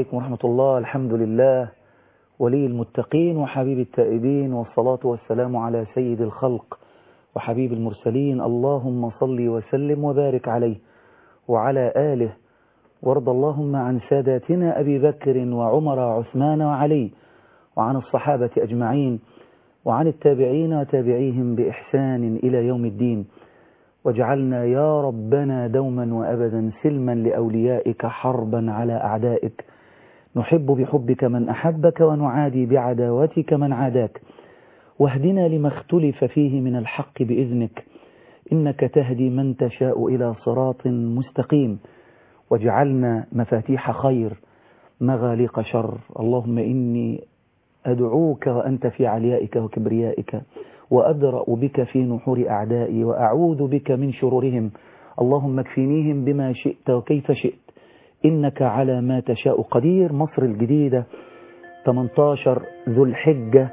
عليكم ورحمة الله الحمد لله ولي المتقين وحبيب التائبين والصلاة والسلام على سيد الخلق وحبيب المرسلين اللهم صل وسلم وبارك عليه وعلى آله وارض اللهم عن ساداتنا أبي بكر وعمر وعثمان وعلي وعن الصحابة أجمعين وعن التابعين وتابعيهم بإحسان إلى يوم الدين واجعلنا يا ربنا دوما وأبدا سلما لأوليائك حربا على أعدائك نحب بحبك من أحبك ونعادي بعداوتك من عاداك واهدنا لما اختلف فيه من الحق بإذنك إنك تهدي من تشاء إلى صراط مستقيم واجعلنا مفاتيح خير مغاليق شر اللهم إني أدعوك وأنت في عليائك وكبريائك وأدرأ بك في نحور أعدائي وأعوذ بك من شرورهم اللهم اكفنيهم بما شئت وكيف شئت إنك على ما تشاء قدير مصر الجديدة 18 ذو الحجة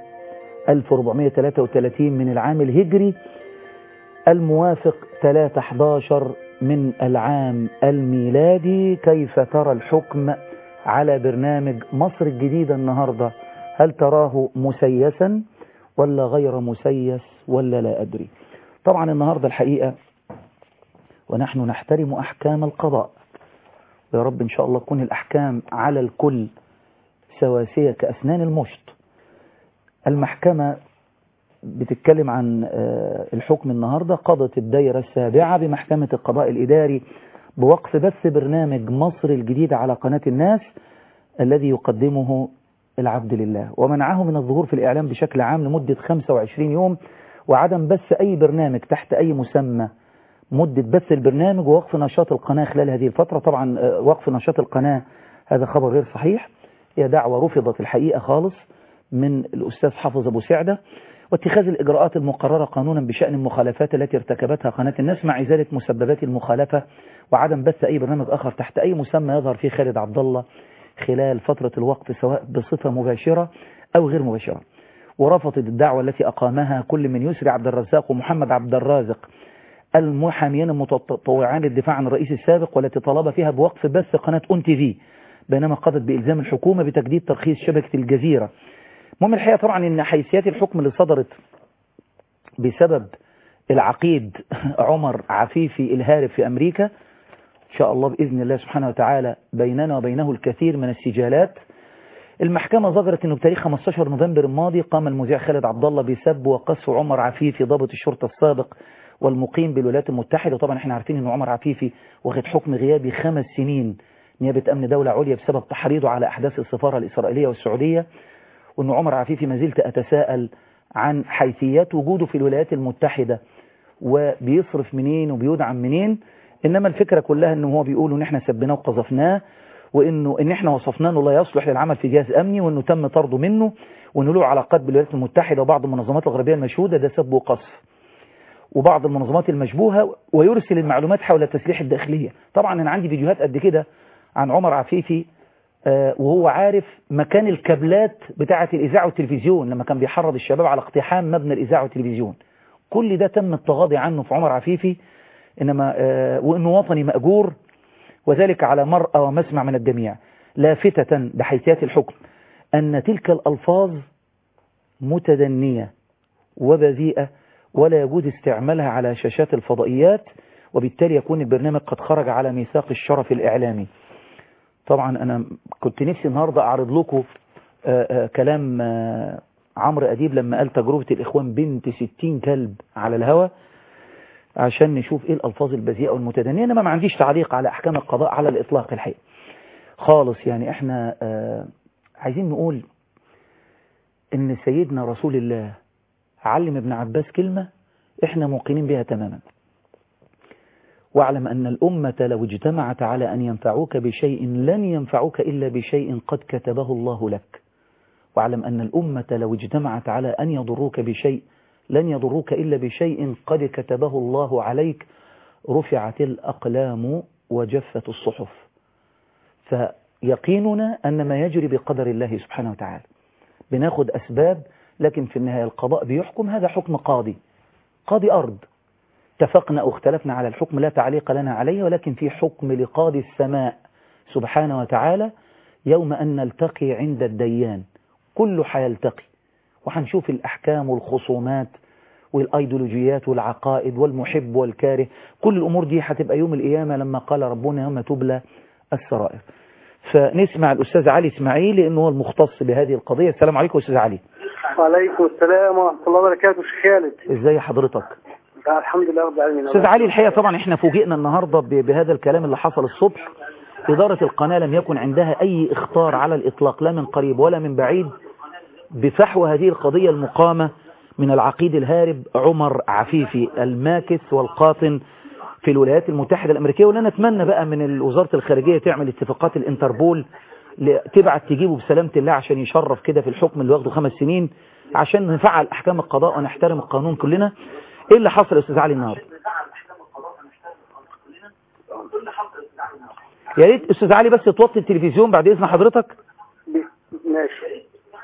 1433 من العام الهجري الموافق 311 من العام الميلادي كيف ترى الحكم على برنامج مصر الجديدة النهاردة هل تراه مسيسا ولا غير مسيس ولا لا أدري طبعا النهاردة الحقيقة ونحن نحترم أحكام القضاء ويا رب إن شاء الله تكون الأحكام على الكل سواسية كأسنان المشط المحكمة بتتكلم عن الحكم النهاردة قضت الدائرة السابعة بمحكمة القضاء الإداري بوقف بث برنامج مصر الجديد على قناة الناس الذي يقدمه العبد لله ومنعه من الظهور في الإعلام بشكل عام لمدة 25 يوم وعدم بث أي برنامج تحت أي مسمى مدة بث البرنامج ووقف نشاط القناة خلال هذه الفترة طبعا وقف نشاط القناة هذا خبر غير صحيح هي دعوة رفضت الحقيقة خالص من الأستاذ حافظ أبو سعدة واتخاذ الإجراءات المقررة قانونا بشأن المخالفات التي ارتكبتها قناة الناس مع إزالة مسببات المخالفة وعدم بث أي برنامج آخر تحت أي مسمى يظهر فيه خالد عبد الله خلال فترة الوقف سواء بصفة مباشرة أو غير مباشرة ورفضت الدعوة التي أقامها كل من يسري عبد الرزاق ومحمد عبد الرازق المحاميين المتطوعان للدفاع عن الرئيس السابق والتي طلب فيها بوقف بث قناة أون تي في بينما قضت بإلزام الحكومة بتجديد ترخيص شبكة الجزيرة المهم الحقيقة طبعا ان حيثيات الحكم اللي صدرت بسبب العقيد عمر عفيفي الهارب في أمريكا إن شاء الله بإذن الله سبحانه وتعالى بيننا وبينه الكثير من السجالات المحكمة ذكرت أنه بتاريخ 15 نوفمبر الماضي قام المذيع خالد عبد الله بسب وقصف عمر عفيفي ضابط الشرطة السابق والمقيم بالولايات المتحدة وطبعا احنا عارفين أن عمر عفيفي واخد حكم غيابي خمس سنين نيابة أمن دولة عليا بسبب تحريضه على أحداث السفارة الإسرائيلية والسعودية وأن عمر عفيفي ما زلت أتساءل عن حيثيات وجوده في الولايات المتحدة وبيصرف منين وبيدعم منين إنما الفكرة كلها أنه هو بيقول أن احنا سبناه وقذفناه وانه ان احنا وصفناه انه لا يصلح للعمل في جهاز امني وانه تم طرده منه وانه له علاقات بالولايات المتحده وبعض المنظمات الغربيه المشهوده ده سب وقذف وبعض المنظمات المشبوهه ويرسل المعلومات حول التسليح الداخليه طبعا انا عندي فيديوهات قد كده عن عمر عفيفي آه وهو عارف مكان الكابلات بتاعه الاذاعه والتلفزيون لما كان بيحرض الشباب على اقتحام مبنى الاذاعه والتلفزيون كل ده تم التغاضي عنه في عمر عفيفي انما آه وانه وطني ماجور وذلك على مرأى ومسمع من الجميع لافتة بحيثيات الحكم أن تلك الألفاظ متدنية وبذيئة ولا يجوز استعمالها على شاشات الفضائيات وبالتالي يكون البرنامج قد خرج على ميثاق الشرف الإعلامي طبعا أنا كنت نفسي النهاردة أعرض لكم آآ آآ كلام آآ عمرو أديب لما قال تجربة الإخوان بنت ستين كلب على الهوى عشان نشوف ايه الالفاظ البذيئه والمتدنيه انما ما عنديش تعليق على احكام القضاء على الاطلاق الحقيقه خالص يعني احنا آه عايزين نقول ان سيدنا رسول الله علم ابن عباس كلمه احنا موقنين بها تماما واعلم ان الامه لو اجتمعت على ان ينفعوك بشيء لن ينفعوك الا بشيء قد كتبه الله لك واعلم ان الامه لو اجتمعت على ان يضروك بشيء لن يضروك إلا بشيء قد كتبه الله عليك رفعت الأقلام وجفت الصحف فيقيننا أن ما يجري بقدر الله سبحانه وتعالى بناخد أسباب لكن في النهاية القضاء بيحكم هذا حكم قاضي قاضي أرض اتفقنا أو اختلفنا على الحكم لا تعليق لنا عليه ولكن في حكم لقاضي السماء سبحانه وتعالى يوم أن نلتقي عند الديان كله هيلتقي وهنشوف الأحكام والخصومات والأيديولوجيات والعقائد والمحب والكاره كل الأمور دي هتبقى يوم القيامة لما قال ربنا يوم تبلى السرائر فنسمع الأستاذ علي إسماعيل لأنه هو المختص بهذه القضية السلام عليكم أستاذ علي وعليكم السلام ورحمة الله وبركاته شيخ خالد ازاي حضرتك الحمد لله رب العالمين أستاذ علي الحقيقة طبعا احنا فوجئنا النهاردة ب- بهذا الكلام اللي حصل الصبح إدارة القناة لم يكن عندها أي إخطار على الإطلاق لا من قريب ولا من بعيد بفحوى هذه القضية المقامة من العقيد الهارب عمر عفيفي الماكث والقاطن في الولايات المتحدة الأمريكية ولا نتمنى بقى من وزارة الخارجية تعمل اتفاقات الانتربول ل- تبعت تجيبه بسلامة الله عشان يشرف كده في الحكم اللي واخده خمس سنين عشان نفعل أحكام القضاء ونحترم القانون كلنا ايه اللي حصل يا استاذ علي النهارده يا ريت استاذ علي بس توطي التلفزيون بعد اذن حضرتك ب- ماشي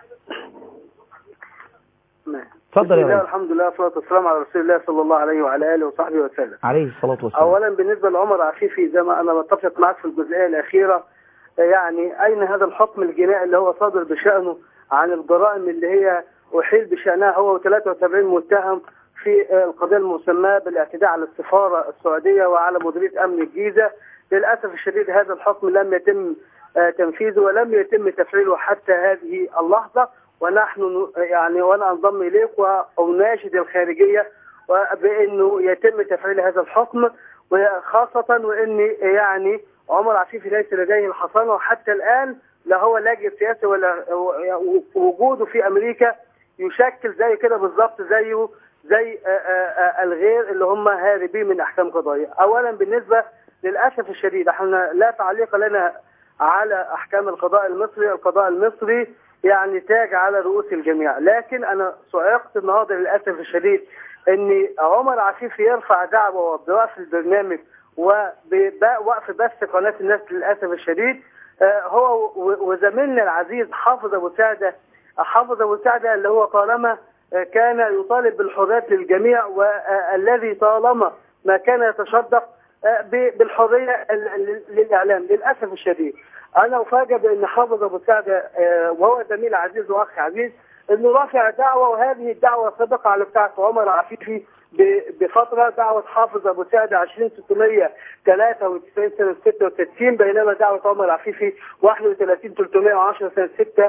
ماشي. اتفضل بسم يا الله ريس الحمد لله والصلاة والسلام على رسول الله صلى الله عليه وعلى آله وصحبه وسلم عليه الصلاة والسلام أولا بالنسبة لعمر عفيفي زي ما أنا بتفق معك في الجزئية الأخيرة يعني أين هذا الحكم الجنائي اللي هو صادر بشأنه عن الجرائم اللي هي أحيل بشأنها هو و73 متهم في القضية المسماة بالاعتداء على السفارة السعودية وعلى مديرية أمن الجيزة للأسف الشديد هذا الحكم لم يتم آه، تنفيذه ولم يتم تفعيله حتى هذه اللحظة ونحن ن- يعني وأنا أنضم إليك وأناشد الخارجية بأنه يتم تفعيل هذا الحكم وخاصة وأن يعني عمر عفيفي ليس لديه الحصانة وحتى الآن لا هو لاجئ سياسي ولا وجوده في أمريكا يشكل زي كده بالظبط زيه زي آه، آه، آه، الغير اللي هم هاربين من أحكام قضائية أولا بالنسبة للأسف الشديد احنا لا تعليق لنا على أحكام القضاء المصري القضاء المصري يعني تاج على رؤوس الجميع لكن أنا صعقت النهارده للأسف الشديد أن عمر عفيفي يرفع دعوة بوقف البرنامج وبوقف بث قناة الناس للأسف الشديد آه، هو و- وزميلنا العزيز حافظ أبو سعدة حافظ أبو سعدة اللي هو طالما آه، كان يطالب بالحريات للجميع والذي طالما ما كان يتشدق آه، ب- بالحرية ال- ال- للإعلام للأسف الشديد أنا أفاجئ بأن حافظ أبو سعدة آه، وهو زميل عزيز وأخ عزيز أنه رافع دعوة وهذه الدعوة سبق على بتاعة عمر عفيفي ب- بفترة دعوة حافظ أبو سعدة 20693 سنة 66 بينما دعوة عمر عفيفي 31310 سنة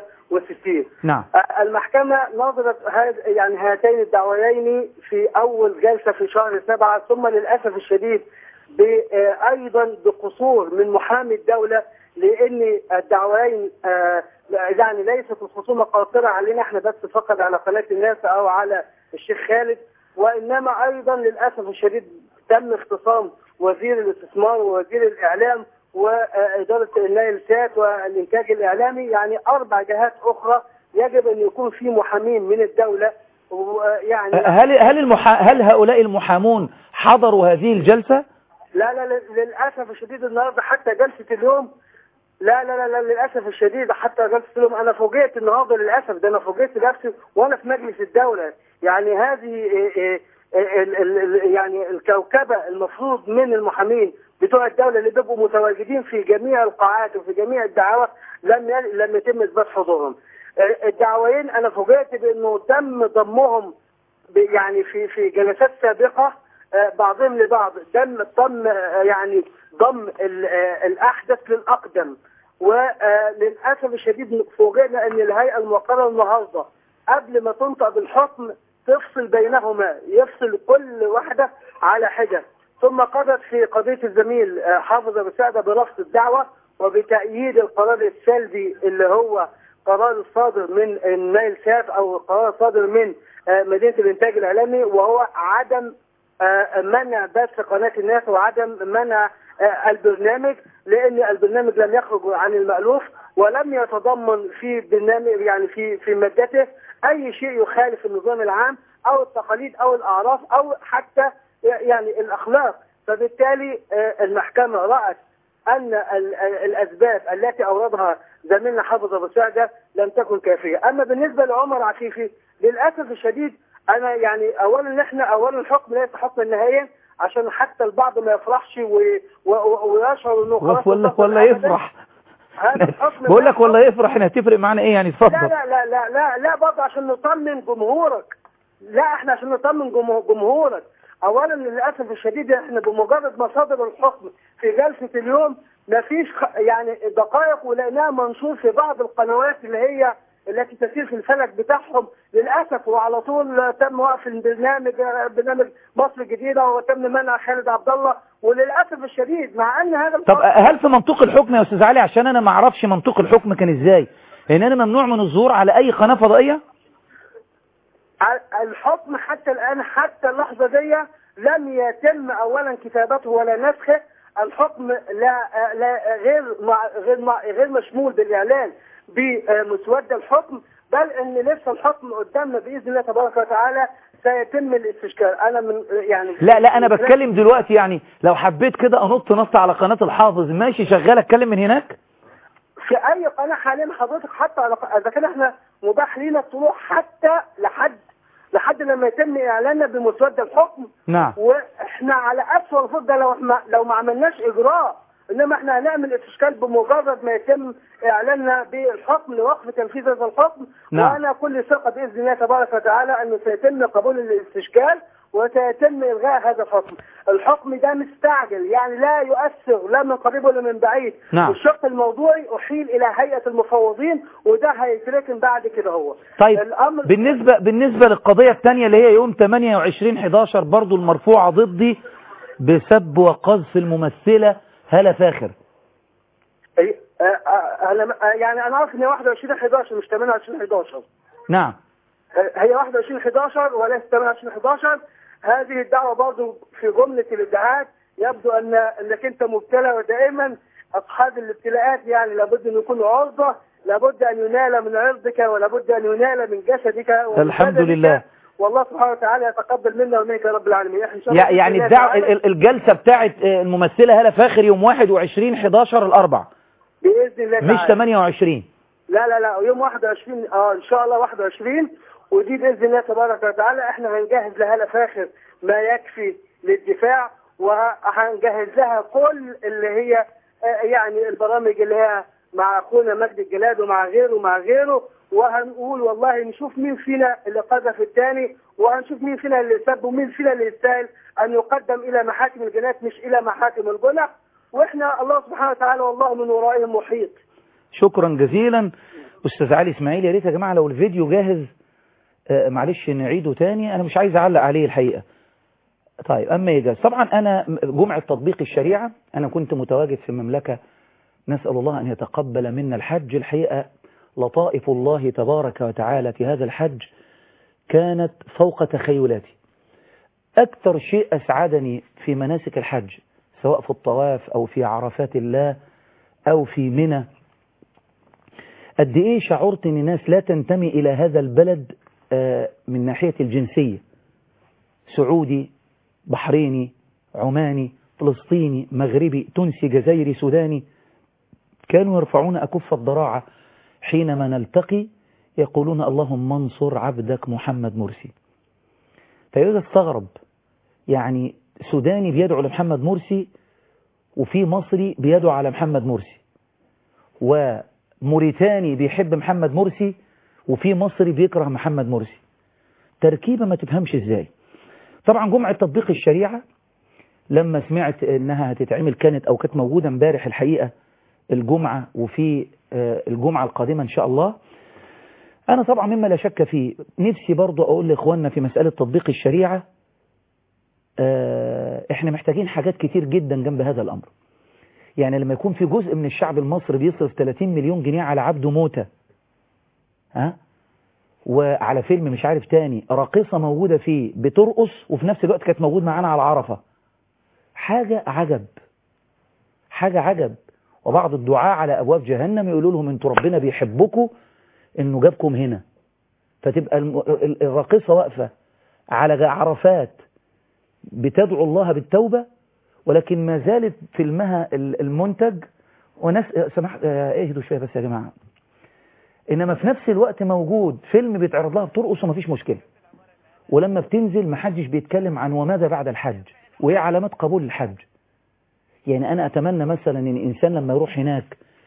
66 نعم آه، المحكمة نظرت هاد يعني هاتين الدعويين في أول جلسة في شهر سبعة ثم للأسف الشديد ب- آه، أيضا بقصور من محامي الدولة لأن الدعويين آه، يعني ليست الخصومة قاصرة علينا احنا بس فقط على قناة الناس أو على الشيخ خالد وإنما أيضا للأسف الشديد تم اختصام وزير الاستثمار ووزير الإعلام وإدارة النايل سات والإنتاج الإعلامي يعني أربع جهات أخرى يجب أن يكون في محامين من الدولة ويعني هل هل المحا... هل هؤلاء المحامون حضروا هذه الجلسة لا لا لا- للأسف الشديد النهاردة حتى جلسة اليوم لا لا لا, لا للأسف الشديد حتى جلسة اليوم أنا فوجئت النهاردة للأسف ده أنا فوجئت نفسي وأنا في مجلس الدولة يعني هذه إيه إيه ال- ال- ال- يعني الكوكبة المفروض من المحامين بتوع الدولة اللي بيبقوا متواجدين في جميع القاعات وفي جميع الدعوات لم ي- لم يتم إثبات حضورهم آه، الدعوين أنا فوجئت بأنه تم ضمهم ب- يعني في في جلسات سابقة آه، بعضهم لبعض تم ضم آه، يعني ضم ال- آه، الأحدث للأقدم وللأسف الشديد فوجئنا أن الهيئة الموقرة النهاردة قبل ما تنطق بالحكم تفصل بينهما يفصل كل واحدة على حدة ثم قضت في قضية الزميل آه، حافظ أبو سعدة برفض الدعوة وبتأييد القرار السلبي اللي هو قرار الصادر من النايل سات أو قرار صادر من آه، مدينة الإنتاج الإعلامي وهو عدم آه، منع بث قناة الناس وعدم منع آه، البرنامج لأن البرنامج لم يخرج عن المألوف ولم يتضمن في برنامج يعني في في مادته أي شيء يخالف النظام العام أو التقاليد أو الأعراف أو حتى يعني الأخلاق فبالتالي آه، المحكمة رأت أن ال- ال- الأسباب التي أوردها زميلنا حافظ أبو سعدة لم تكن كافية أما بالنسبة لعمر عفيفي للأسف الشديد أنا يعني أولا إحنا أولا الحكم ليس حكما نهائيا عشان حتى البعض ما يفرحش و- و- و- ويشعر إنه خلاص ولا وصل ولا أبداً. يفرح هذا الحكم بقول ده لك والله افرح انها هتفرق معانا ايه يعني لا اتفضل لا لا لا لا لا برضه عشان نطمن جمهورك لا احنا عشان نطمن جمهور- جمهورك اولا للاسف الشديد احنا بمجرد مصادر الحكم في جلسه اليوم ما فيش خ- يعني دقائق ولقيناها منشور في بعض القنوات اللي هي التي تسير في الفلك بتاعهم للاسف وعلى طول تم وقف البرنامج برنامج مصر الجديده وتم منع خالد عبد الله وللاسف الشديد مع ان هذا طب الحكم- هل في منطق الحكم يا استاذ علي عشان انا ما اعرفش منطق الحكم كان ازاي لان انا ممنوع من الظهور على اي قناة فضائية الحكم حتى الآن حتى اللحظة دي لم يتم أولا كتابته ولا نسخه الحكم لا لا غير مع غير مع غير مشمول بالإعلان بمسودة الحكم بل إن لسه الحكم قدامنا بإذن الله تبارك وتعالى سيتم الاستشكال أنا من يعني لا لا انا بتكلم دلوقتي يعني لو حبيت كده انط نط على قناة الحافظ ماشي شغال اتكلم من هناك في اي قناه حاليا حضرتك حتى على- اذا كان احنا مباح لينا الطلوع حتى لحد لحد لما يتم اعلاننا بمسوده الحكم نعم واحنا على اسوء الفرض ده لو احنا لو ما عملناش اجراء انما احنا هنعمل استشكال بمجرد ما يتم اعلاننا بالحكم لوقف تنفيذ هذا الحكم نعم. وانا كل ثقه باذن الله تبارك وتعالى انه سيتم قبول الاستشكال وسيتم الغاء هذا الحكم الحكم ده مستعجل يعني لا يؤثر لا من قريب ولا من بعيد نعم. والشق الموضوعي احيل الى هيئه المفوضين وده هيتركن بعد كده هو طيب الامر بالنسبة بالنسبة للقضية الثانية اللي هي يوم 28 11 برضو المرفوعة ضدي بسب وقذف الممثلة هالة فاخر أي- آه، آه، انا آه، يعني انا عارف ان هي 21 11 مش 28 11 نعم هي 21 11 وليس 28 11 هذه الدعوة برضو في جملة الادعاءات يبدو ان انك انت مبتلى ودائما اصحاب الابتلاءات يعني لابد ان يكونوا عرضة لابد ان ينال من عرضك ولابد ان ينال من جسدك ومن الحمد بدنك. لله. والله سبحانه وتعالى يتقبل منا ومنك يا رب العالمين إن شاء الله يع- يعني بإذن الله الدعوة تعالى- ال- ال- الجلسة بتاعت آه، الممثلة هالة فاخر يوم 21 11 الأربع باذن الله مش تعالى. 28 لا لا لا يوم 21 اه ان شاء الله 21 ودي باذن الله تبارك وتعالى احنا هنجهز لها فاخر ما يكفي للدفاع وهنجهز لها كل اللي هي آه، يعني البرامج اللي هي مع اخونا مجدي الجلاد ومع غيره ومع غيره وهنقول والله نشوف مين فينا اللي قذف الثاني وهنشوف مين فينا اللي سب ومين فينا اللي يستاهل ان يقدم الى محاكم الجنات مش الى محاكم الجنح واحنا الله سبحانه وتعالى والله من ورائهم محيط شكرا جزيلا أستاذ علي إسماعيل يا ريت يا جماعة لو الفيديو جاهز آه، معلش نعيده تاني أنا مش عايز أعلق عليه الحقيقة طيب أما يجاز طبعا أنا جمعة تطبيق الشريعة أنا كنت متواجد في المملكة نسأل الله أن يتقبل منا الحج الحقيقة لطائف الله تبارك وتعالى في هذا الحج كانت فوق تخيلاتي أكثر شيء أسعدني في مناسك الحج سواء في الطواف أو في عرفات الله أو في منى قد إيه شعرت إن ناس لا تنتمي إلى هذا البلد آه، من ناحية الجنسية سعودي بحريني عماني فلسطيني مغربي تونسي جزائري سوداني كانوا يرفعون أكف الضراعة حينما نلتقي يقولون اللهم انصر عبدك محمد مرسي فيوجد استغرب يعني سوداني بيدعو لمحمد مرسي وفي مصري بيدعو على محمد مرسي وموريتاني بيحب محمد مرسي وفي مصري بيكره محمد مرسي تركيبة ما تفهمش ازاي طبعا جمعة تطبيق الشريعة لما سمعت انها هتتعمل كانت او كانت موجودة امبارح الحقيقة الجمعة وفي آه، الجمعة القادمة ان شاء الله انا طبعا مما لا شك فيه نفسي برضو اقول لاخواننا في مسألة تطبيق الشريعة آه، احنا محتاجين حاجات كتير جدا جنب هذا الامر يعني لما يكون في جزء من الشعب المصري بيصرف 30 مليون جنيه على عبده موتة ها وعلى فيلم مش عارف تاني راقصة موجودة فيه بترقص وفي نفس الوقت كانت موجود معانا على عرفة حاجة عجب حاجة عجب وبعض الدعاء على أبواب جهنم يقولوا لهم انتوا ربنا بيحبكم انه جابكم هنا فتبقى الم- ال- الراقصة واقفة على عرفات بتدعو الله بالتوبة ولكن ما زالت فيلمها ال- المنتج وناس سمح اه، اهدوا شوية بس يا جماعة انما في نفس الوقت موجود فيلم بيتعرض لها بترقص ومفيش مشكلة ولما بتنزل محدش بيتكلم عن وماذا بعد الحج وايه علامات قبول الحج يعني انا اتمنى مثلا ان الانسان لما يروح هناك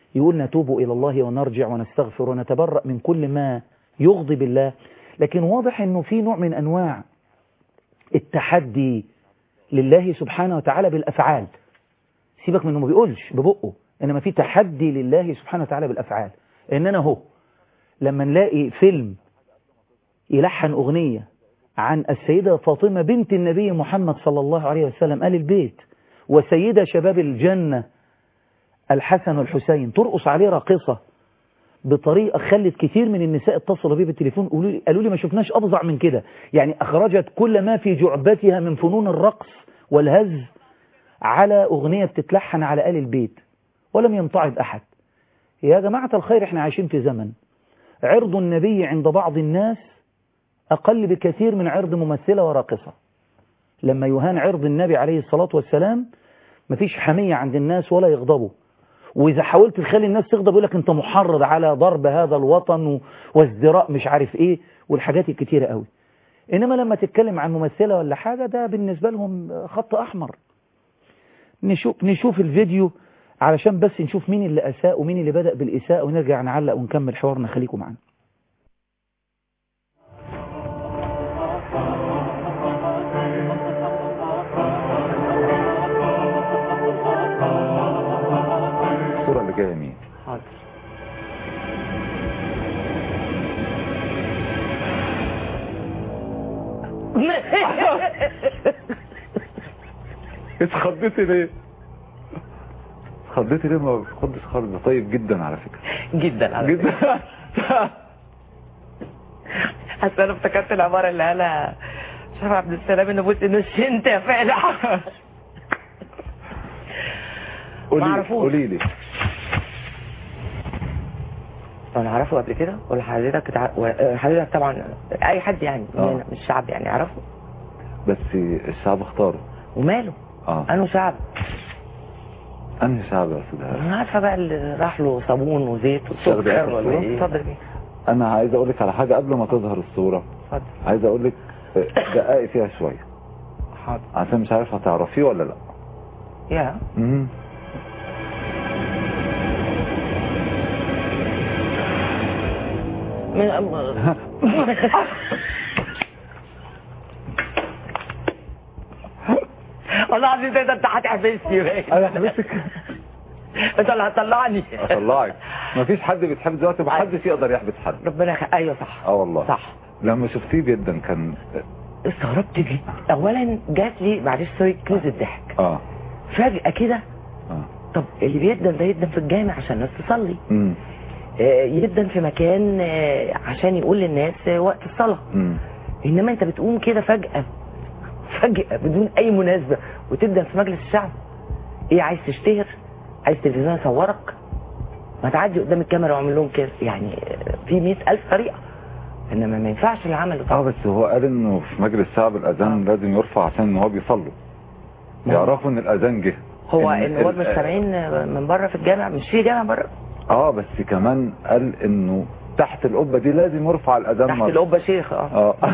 يقول نتوب إلى الله ونرجع ونستغفر ونتبرأ من كل ما يغضب الله لكن واضح أنه في نوع من أنواع التحدي لله سبحانه وتعالى بالأفعال سيبك من انه ما بيقولش ببقه انما في تحدي لله سبحانه وتعالى بالافعال ان انا هو لما نلاقي فيلم يلحن اغنيه عن السيده فاطمه بنت النبي محمد صلى الله عليه وسلم ال البيت وسيده شباب الجنه الحسن والحسين ترقص عليه راقصه بطريقه خلت كتير من النساء اتصلوا بيه بالتليفون قالوا لي قالوا لي ما شفناش افظع من كده يعني اخرجت كل ما في جعبتها من فنون الرقص والهز على أغنية بتتلحن على آل البيت ولم يمتعض أحد يا جماعة الخير احنا عايشين في زمن عرض النبي عند بعض الناس أقل بكثير من عرض ممثلة وراقصة لما يهان عرض النبي عليه الصلاة والسلام مفيش حمية عند الناس ولا يغضبوا وإذا حاولت تخلي الناس تغضب يقول لك أنت محرض على ضرب هذا الوطن وازدراء مش عارف إيه والحاجات الكتيرة قوي إنما لما تتكلم عن ممثلة ولا حاجة ده بالنسبة لهم خط أحمر نشوف, نشوف الفيديو علشان بس نشوف مين اللي أساء ومين اللي بدأ بالإساءة ونرجع نعلق ونكمل حوارنا خليكم معنا الصورة اللي جاية مين؟ حاضر اتخضيتي ليه؟ اتخضيتي ليه ما بتخضش خالص ده طيب جدا على فكرة جدا على فكرة. جدا حتى انا افتكرت العبارة اللي قالها شرف عبد السلام انه بص انه انت يا فعلا قولي معرفوش. قولي لي انا اعرفه قبل كده ولا حضرتك تع... و- حضرتك طبعا اي حد يعني آه. مننا من الشعب يعني يعرفه بس الشعب اختاره وماله اه انه شعب انهي شعب يا استاذ هاشم؟ انا عارفه بقى اللي راح له صابون وزيت تاخدي وسكر آخر ولا صورة؟ ايه اتفضل بيه انا عايز اقول لك على حاجة قبل ما تظهر الصورة اتفضل عايز اقول لك دقائق فيها شوية حاضر عشان مش عارف هتعرفيه ولا لا يا مم. من والله العظيم ده انت هتحبسني انا حبيبتك انت اللي هتطلعني اطلعك مفيش حد بيتحبس دلوقتي محدش يقدر يحبس حد ربنا يخ... ايوه صح اه والله صح لما شفتيه جدا كان استغربت جدا اولا جات لي معلش سوري كنز الضحك اه فجأة كده اه طب اللي بيدن ده يدن في الجامع عشان الناس تصلي امم آه، يدن في مكان آه، عشان يقول للناس آه، وقت الصلاة امم انما انت بتقوم كده فجأة فجأة بدون اي مناسبة وتبدأ في مجلس الشعب ايه عايز تشتهر عايز تلفزيون يصورك ما تعدي قدام الكاميرا واعمل لهم كده يعني آه، في مئة ألف طريقة انما ما ينفعش العمل اه طبعا بس هو قال انه في مجلس الشعب الاذان لازم يرفع عشان ان هو بيصلوا ما هو- يعرفوا ان الاذان جه هو إن النواب ال- مش سامعين آه، من بره في الجامع مش في جامع بره اه بس كمان قال انه تحت القبه دي لازم يرفع الاذان تحت مرة. القبة شيخ اه اه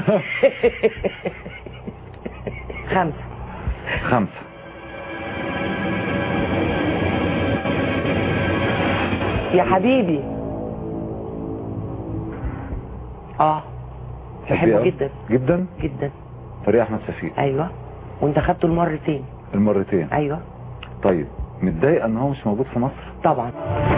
خمسة خمسه يا حبيبي اه تحبيه بحبه أوي؟ جدا جدا جدا فريق احمد شفيق ايوه وانت خدته المرتين المرتين ايوه طيب متضايق ان هو مش موجود في مصر طبعا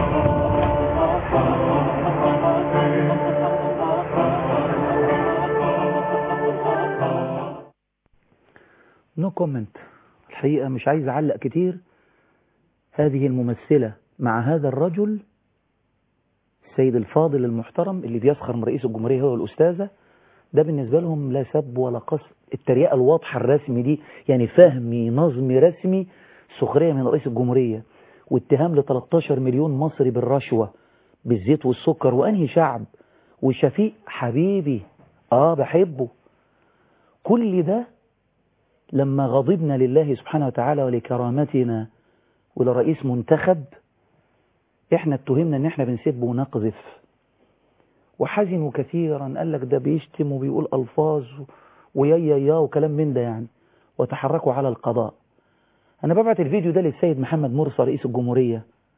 نو كومنت الحقيقة مش عايز أعلق كتير هذه الممثلة مع هذا الرجل السيد الفاضل المحترم اللي بيسخر من رئيس الجمهورية هو الأستاذة ده بالنسبة لهم لا سب ولا قصد التريقة الواضحة الرسمي دي يعني فهمي نظمي رسمي سخرية من رئيس الجمهورية واتهام ل 13 مليون مصري بالرشوة بالزيت والسكر وأنهي شعب وشفيق حبيبي آه بحبه كل ده لما غضبنا لله سبحانه وتعالى ولكرامتنا ولرئيس منتخب احنا اتهمنا ان احنا بنسب ونقذف وحزنوا كثيرا قال لك ده بيشتم وبيقول الفاظ ويا يا يا وكلام من ده يعني وتحركوا على القضاء انا ببعت الفيديو ده للسيد محمد مرسي رئيس الجمهورية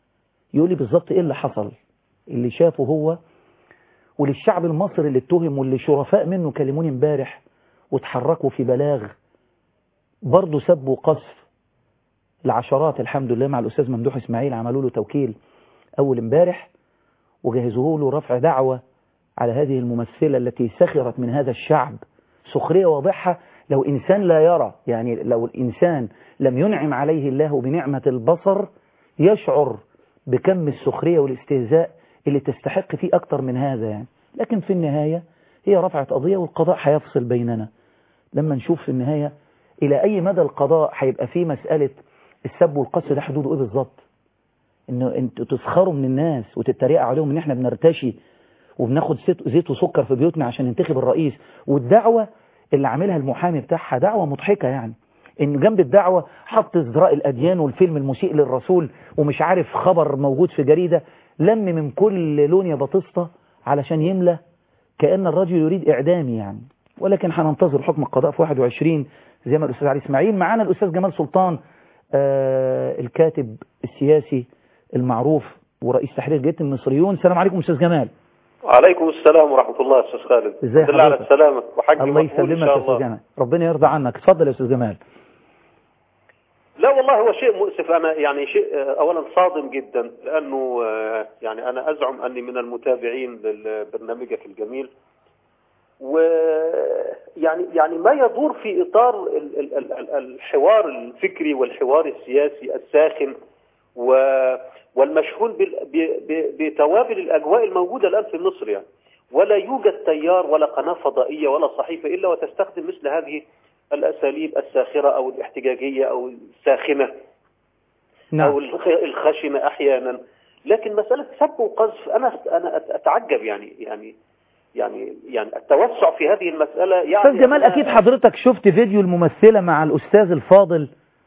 يقول لي بالظبط ايه اللي حصل اللي شافه هو وللشعب المصري اللي اتهم واللي شرفاء منه كلموني امبارح وتحركوا في بلاغ برضه سبوا قصف العشرات الحمد لله مع الأستاذ ممدوح إسماعيل عملوا له توكيل أول امبارح وجهزوه له رفع دعوة على هذه الممثلة التي سخرت من هذا الشعب سخرية واضحة لو إنسان لا يرى يعني لو الإنسان لم ينعم عليه الله بنعمة البصر يشعر بكم السخرية والاستهزاء اللي تستحق فيه أكتر من هذا يعني لكن في النهاية هي رفعت قضية والقضاء هيفصل بيننا لما نشوف في النهاية إلى أي مدى القضاء هيبقى فيه مسألة السب والقص ده حدوده إيه بالظبط إنه أنتوا تسخروا من الناس وتتريقوا عليهم إن إحنا بنرتشي وبناخد زيت زيت وسكر في بيوتنا عشان ننتخب الرئيس والدعوة اللي عاملها المحامي بتاعها دعوة مضحكة يعني إن جنب الدعوة حط ازدراء الأديان والفيلم المسيء للرسول ومش عارف خبر موجود في جريدة لم من كل لون يا بطسطة علشان يملى كأن الرجل يريد إعدامي يعني ولكن هننتظر حكم القضاء في 21 زي ما الأستاذ علي إسماعيل معانا الأستاذ جمال سلطان آه الكاتب السياسي المعروف ورئيس تحرير جريدة المصريون السلام عليكم أستاذ جمال وعليكم السلام ورحمة الله أستاذ خالد ازاي الحمد لله على حضرتك؟ السلامة وحق الله مقبول إن يسلمك شاء يا أستاذ الله جمال ربنا يرضى عنك اتفضل يا أستاذ جمال لا والله هو شيء مؤسف أنا يعني شيء آه، أولا صادم جدا لأنه آه، يعني أنا أزعم أني من المتابعين لبرنامجك الجميل ويعني يعني ما يدور في إطار ال- ال- ال- ال- الحوار الفكري والحوار السياسي الساخن و- والمشحون بال- ب- ب- بتوابل الأجواء الموجودة الآن في مصر يعني ولا يوجد تيار ولا قناة فضائية ولا صحيفة إلا وتستخدم مثل هذه الأساليب الساخرة أو الاحتجاجية أو الساخنة أو نعم الخ- الخشنة أحيانا لكن مسألة سب وقذف أنا أنا أتعجب يعني يعني يعني يعني التوسع في هذه المسألة يعني أستاذ جمال أنا- أكيد حضرتك شفت فيديو الممثلة مع الأستاذ الفاضل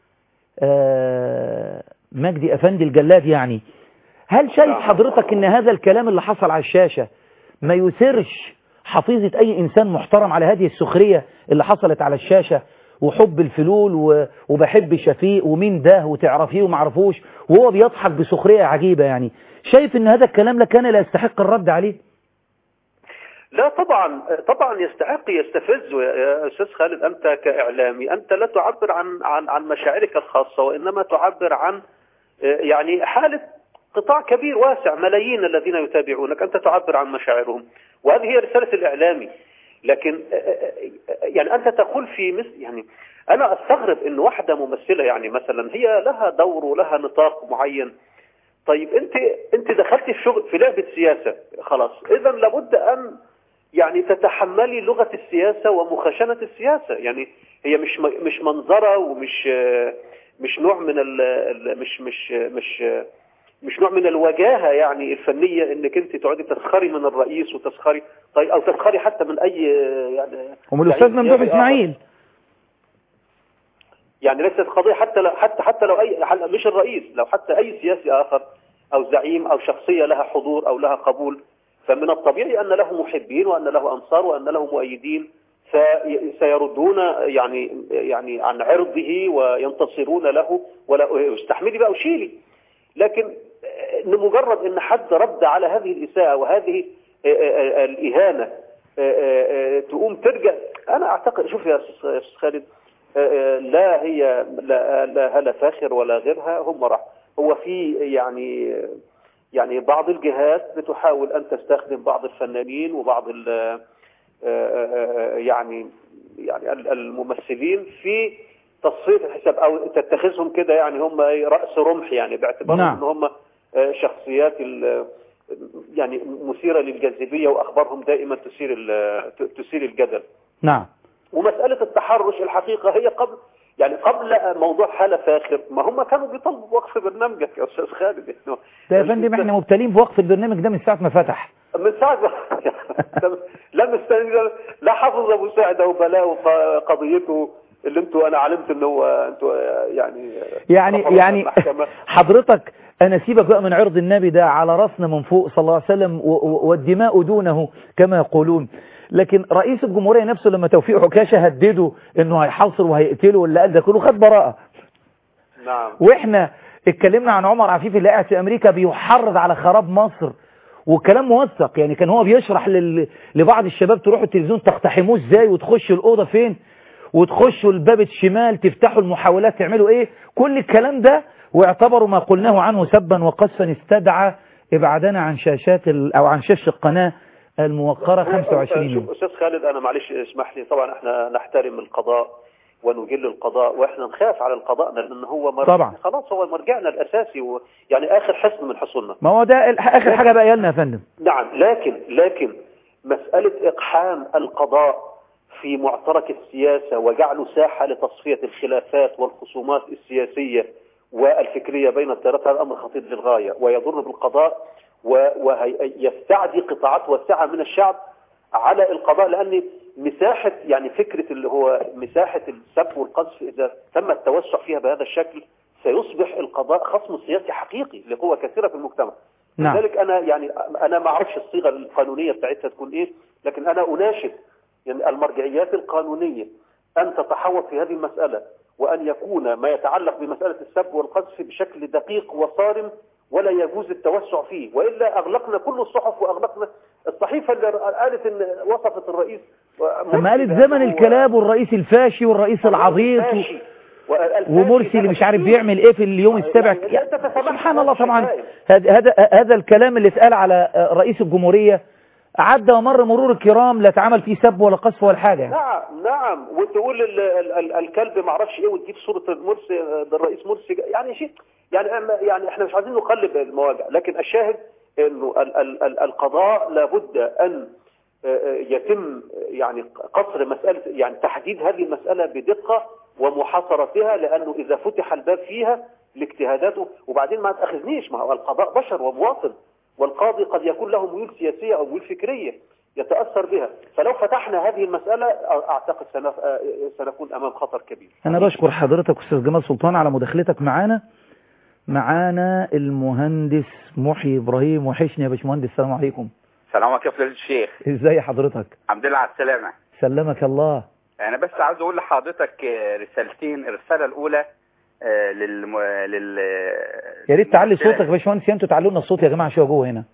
آه، مجدي أفندي الجلاد يعني هل شايف نعم. حضرتك ان هذا الكلام اللي حصل على الشاشة ما يثيرش حفيظة أي إنسان محترم على هذه السخرية اللي حصلت على الشاشة وحب الفلول و- وبحب شفيق ومين ده وتعرفيه ومعرفوش وهو بيضحك بسخرية عجيبة يعني شايف ان هذا الكلام لكان لا يستحق الرد عليه لا طبعا طبعا يستحق يستفز يا استاذ خالد انت كاعلامي انت لا تعبر عن عن عن مشاعرك الخاصه وانما تعبر عن آه، يعني حاله قطاع كبير واسع ملايين الذين يتابعونك انت تعبر عن مشاعرهم وهذه هي رساله الاعلامي لكن آه، آه، آه، يعني انت تقول في مثل يعني انا استغرب ان واحده ممثله يعني مثلا هي لها دور ولها نطاق معين طيب انت انت دخلت في شغل في لعبه سياسه خلاص اذا لابد ان يعني تتحملي لغه السياسه ومخاشنه السياسه يعني هي مش م- مش منظره ومش آه، مش نوع من ال ال- مش مش مش آه، مش نوع من الوجاهه يعني الفنيه انك انت تقعدي تسخري من الرئيس وتسخري طيب او تسخري حتى من اي آه، يعني ومن الأستاذ زعيم ممدوح سياسي آخر. إسماعيل يعني ليست قضية حتى لو حتى حتى لو اي مش الرئيس لو حتى اي سياسي اخر او زعيم او شخصية لها حضور او لها قبول فمن الطبيعي ان له محبين وان له انصار وان له مؤيدين في- سيردون يعني يعني عن عرضه وينتصرون له ولا استحملي بقى وشيلي لكن لمجرد ان حد رد على هذه الاساءة وهذه الاهانة تقوم ترجع انا اعتقد شوف يا استاذ يا أستاذ خالد لا هي لا, لا هلا فاخر ولا غيرها هم راح هو في يعني يعني بعض الجهات بتحاول ان تستخدم بعض الفنانين وبعض ال يعني يعني الممثلين في تصفيه الحساب او تتخذهم كده يعني هم راس رمح يعني باعتبارهم نعم. ان هم شخصيات ال- يعني مثيره للجاذبيه واخبارهم دائما تثير ال- تثير الجدل نعم ومسألة التحرش الحقيقة هي قبل يعني قبل موضوع حالة فاخر ما هم كانوا بيطالبوا بوقف برنامجك يا أستاذ خالد إنه ده يا فندم احنا مبتلين بوقف البرنامج ده من ساعة ما فتح من ساعة ما- لا مستني لا حافظ أبو سعد وبلاء قضيته اللي انتوا انا علمت ان هو انتوا يعني يعني رفضوا يعني المحكمة. حضرتك انا سيبك بقى من عرض النبي ده على راسنا من فوق صلى الله عليه وسلم و- و- والدماء دونه كما يقولون لكن رئيس الجمهورية نفسه لما توفيق عكاشة هدده انه هيحاصر وهيقتله واللي قال ده كله خد براءة نعم واحنا اتكلمنا عن عمر عفيف اللي قاعد في امريكا بيحرض على خراب مصر والكلام موثق يعني كان هو بيشرح لل... لبعض الشباب تروحوا التلفزيون تقتحموه ازاي وتخشوا الاوضه فين وتخشوا الباب الشمال تفتحوا المحاولات تعملوا ايه كل الكلام ده واعتبروا ما قلناه عنه سبا وقصفا استدعى ابعادنا عن شاشات ال... او عن شاشه القناه الموقره 25 يوم استاذ خالد انا معلش اسمح لي طبعا احنا نحترم القضاء ونجل القضاء واحنا نخاف على القضاء لان هو مرجع طبعا. خلاص هو مرجعنا الاساسي و... يعني اخر حصن من حصوننا ما هو ده ال- اخر حاجه بقى لنا يا فندم نعم لكن لكن مسألة إقحام القضاء في معترك السياسة وجعله ساحة لتصفية الخلافات والخصومات السياسية والفكرية بين التيارات هذا أمر خطير للغاية ويضر بالقضاء ويستعدي قطاعات واسعة من الشعب على القضاء لأن مساحة يعني فكرة اللي هو مساحة السب والقذف إذا تم التوسع فيها بهذا الشكل سيصبح القضاء خصم سياسي حقيقي لقوى كثيرة في المجتمع نعم. لذلك انا يعني انا ما اعرفش الصيغه القانونيه بتاعتها تكون ايه لكن انا اناشد يعني المرجعيات القانونيه ان تتحوط في هذه المساله وان يكون ما يتعلق بمساله السب والقذف بشكل دقيق وصارم ولا يجوز التوسع فيه والا اغلقنا كل الصحف واغلقنا الصحيفه اللي قالت ان وصفت الرئيس اما قالت زمن الكلاب والرئيس الفاشي والرئيس العبيط و... ومرسي اللي مش عارف بيعمل ايه في اليوم السابع يعني سبحان الله طبعا هذا هذا هذا الكلام اللي اتقال على رئيس الجمهورية عدى ومر مرور الكرام لا اتعمل فيه سب ولا قذف ولا حاجة يعني. نعم نعم وتقول ال ال ال الكلب ما اعرفش ايه وتجيب صورة المرسي ده الرئيس مرسي يعني شيء يعني أما- يعني احنا مش عايزين نقلب المواجع لكن الشاهد انه ال ال ال القضاء لابد ان آه، آه، يتم يعني قصر مسألة يعني تحديد هذه المسألة بدقة ومحاصرتها لأنه إذا فتح الباب فيها لاجتهاداته وبعدين ما تأخذنيش ما هو القضاء بشر ومواطن والقاضي قد يكون له ميول سياسية أو ميول فكرية يتأثر بها فلو فتحنا هذه المسألة أعتقد سنف- آه، سنكون أمام خطر كبير انا بشكر حضرتك استاذ جمال سلطان على مداخلتك معانا معانا المهندس محي ابراهيم وحشني يا باشمهندس السلام عليكم سلام عليكم يا فضيلة الشيخ ازاي حضرتك الحمد لله على السلامة سلمك الله أنا بس عاوز أقول لحضرتك آه، رسالتين الرسالة الأولى آه، للم... لل يا ريت تعلي صوتك يا باشمهندس يا انتوا تعلوا لنا الصوت يا جماعه شويه جوه هنا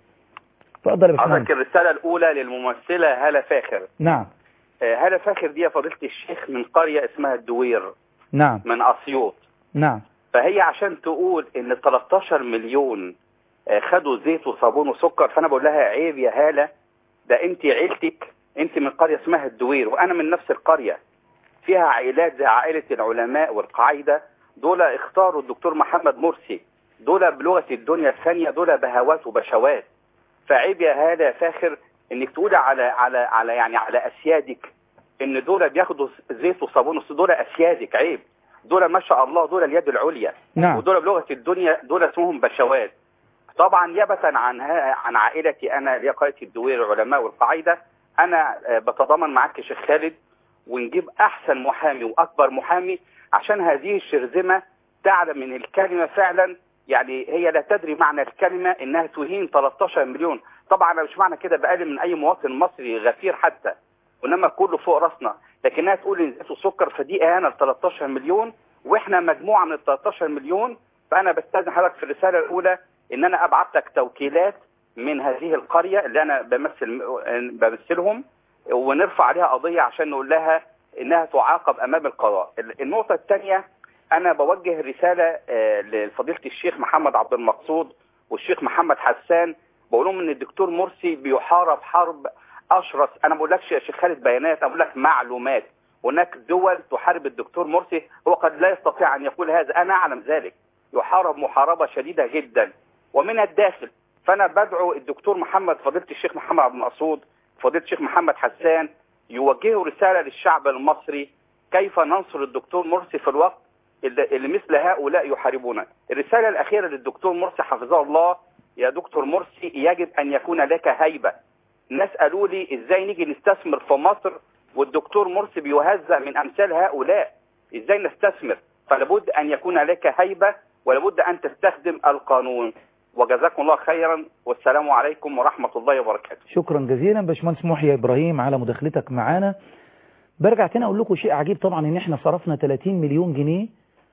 اتفضل يا حضرتك باشمهندس الرسالة الأولى للممثلة هالة فاخر نعم آه، هالة فاخر دي يا فضيلة الشيخ من قرية اسمها الدوير نعم من أسيوط نعم فهي عشان تقول إن 13 مليون آه، خدوا زيت وصابون وسكر فأنا بقول لها عيب يا هالة ده أنت عيلتك أنت من قرية اسمها الدوير وأنا من نفس القرية فيها عائلات زي عائلة العلماء والقاعدة دول اختاروا الدكتور محمد مرسي دول بلغة الدنيا الثانية دول بهوات وبشوات فعيب يا هذا يا فاخر انك تقول على على على يعني على اسيادك ان دول بياخدوا زيت وصابون أصل دول اسيادك عيب دول ما شاء الله دول اليد العليا نعم ودول بلغة الدنيا دول اسمهم بشوات طبعا يبتا عن ها عن عائلتي انا اللي هي قريه الدوير العلماء والقاعده انا آه، بتضامن معاك يا شيخ خالد ونجيب احسن محامي واكبر محامي عشان هذه الشرذمه تعلم من الكلمه فعلا يعني هي لا تدري معنى الكلمه انها تهين 13 مليون طبعا انا مش معنى كده بقلل من اي مواطن مصري غفير حتى وانما كله فوق راسنا لكنها تقول ان زيت وسكر فدي اهانه ل 13 مليون واحنا مجموعه من ال 13 مليون فانا بستاذن حضرتك في الرساله الاولى ان انا ابعت لك توكيلات من هذه القريه اللي انا بمثل بمثلهم ونرفع عليها قضيه عشان نقول لها انها تعاقب امام القضاء. النقطه الثانيه انا بوجه رساله آه، لفضيله الشيخ محمد عبد المقصود والشيخ محمد حسان بقول لهم ان الدكتور مرسي بيحارب حرب اشرس انا ما بقولكش يا شيخ خالد بيانات انا بقول لك معلومات هناك دول تحارب الدكتور مرسي هو قد لا يستطيع ان يقول هذا انا اعلم ذلك يحارب محاربه شديده جدا ومن الداخل فانا بدعو الدكتور محمد فضيله الشيخ محمد عبد المقصود فضيله الشيخ محمد حسان يوجهوا رساله للشعب المصري كيف ننصر الدكتور مرسي في الوقت اللي اللي مثل هؤلاء يحاربونه الرساله الاخيره للدكتور مرسي حفظه الله يا دكتور مرسي يجب ان يكون لك هيبه ناس قالوا لي ازاي نيجي نستثمر في مصر والدكتور مرسي بيهزأ من امثال هؤلاء ازاي نستثمر فلابد ان يكون لك هيبه ولابد ان تستخدم القانون وجزاكم الله خيرا والسلام عليكم ورحمه الله وبركاته شكرا جزيلا باشمهندس محيى ابراهيم على مداخلتك معانا برجع تاني اقول لكم شيء عجيب طبعا ان احنا صرفنا 30 مليون جنيه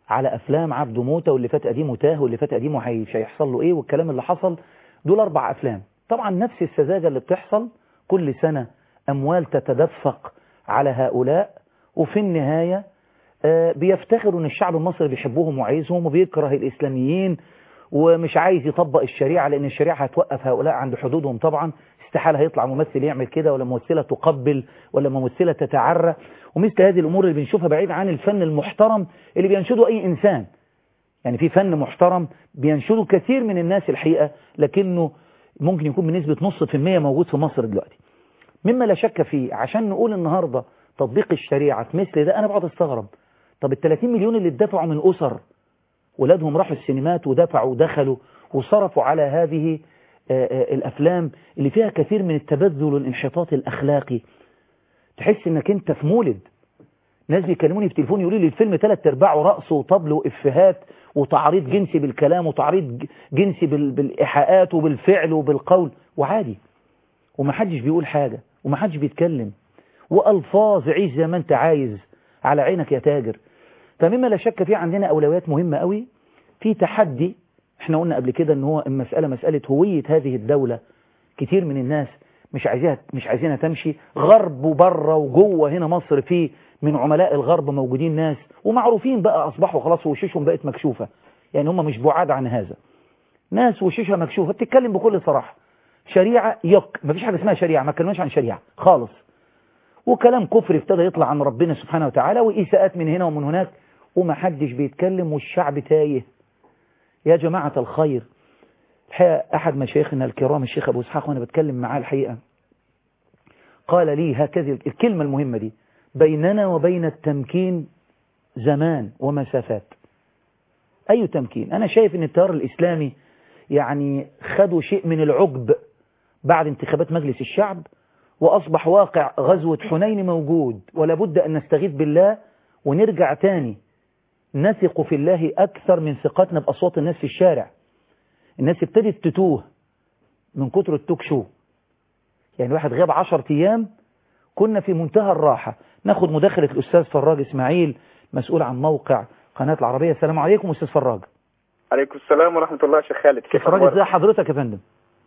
على افلام عبده موته واللي فات قديمه تاه واللي فات قديمه هي- مش هيحصل له ايه والكلام اللي حصل دول اربع افلام طبعا نفس السذاجه اللي بتحصل كل سنه اموال تتدفق على هؤلاء وفي النهايه آه، بيفتخروا ان الشعب المصري بيحبهم وعايزهم وبيكره الاسلاميين ومش عايز يطبق الشريعه لان الشريعه هتوقف هؤلاء عند حدودهم طبعا استحاله هيطلع ممثل يعمل كده ولا ممثله تقبل ولا ممثله تتعرى ومثل هذه الامور اللي بنشوفها بعيد عن الفن المحترم اللي بينشده اي انسان يعني في فن محترم بينشده كثير من الناس الحقيقه لكنه ممكن يكون بنسبه نص في المية موجود في مصر دلوقتي مما لا شك فيه عشان نقول النهارده تطبيق الشريعه في مثل ده انا بقعد استغرب طب ال 30 مليون اللي اتدفعوا من اسر ولادهم راحوا السينمات ودفعوا ودخلوا وصرفوا على هذه آه، آه، الافلام اللي فيها كثير من التبذل والانحطاط الاخلاقي تحس انك انت في مولد ناس بيكلموني في تليفون يقولوا لي الفيلم ثلاث ارباعه رقص وطبل وافيهات وتعريض جنسي بالكلام وتعريض ج- جنسي بال- بالايحاءات وبالفعل وبالقول وعادي ومحدش بيقول حاجه ومحدش بيتكلم والفاظ عيش زي ما انت عايز على عينك يا تاجر فمما لا شك فيه عندنا اولويات مهمه قوي في تحدي احنا قلنا قبل كده ان هو المساله مساله هويه هذه الدوله كتير من الناس مش عايزينها مش عايزينها تمشي غرب وبره وجوه هنا مصر في من عملاء الغرب موجودين ناس ومعروفين بقى اصبحوا خلاص وشوشهم بقت مكشوفه يعني هم مش بعاد عن هذا ناس وشوشها مكشوفه بتتكلم بكل صراحه شريعه يك مفيش حاجه اسمها شريعه ما اتكلمناش عن شريعه خالص وكلام كفر ابتدى يطلع عن ربنا سبحانه وتعالى وإساءات من هنا ومن هناك ومحدش بيتكلم والشعب تايه يا جماعة الخير الحقيقة أحد مشايخنا الكرام الشيخ أبو إسحاق وأنا بتكلم معاه الحقيقة قال لي هكذا الكلمة المهمة دي بيننا وبين التمكين زمان ومسافات أي تمكين أنا شايف أن التيار الإسلامي يعني خدوا شيء من العجب بعد انتخابات مجلس الشعب وأصبح واقع غزوة حنين موجود ولا بد أن نستغيث بالله ونرجع تاني نثق في الله أكثر من ثقتنا بأصوات الناس في الشارع الناس ابتدت تتوه من كتر التوك شو يعني واحد غاب عشر أيام كنا في منتهى الراحة ناخد مداخلة الأستاذ فراج إسماعيل مسؤول عن موقع قناة العربية السلام عليكم أستاذ فراج عليكم السلام ورحمة الله يا شيخ خالد أستاذ كيف فراج أخبارك؟ إزاي حضرتك يا فندم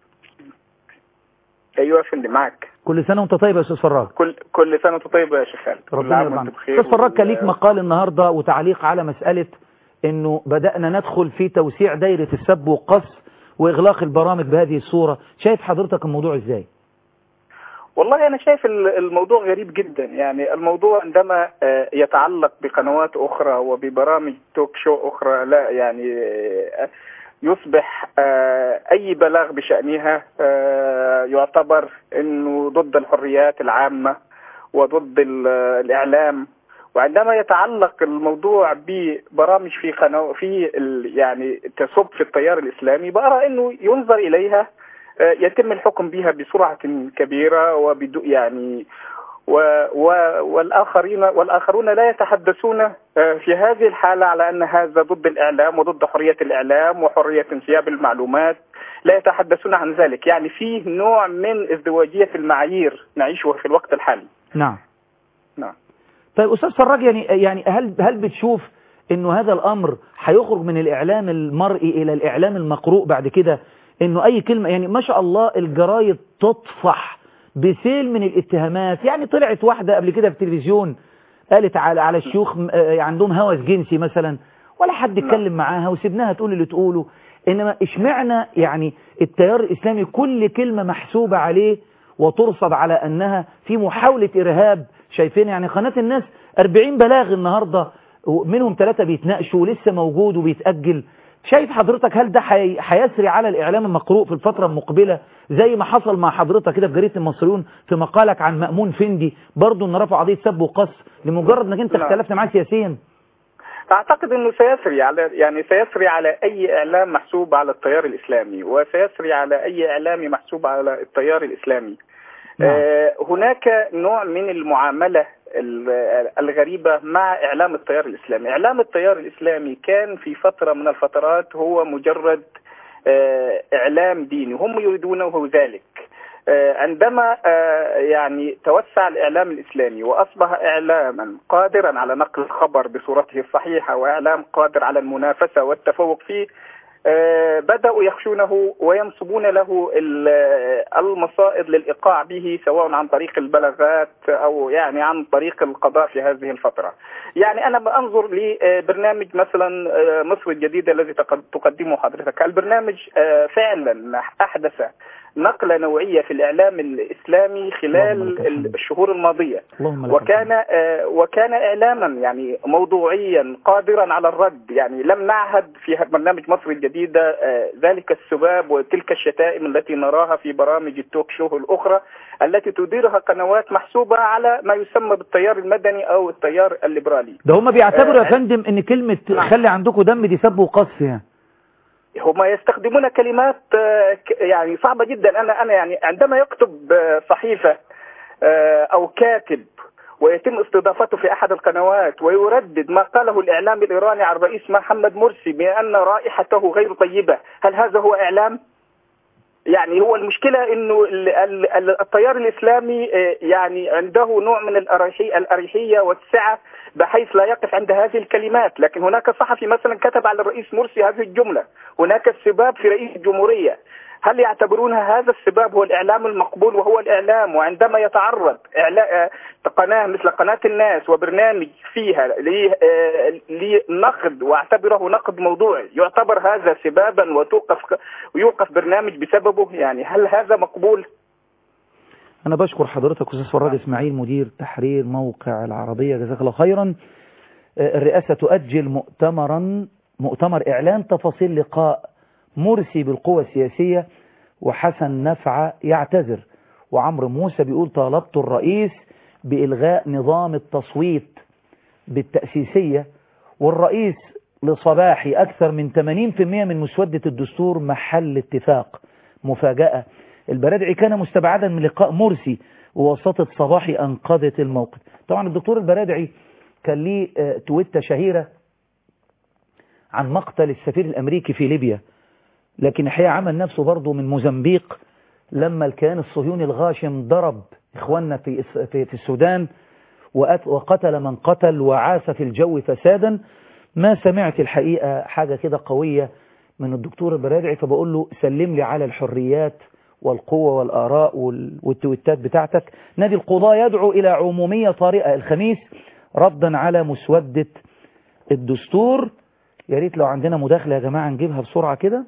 أيوة يا فندم معك كل سنة وأنت طيب يا أستاذ فراج كل كل سنة وأنت طيب يا شيخ خالد كل ربنا عام يرضى وأنت عنك بخير أستاذ فراج كان ليك وال- مقال النهاردة وتعليق على مسألة أنه بدأنا ندخل في توسيع دايرة السب والقص وإغلاق البرامج بهذه الصورة شايف حضرتك الموضوع إزاي والله أنا شايف ال- الموضوع غريب جدا يعني الموضوع عندما آه، يتعلق بقنوات أخرى وببرامج توك شو أخرى لا يعني آه، يصبح آه، أي بلاغ بشأنها آه، يعتبر أنه ضد الحريات العامة وضد ال- الإعلام وعندما يتعلق الموضوع ببرامج في قناة في ال- يعني تسب في التيار الإسلامي بأرى أنه ينظر إليها آه، يتم الحكم بها بسرعة كبيرة وبدو يعني و و والآخرين والآخرون لا يتحدثون آه، في هذه الحالة على أن هذا ضد الإعلام وضد حرية الإعلام وحرية انسياب المعلومات لا يتحدثون عن ذلك يعني فيه نوع من ازدواجية المعايير نعيشه في الوقت الحالي نعم نعم طيب أستاذ فراج يعني يعني هل هل بتشوف إنه هذا الأمر هيخرج من الإعلام المرئي إلى الإعلام المقروء بعد كده إنه أي كلمة يعني ما شاء الله الجرايد تطفح بسيل من الاتهامات يعني طلعت واحدة قبل كده في التلفزيون قالت على على الشيوخ م- آه، عندهم هوس جنسي مثلا ولا حد اتكلم معاها وسيبناها تقول اللي تقوله انما اشمعنى يعني التيار الاسلامي كل كلمة محسوبة عليه وترصد على انها في محاولة ارهاب شايفين يعني قناة الناس 40 بلاغ النهاردة منهم ثلاثة بيتناقشوا ولسه موجود وبيتأجل شايف حضرتك هل ده حي- هيسري على الإعلام المقروء في الفترة المقبلة زي ما حصل مع حضرتك كده في جريدة المصريون في مقالك عن مأمون فندي برضه ان رفعوا قضية سب وقص لمجرد انك انت نعم. اختلفت معاه سياسيا أعتقد أنه سيسري على يعني سيسري على أي إعلام محسوب على التيار الإسلامي وسيسري على أي إعلامي محسوب على التيار الإسلامي نعم. آه، هناك نوع من المعاملة ال- الغريبة مع إعلام التيار الإسلامي إعلام التيار الإسلامي كان في فترة من الفترات هو مجرد آه، إعلام ديني هم يريدونه ذلك آه، عندما آه، يعني توسع الإعلام الإسلامي وأصبح إعلاما قادرا على نقل الخبر بصورته الصحيحة وإعلام قادر على المنافسة والتفوق فيه آه، بدأوا يخشونه وينصبون له ال- آه، المصائد للإيقاع به سواء عن طريق البلاغات أو يعني عن طريق القضاء في هذه الفترة يعني أنا بأنظر لبرنامج مثلا آه، مصر الجديدة الذي تقد- تقدمه حضرتك البرنامج آه، فعلا أحدث نقلة نوعية في الإعلام الإسلامي اللهم خلال لك الحمد. الشهور الماضية اللهم لك وكان آه، وكان اعلاما يعني موضوعيا قادرا على الرد يعني لم نعهد في برنامج مصر الجديده آه، ذلك السباب وتلك الشتائم التي نراها في برامج التوك شو الاخرى التي تديرها قنوات محسوبه على ما يسمى بالتيار المدني او التيار الليبرالي ده هم بيعتبروا يا آه، فندم ان كلمة نعم. خلي عندكم دم دي سب وقذف يعني هم يستخدمون كلمات آه، ك- يعني صعبة جدا أنا أنا يعني عندما يكتب آه، صحيفة آه، أو كاتب ويتم استضافته في أحد القنوات ويردد ما قاله الإعلام الإيراني عن الرئيس محمد مرسي بأن رائحته غير طيبة هل هذا هو إعلام؟ يعني هو المشكلة انه ال- ال- ال- التيار الاسلامي آه، يعني عنده نوع من الأريحية, الاريحية والسعة بحيث لا يقف عند هذه الكلمات لكن هناك صحفي مثلا كتب على الرئيس مرسي هذه الجملة هناك السباب في رئيس الجمهورية هل يعتبرونها هذا السباب هو الإعلام المقبول وهو الإعلام وعندما يتعرض إعلا- آه، قناة مثل قناة الناس وبرنامج فيها لي- آه، لنقد واعتبره نقد موضوعي يعتبر هذا سبابا وتوقف ويوقف برنامج بسببه يعني هل هذا مقبول؟ أنا بشكر حضرتك أستاذ فراد إسماعيل مدير تحرير موقع العربية جزاك الله خيرا آه، الرئاسة تؤجل مؤتمرا مؤتمر إعلان تفاصيل لقاء مرسي بالقوى السياسية وحسن نفعة يعتذر وعمرو موسى بيقول طالبت الرئيس بإلغاء نظام التصويت بالتأسيسية والرئيس لصباحي أكثر من 80% من مسودة الدستور محل اتفاق مفاجأة البرادعي كان مستبعدا من لقاء مرسي ووسطة صباحي أنقذت الموقف طبعا الدكتور البرادعي كان ليه آه، تويتة شهيرة عن مقتل السفير الأمريكي في ليبيا لكن الحقيقة عمل نفسه برضه من موزمبيق لما الكيان الصهيوني الغاشم ضرب إخواننا في, في, في السودان وأت- وقتل من قتل وعاث في الجو فسادا ما سمعت الحقيقة حاجة كده قوية من الدكتور البرادعي فبقول له سلم لي على الحريات والقوة والآراء وال- والتويتات بتاعتك نادي القضاء يدعو إلى عمومية طارئة الخميس ردا على مسودة الدستور يا ريت لو عندنا مداخلة يا جماعة نجيبها بسرعة كده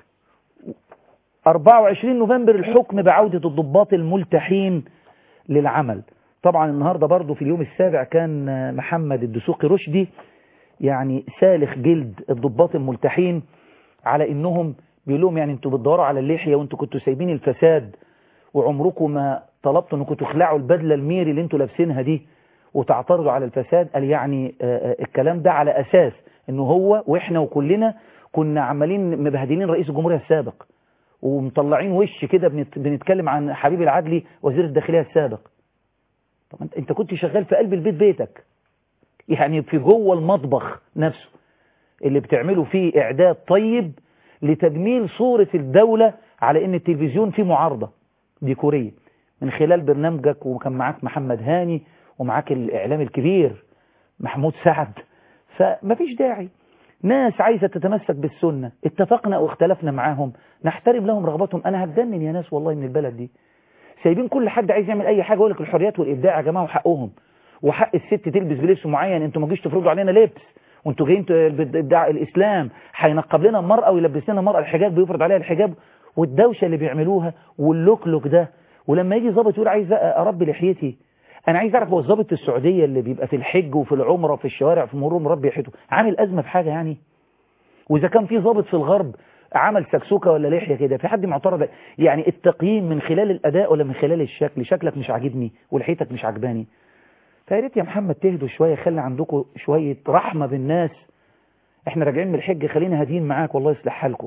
24 نوفمبر الحكم بعودة الضباط الملتحين للعمل طبعا النهاردة برضو في اليوم السابع كان محمد الدسوقي رشدي يعني سالخ جلد الضباط الملتحين على انهم بيقول لهم يعني انتوا بتدوروا على اللحية وانتوا كنتوا سايبين الفساد وعمركم ما طلبتوا انكم تخلعوا البدلة الميري اللي انتوا لابسينها دي وتعترضوا على الفساد قال يعني آه، آه، الكلام ده على اساس انه هو واحنا وكلنا كنا عمالين مبهدلين رئيس الجمهورية السابق ومطلعين وش كده بنت- بنتكلم عن حبيب العدلي وزير الداخلية السابق طب انت- انت كنت شغال في قلب البيت بيتك يعني في جوه المطبخ نفسه اللي بتعمله فيه اعداد طيب لتجميل صورة الدولة على ان التلفزيون فيه معارضة ديكورية من خلال برنامجك وكان معاك محمد هاني ومعاك الاعلام الكبير محمود سعد فمفيش داعي ناس عايزة تتمسك بالسنة اتفقنا او اختلفنا معاهم نحترم لهم رغبتهم انا هتجنن يا ناس والله من البلد دي سايبين كل حد عايز يعمل اي حاجة يقول لك الحريات والابداع يا جماعة وحقهم وحق الست تلبس بلبس معين انتوا ما جيش تفرضوا علينا لبس وانتوا جايين ت- بتدع الاسلام هينقب لنا المرأة ويلبس لنا المرأة الحجاب بيفرض عليها الحجاب والدوشة اللي بيعملوها واللوكلوك ده ولما يجي ظابط يقول عايز اربي لحيتي انا عايز اعرف هو الظابط في السعودية اللي بيبقى في الحج وفي العمرة وفي الشوارع في مرور مربي لحيته عامل ازمة في حاجة يعني واذا كان في ظابط في الغرب عمل سكسوكة ولا لحية كده في حد معترض يعني التقييم من خلال الاداء ولا من خلال الشكل شكلك مش عاجبني ولحيتك مش عجباني فيا ريت يا محمد تهدوا شوية خلي عندكم شوية رحمة بالناس احنا راجعين من الحج خلينا هاديين معاك والله يصلح حالكم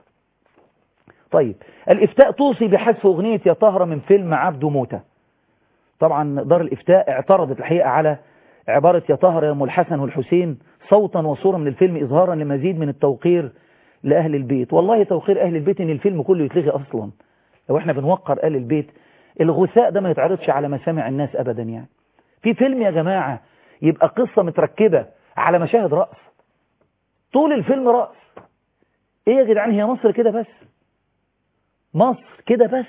طيب الافتاء توصي بحذف اغنية يا طهرة من فيلم عبده موتة طبعا دار الافتاء اعترضت الحقيقة على عبارة يا طهر يا ام الحسن والحسين صوتا وصورة من الفيلم اظهارا لمزيد من التوقير لأهل البيت والله توقير أهل البيت ان الفيلم كله يتلغي أصلا لو احنا بنوقر آل البيت الغثاء ده ما يتعرضش على مسامع الناس أبدا يعني في فيلم يا جماعة يبقى قصة متركبة على مشاهد رأس طول الفيلم رأس ايه يا جدعان هي مصر كده بس مصر كده بس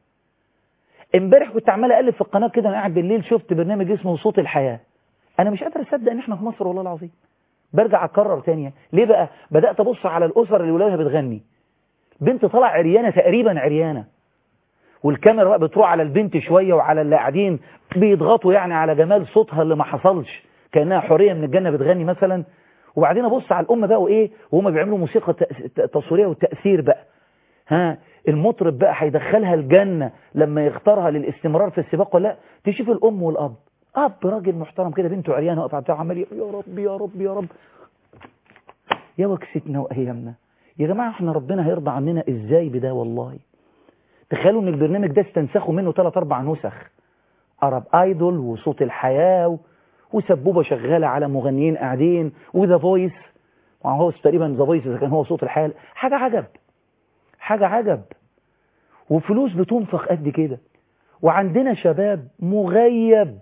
امبارح كنت عمال اقلب في القناه كده وانا قاعد بالليل شفت برنامج اسمه صوت الحياه انا مش قادر اصدق ان احنا في مصر والله العظيم برجع اكرر تاني ليه بقى بدات ابص على الاسر اللي ولادها بتغني بنت طالعه عريانه تقريبا عريانه والكاميرا بقى بتروح على البنت شويه وعلى اللي قاعدين بيضغطوا يعني على جمال صوتها اللي ما حصلش كانها حوريه من الجنه بتغني مثلا وبعدين ابص على الام بقى وايه وهم بيعملوا موسيقى تصويريه والتاثير بقى ها المطرب بقى هيدخلها الجنة لما يختارها للاستمرار في السباق ولا لا تشوف الأم والأب أب راجل محترم كده بنته عريانة واقفة بتاعه عمال يا رب يا رب يا رب يا وكستنا وأيامنا يا جماعة احنا ربنا هيرضى عننا ازاي بده والله تخيلوا ان البرنامج ده استنسخوا منه ثلاث اربع نسخ عرب ايدول وصوت الحياة و... وسبوبة شغالة على مغنيين قاعدين وذا فويس وهو تقريبا ذا فويس اذا كان هو صوت الحياة حاجة عجب حاجة عجب وفلوس بتنفق قد كده وعندنا شباب مغيب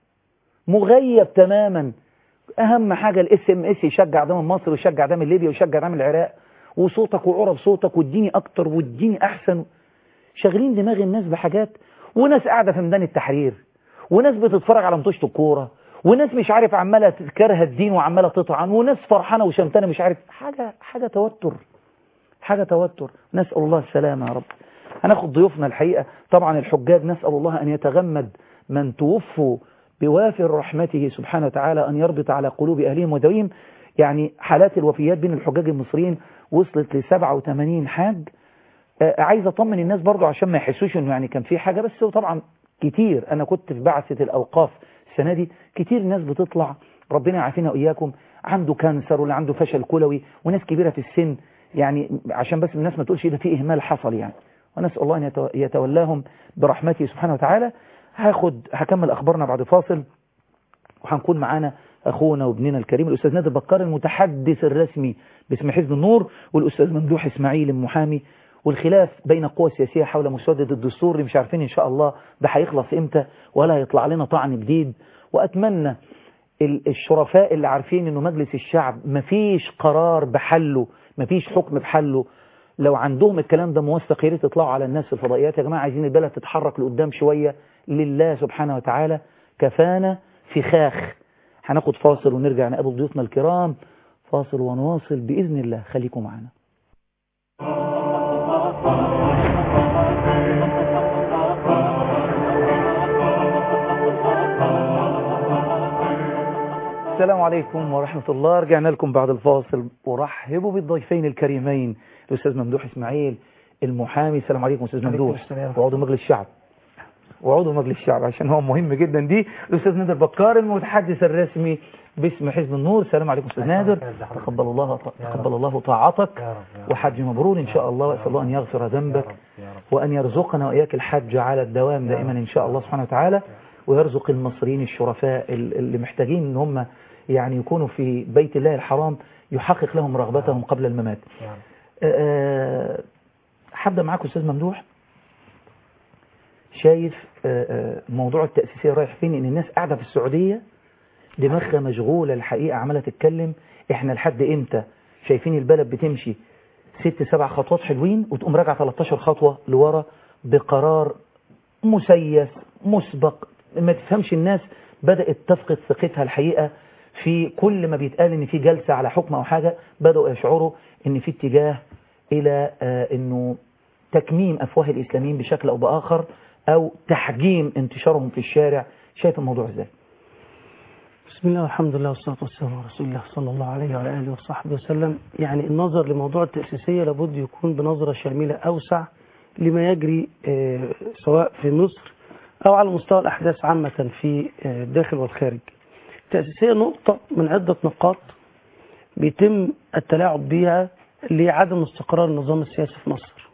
مغيب تماما اهم حاجة الاس ام اس يشجع ده من مصر ويشجع ده من ليبيا ويشجع ده من العراق وصوتك وعرب صوتك واديني اكتر واديني احسن شاغلين دماغ الناس بحاجات وناس قاعدة في ميدان التحرير وناس بتتفرج على مطوشة الكورة وناس مش عارف عمالة تكره الدين وعمالة تطعن وناس فرحانة وشمتانة مش عارف حاجة حاجة توتر حاجة توتر نسأل الله السلامة يا رب هناخد ضيوفنا الحقيقة طبعا الحجاج نسأل الله أن يتغمد من توفوا بوافر رحمته سبحانه وتعالى أن يربط على قلوب أهلهم ودويم يعني حالات الوفيات بين الحجاج المصريين وصلت ل 87 حاج آه عايز أطمن الناس برضو عشان ما يحسوش أنه يعني كان في حاجة بس هو طبعا كتير أنا كنت في بعثة الأوقاف السنة دي كتير ناس بتطلع ربنا يعافينا وإياكم عنده كانسر ولا عنده فشل كلوي وناس كبيرة في السن يعني عشان بس الناس ما تقولش ده في إهمال حصل يعني ونسأل الله أن يتولاهم برحمته سبحانه وتعالى هاخد هكمل أخبارنا بعد فاصل وهنكون معانا أخونا وابننا الكريم الأستاذ نادر بكار المتحدث الرسمي باسم حزب النور والأستاذ ممدوح إسماعيل المحامي والخلاف بين القوى السياسية حول مسودة الدستور اللي مش عارفين إن شاء الله ده هيخلص إمتى ولا هيطلع لنا طعن جديد وأتمنى الشرفاء اللي عارفين إنه مجلس الشعب مفيش قرار بحله مفيش حكم بحله لو عندهم الكلام ده موثق يا ريت يطلعوا على الناس في الفضائيات يا جماعه عايزين البلد تتحرك لقدام شويه لله سبحانه وتعالى كفانا فخاخ هناخد فاصل ونرجع نقابل ضيوفنا الكرام فاصل ونواصل باذن الله خليكم معنا السلام عليكم ورحمة الله رجعنا لكم بعد الفاصل ورحبوا بالضيفين الكريمين الأستاذ ممدوح إسماعيل المحامي السلام عليكم أستاذ ممدوح وعضو مجلس الشعب وعضو مجلس الشعب عشان هو مهم جدا دي الأستاذ نادر بكار المتحدث الرسمي باسم حزب النور السلام عليكم أستاذ نادر تقبل الله تقبل الله طاعتك وحج مبرور إن شاء الله وأسأل الله أن يغفر ذنبك وأن يرزقنا وإياك الحج على الدوام دائما إن شاء الله سبحانه وتعالى ويرزق المصريين الشرفاء اللي محتاجين ان هم يعني يكونوا في بيت الله الحرام يحقق لهم رغبتهم قبل الممات حابة معاكم أستاذ ممدوح شايف موضوع التأسيسية رايح فين ان الناس قاعدة في السعودية دماغها مشغولة الحقيقة عمالة تتكلم احنا لحد امتى شايفين البلد بتمشي ست سبع خطوات حلوين وتقوم راجعة 13 خطوة لورا بقرار مسيس مسبق ما تفهمش الناس بدأت تفقد ثقتها الحقيقة في كل ما بيتقال ان في جلسة على حكم او حاجة بدأوا يشعروا ان في اتجاه الى آه انه تكميم افواه الاسلاميين بشكل او باخر او تحجيم انتشارهم في الشارع شايف الموضوع ازاي بسم الله والحمد لله والصلاة والسلام على رسول الله صلى الله عليه وعلى آله وصحبه وسلم يعني النظر لموضوع التأسيسية لابد يكون بنظرة شاملة أوسع لما يجري آه سواء في مصر أو على مستوى الأحداث عامة في الداخل والخارج التأسيسية نقطة من عدة نقاط بيتم التلاعب بها لعدم استقرار النظام السياسي في مصر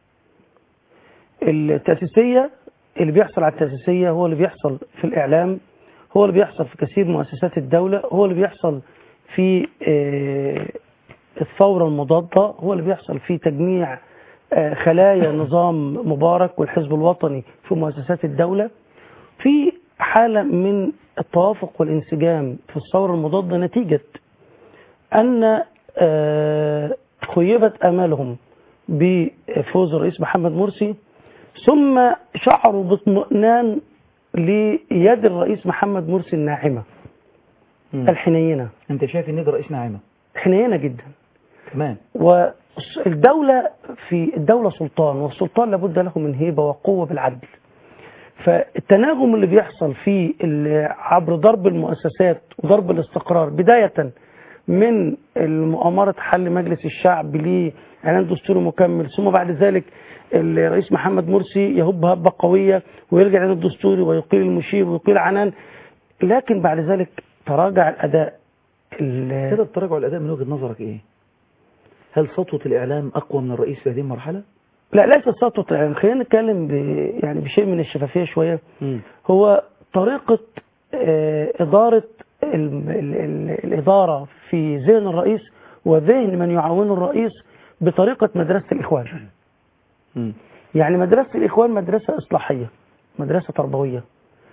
التأسيسية اللي بيحصل على التأسيسية هو اللي بيحصل في الإعلام هو اللي بيحصل في كثير من مؤسسات الدولة هو اللي بيحصل في الثورة المضادة هو اللي بيحصل في تجميع آه، خلايا نظام مبارك والحزب الوطني في مؤسسات الدولة في حالة من التوافق والانسجام في الثورة المضادة نتيجة أن آه، خيبت آمالهم بفوز الرئيس محمد مرسي ثم شعروا باطمئنان ليد الرئيس محمد مرسي الناعمة مم. الحنينة انت شايف ان ده رئيس ناعمه حنينة جدا تمام والدولة في الدولة سلطان والسلطان لابد له من هيبة وقوة بالعدل فالتناغم اللي بيحصل في ال- عبر ضرب المؤسسات وضرب الاستقرار بداية من مؤامرة حل مجلس الشعب لإعلان دستوري مكمل ثم بعد ذلك الرئيس محمد مرسي يهب هبة قوية ويرجع إعلان الدستوري ويقيل المشير ويقيل عنان لكن بعد ذلك تراجع الأداء ال- سبب تراجع الاداء من وجهه نظرك ايه هل سطوه الاعلام اقوى من الرئيس في هذه المرحله لا ليس سطوة الإعلام خلينا نتكلم ب... يعني بشيء من الشفافية شوية هو طريقة آه، إدارة ال... ال... ال... الإدارة في ذهن الرئيس وذهن من يعاون الرئيس بطريقة مدرسة الإخوان مم. يعني مدرسة الإخوان مدرسة إصلاحية مدرسة تربوية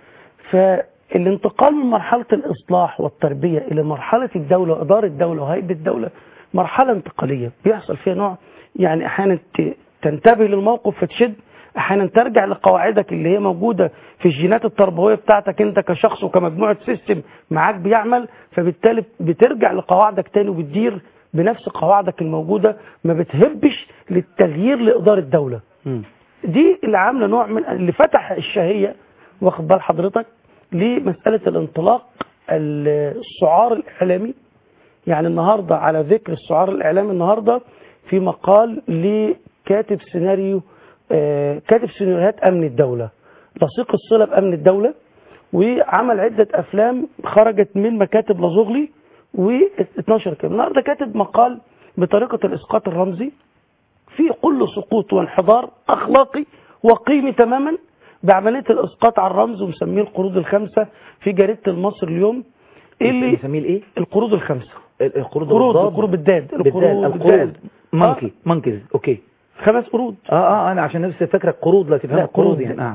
فالانتقال من مرحلة الإصلاح والتربية إلى مرحلة الدولة وإدارة الدولة وهيئة الدولة مرحلة انتقالية بيحصل فيها نوع يعني أحيانا ت- تنتبه للموقف فتشد أحيانا ترجع لقواعدك اللي هي موجودة في الجينات التربوية بتاعتك أنت كشخص وكمجموعة سيستم معاك بيعمل فبالتالي بترجع لقواعدك تاني وبتدير بنفس قواعدك الموجودة ما بتهبش للتغيير لإدارة الدولة مم. دي اللي عامله نوع من اللي فتح الشهيه واخد بال حضرتك لمساله الانطلاق السعار الاعلامي يعني النهارده على ذكر السعار الاعلامي النهارده في مقال لكاتب سيناريو آه، كاتب سيناريوهات امن الدوله لصيق الصله بامن الدوله وعمل عده افلام خرجت من مكاتب لازوغلي و12 كده النهارده كاتب مقال بطريقه الاسقاط الرمزي في كل سقوط وانحدار اخلاقي وقيمي تماما بعمليه الاسقاط على الرمز ومسميه القروض الخمسه في جريده المصري اليوم اللي نسميه الايه القروض الخمسه القروض قروض بالضاد؟ القروض بالداد بالدال القروض بالدال. مونكي مونكيز اوكي خمس قروض اه اه انا عشان نفسي فاكره القروض لا تفهم لا، القروض قروض يعني اه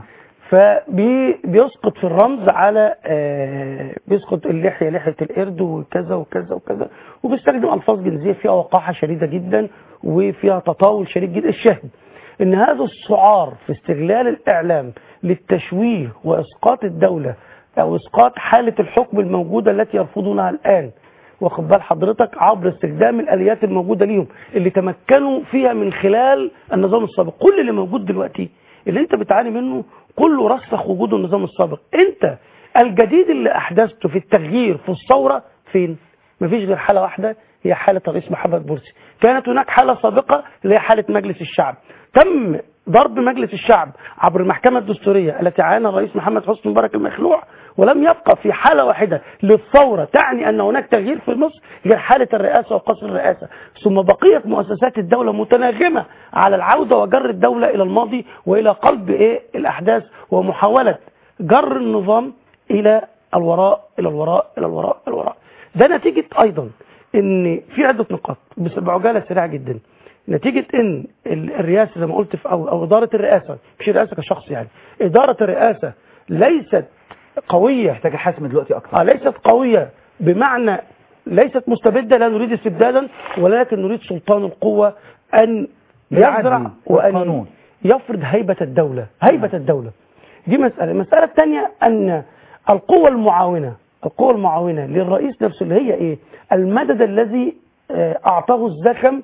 فبيسقط في الرمز على آه، بيسقط اللحيه لحيه القرد وكذا وكذا وكذا وبيستخدم الفاظ جنسيه فيها وقاحه شديده جدا وفيها تطاول شديد جدا الشاهد ان هذا السعار في استغلال الاعلام للتشويه واسقاط الدوله او اسقاط حاله الحكم الموجوده التي يرفضونها الان واخد بال حضرتك عبر استخدام الاليات الموجوده ليهم اللي تمكنوا فيها من خلال النظام السابق كل اللي موجود دلوقتي اللي انت بتعاني منه كله رسخ وجود النظام السابق انت الجديد اللي احدثته في التغيير في الثوره فين مفيش غير حاله واحده هي حاله الرئيس محمد مرسي كانت هناك حاله سابقه اللي هي حاله مجلس الشعب تم ضرب مجلس الشعب عبر المحكمه الدستوريه التي عانى الرئيس محمد حسني مبارك المخلوع ولم يبقى في حاله واحده للثوره تعني ان هناك تغيير في مصر غير حاله الرئاسه وقصر الرئاسه ثم بقيه مؤسسات الدوله متناغمه على العوده وجر الدوله الى الماضي والى قلب ايه الاحداث ومحاوله جر النظام الى الوراء الى الوراء الى الوراء الى الوراء ده نتيجه ايضا ان في عده نقاط بس بعجاله سريعه جدا نتيجة ان ال- الرئاسة زي ما قلت في اول او ادارة الرئاسة مش الرئاسة كشخص يعني ادارة الرئاسة ليست قوية محتاجه حسم دلوقتي اكتر آه ليست قوية بمعنى ليست مستبدة لا نريد استبدادا ولكن نريد سلطان القوة أن بالعدل يزرع وأن والقانون. يفرض هيبة الدولة هيبة الدولة دي مسألة المسألة الثانية أن القوة المعاونة القوة المعاونة للرئيس نفسه اللي هي إيه المدد الذي آه، أعطاه الزخم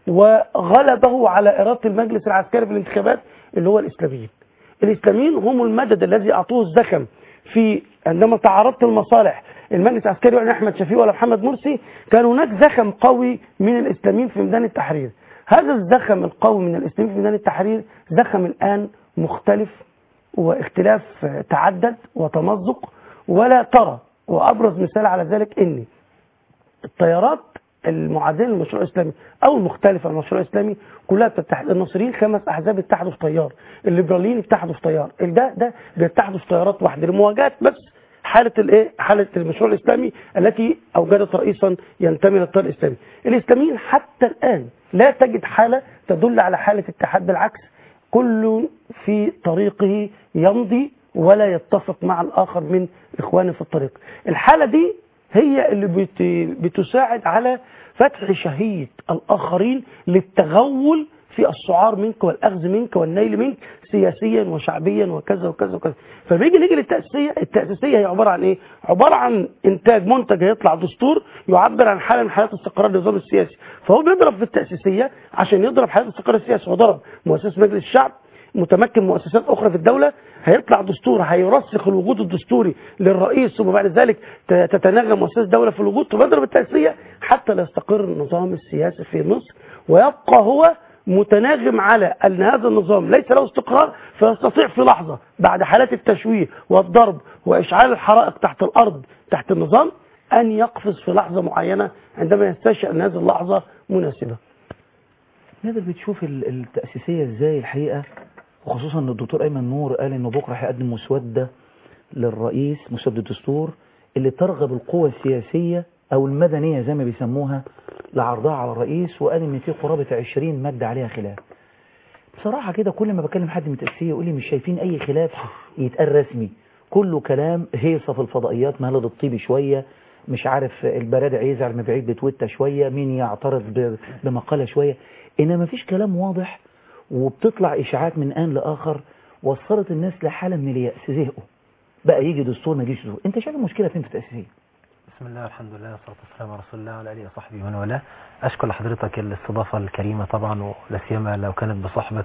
وغلبه على إرادة المجلس العسكري في الانتخابات اللي هو الإسلاميين الإسلاميين هم المدد الذي أعطوه الزخم في عندما تعارضت المصالح المجلس العسكري ولا احمد شفيق ولا محمد مرسي كان هناك زخم قوي من الاسلاميين في ميدان التحرير هذا الزخم القوي من الاسلاميين في ميدان التحرير زخم الان مختلف واختلاف آه، تعدد وتمزق ولا ترى وابرز مثال على ذلك ان التيارات المعادله للمشروع الاسلامي او المختلفه عن المشروع الاسلامي كلها بتتحد الناصريين خمس احزاب اتحدوا في تيار الليبراليين اتحدوا في تيار ده ده بيتحدوا في تيارات واحده لمواجهه بس حاله الايه حاله المشروع الاسلامي التي اوجدت رئيسا ينتمي للتيار الاسلامي الاسلاميين حتى الان لا تجد حالة تدل على حالة اتحاد بالعكس كل في طريقه يمضي ولا يتفق مع الآخر من إخوانه في الطريق الحالة دي هي اللي بت بتساعد على فتح شهية الآخرين للتغول في السعار منك والأخذ منك والنيل منك سياسيا وشعبيا وكذا وكذا وكذا فبيجي نيجي للتأسيسية التأسيسية هي عبارة عن إيه؟ عبارة عن إنتاج منتج هيطلع دستور يعبر عن حالة من حالات استقرار النظام السياسي فهو بيضرب في التأسيسية عشان يضرب حالة استقرار السياسي وضرب مؤسسة مجلس الشعب متمكن مؤسسات اخرى في الدوله هيطلع دستور هيرسخ الوجود الدستوري للرئيس ثم بعد ذلك ت- تتناغم مؤسسات الدوله في الوجود تبادر بالتاسيسيه حتى لا يستقر النظام السياسي في مصر ويبقى هو متناغم على ان هذا النظام ليس له استقرار فيستطيع في لحظه بعد حالات التشويه والضرب واشعال الحرائق تحت الارض تحت النظام ان يقفز في لحظه معينه عندما يستشعر ان هذه اللحظه مناسبه. نقدر بتشوف ال- التأسيسية ازاي الحقيقة وخصوصا ان الدكتور ايمن نور قال انه بكرة هيقدم مسودة للرئيس مسودة الدستور اللي ترغب القوى السياسية او المدنية زي ما بيسموها لعرضها على الرئيس وقال ان في قرابة 20 مادة عليها خلاف بصراحة كده كل ما بكلم حد من التأسيسية يقول لي مش شايفين اي خلاف يتقال رسمي كله كلام هيصة في الفضائيات مهلد الطيبي شوية مش عارف البرادع يزعل من بعيد بتويتة شوية مين يعترض ب- بمقالة شوية انما مفيش كلام واضح وبتطلع اشاعات من ان لاخر وصلت الناس لحالة من اليأس زهقوا بقى يجي دستور ما يجيش دستور انت شايف المشكلة فين في التأسيسية بسم الله الحمد لله والصلاة والسلام على رسول الله وعلى آله وصحبه ومن والاه أشكر لحضرتك الاستضافة الكريمة طبعا ولا سيما لو كانت بصحبة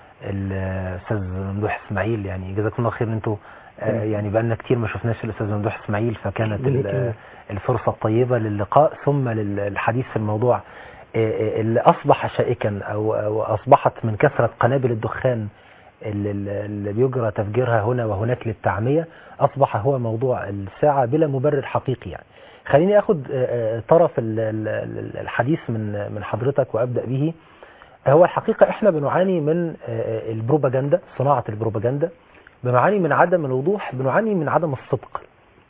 الأستاذ ممدوح إسماعيل يعني جزاكم الله خير إن أنتوا آه، يعني بقالنا كتير ما شفناش الأستاذ ممدوح إسماعيل فكانت ربنا ال- يكرمك. الفرصة الطيبة للقاء ثم للحديث في الموضوع آه، آه، اللي أصبح شائكا أو أو أصبحت من كثرة قنابل الدخان اللي- اللي اللي بيجرى تفجيرها هنا وهناك للتعمية أصبح هو موضوع الساعة بلا مبرر حقيقي يعني خليني أخد آه، آه، طرف ال- ال- ال- الحديث من من حضرتك وأبدأ به هو الحقيقة إحنا بنعاني من آه، آه، البروباجندا صناعة البروباجندا بنعاني من عدم الوضوح بنعاني من عدم الصدق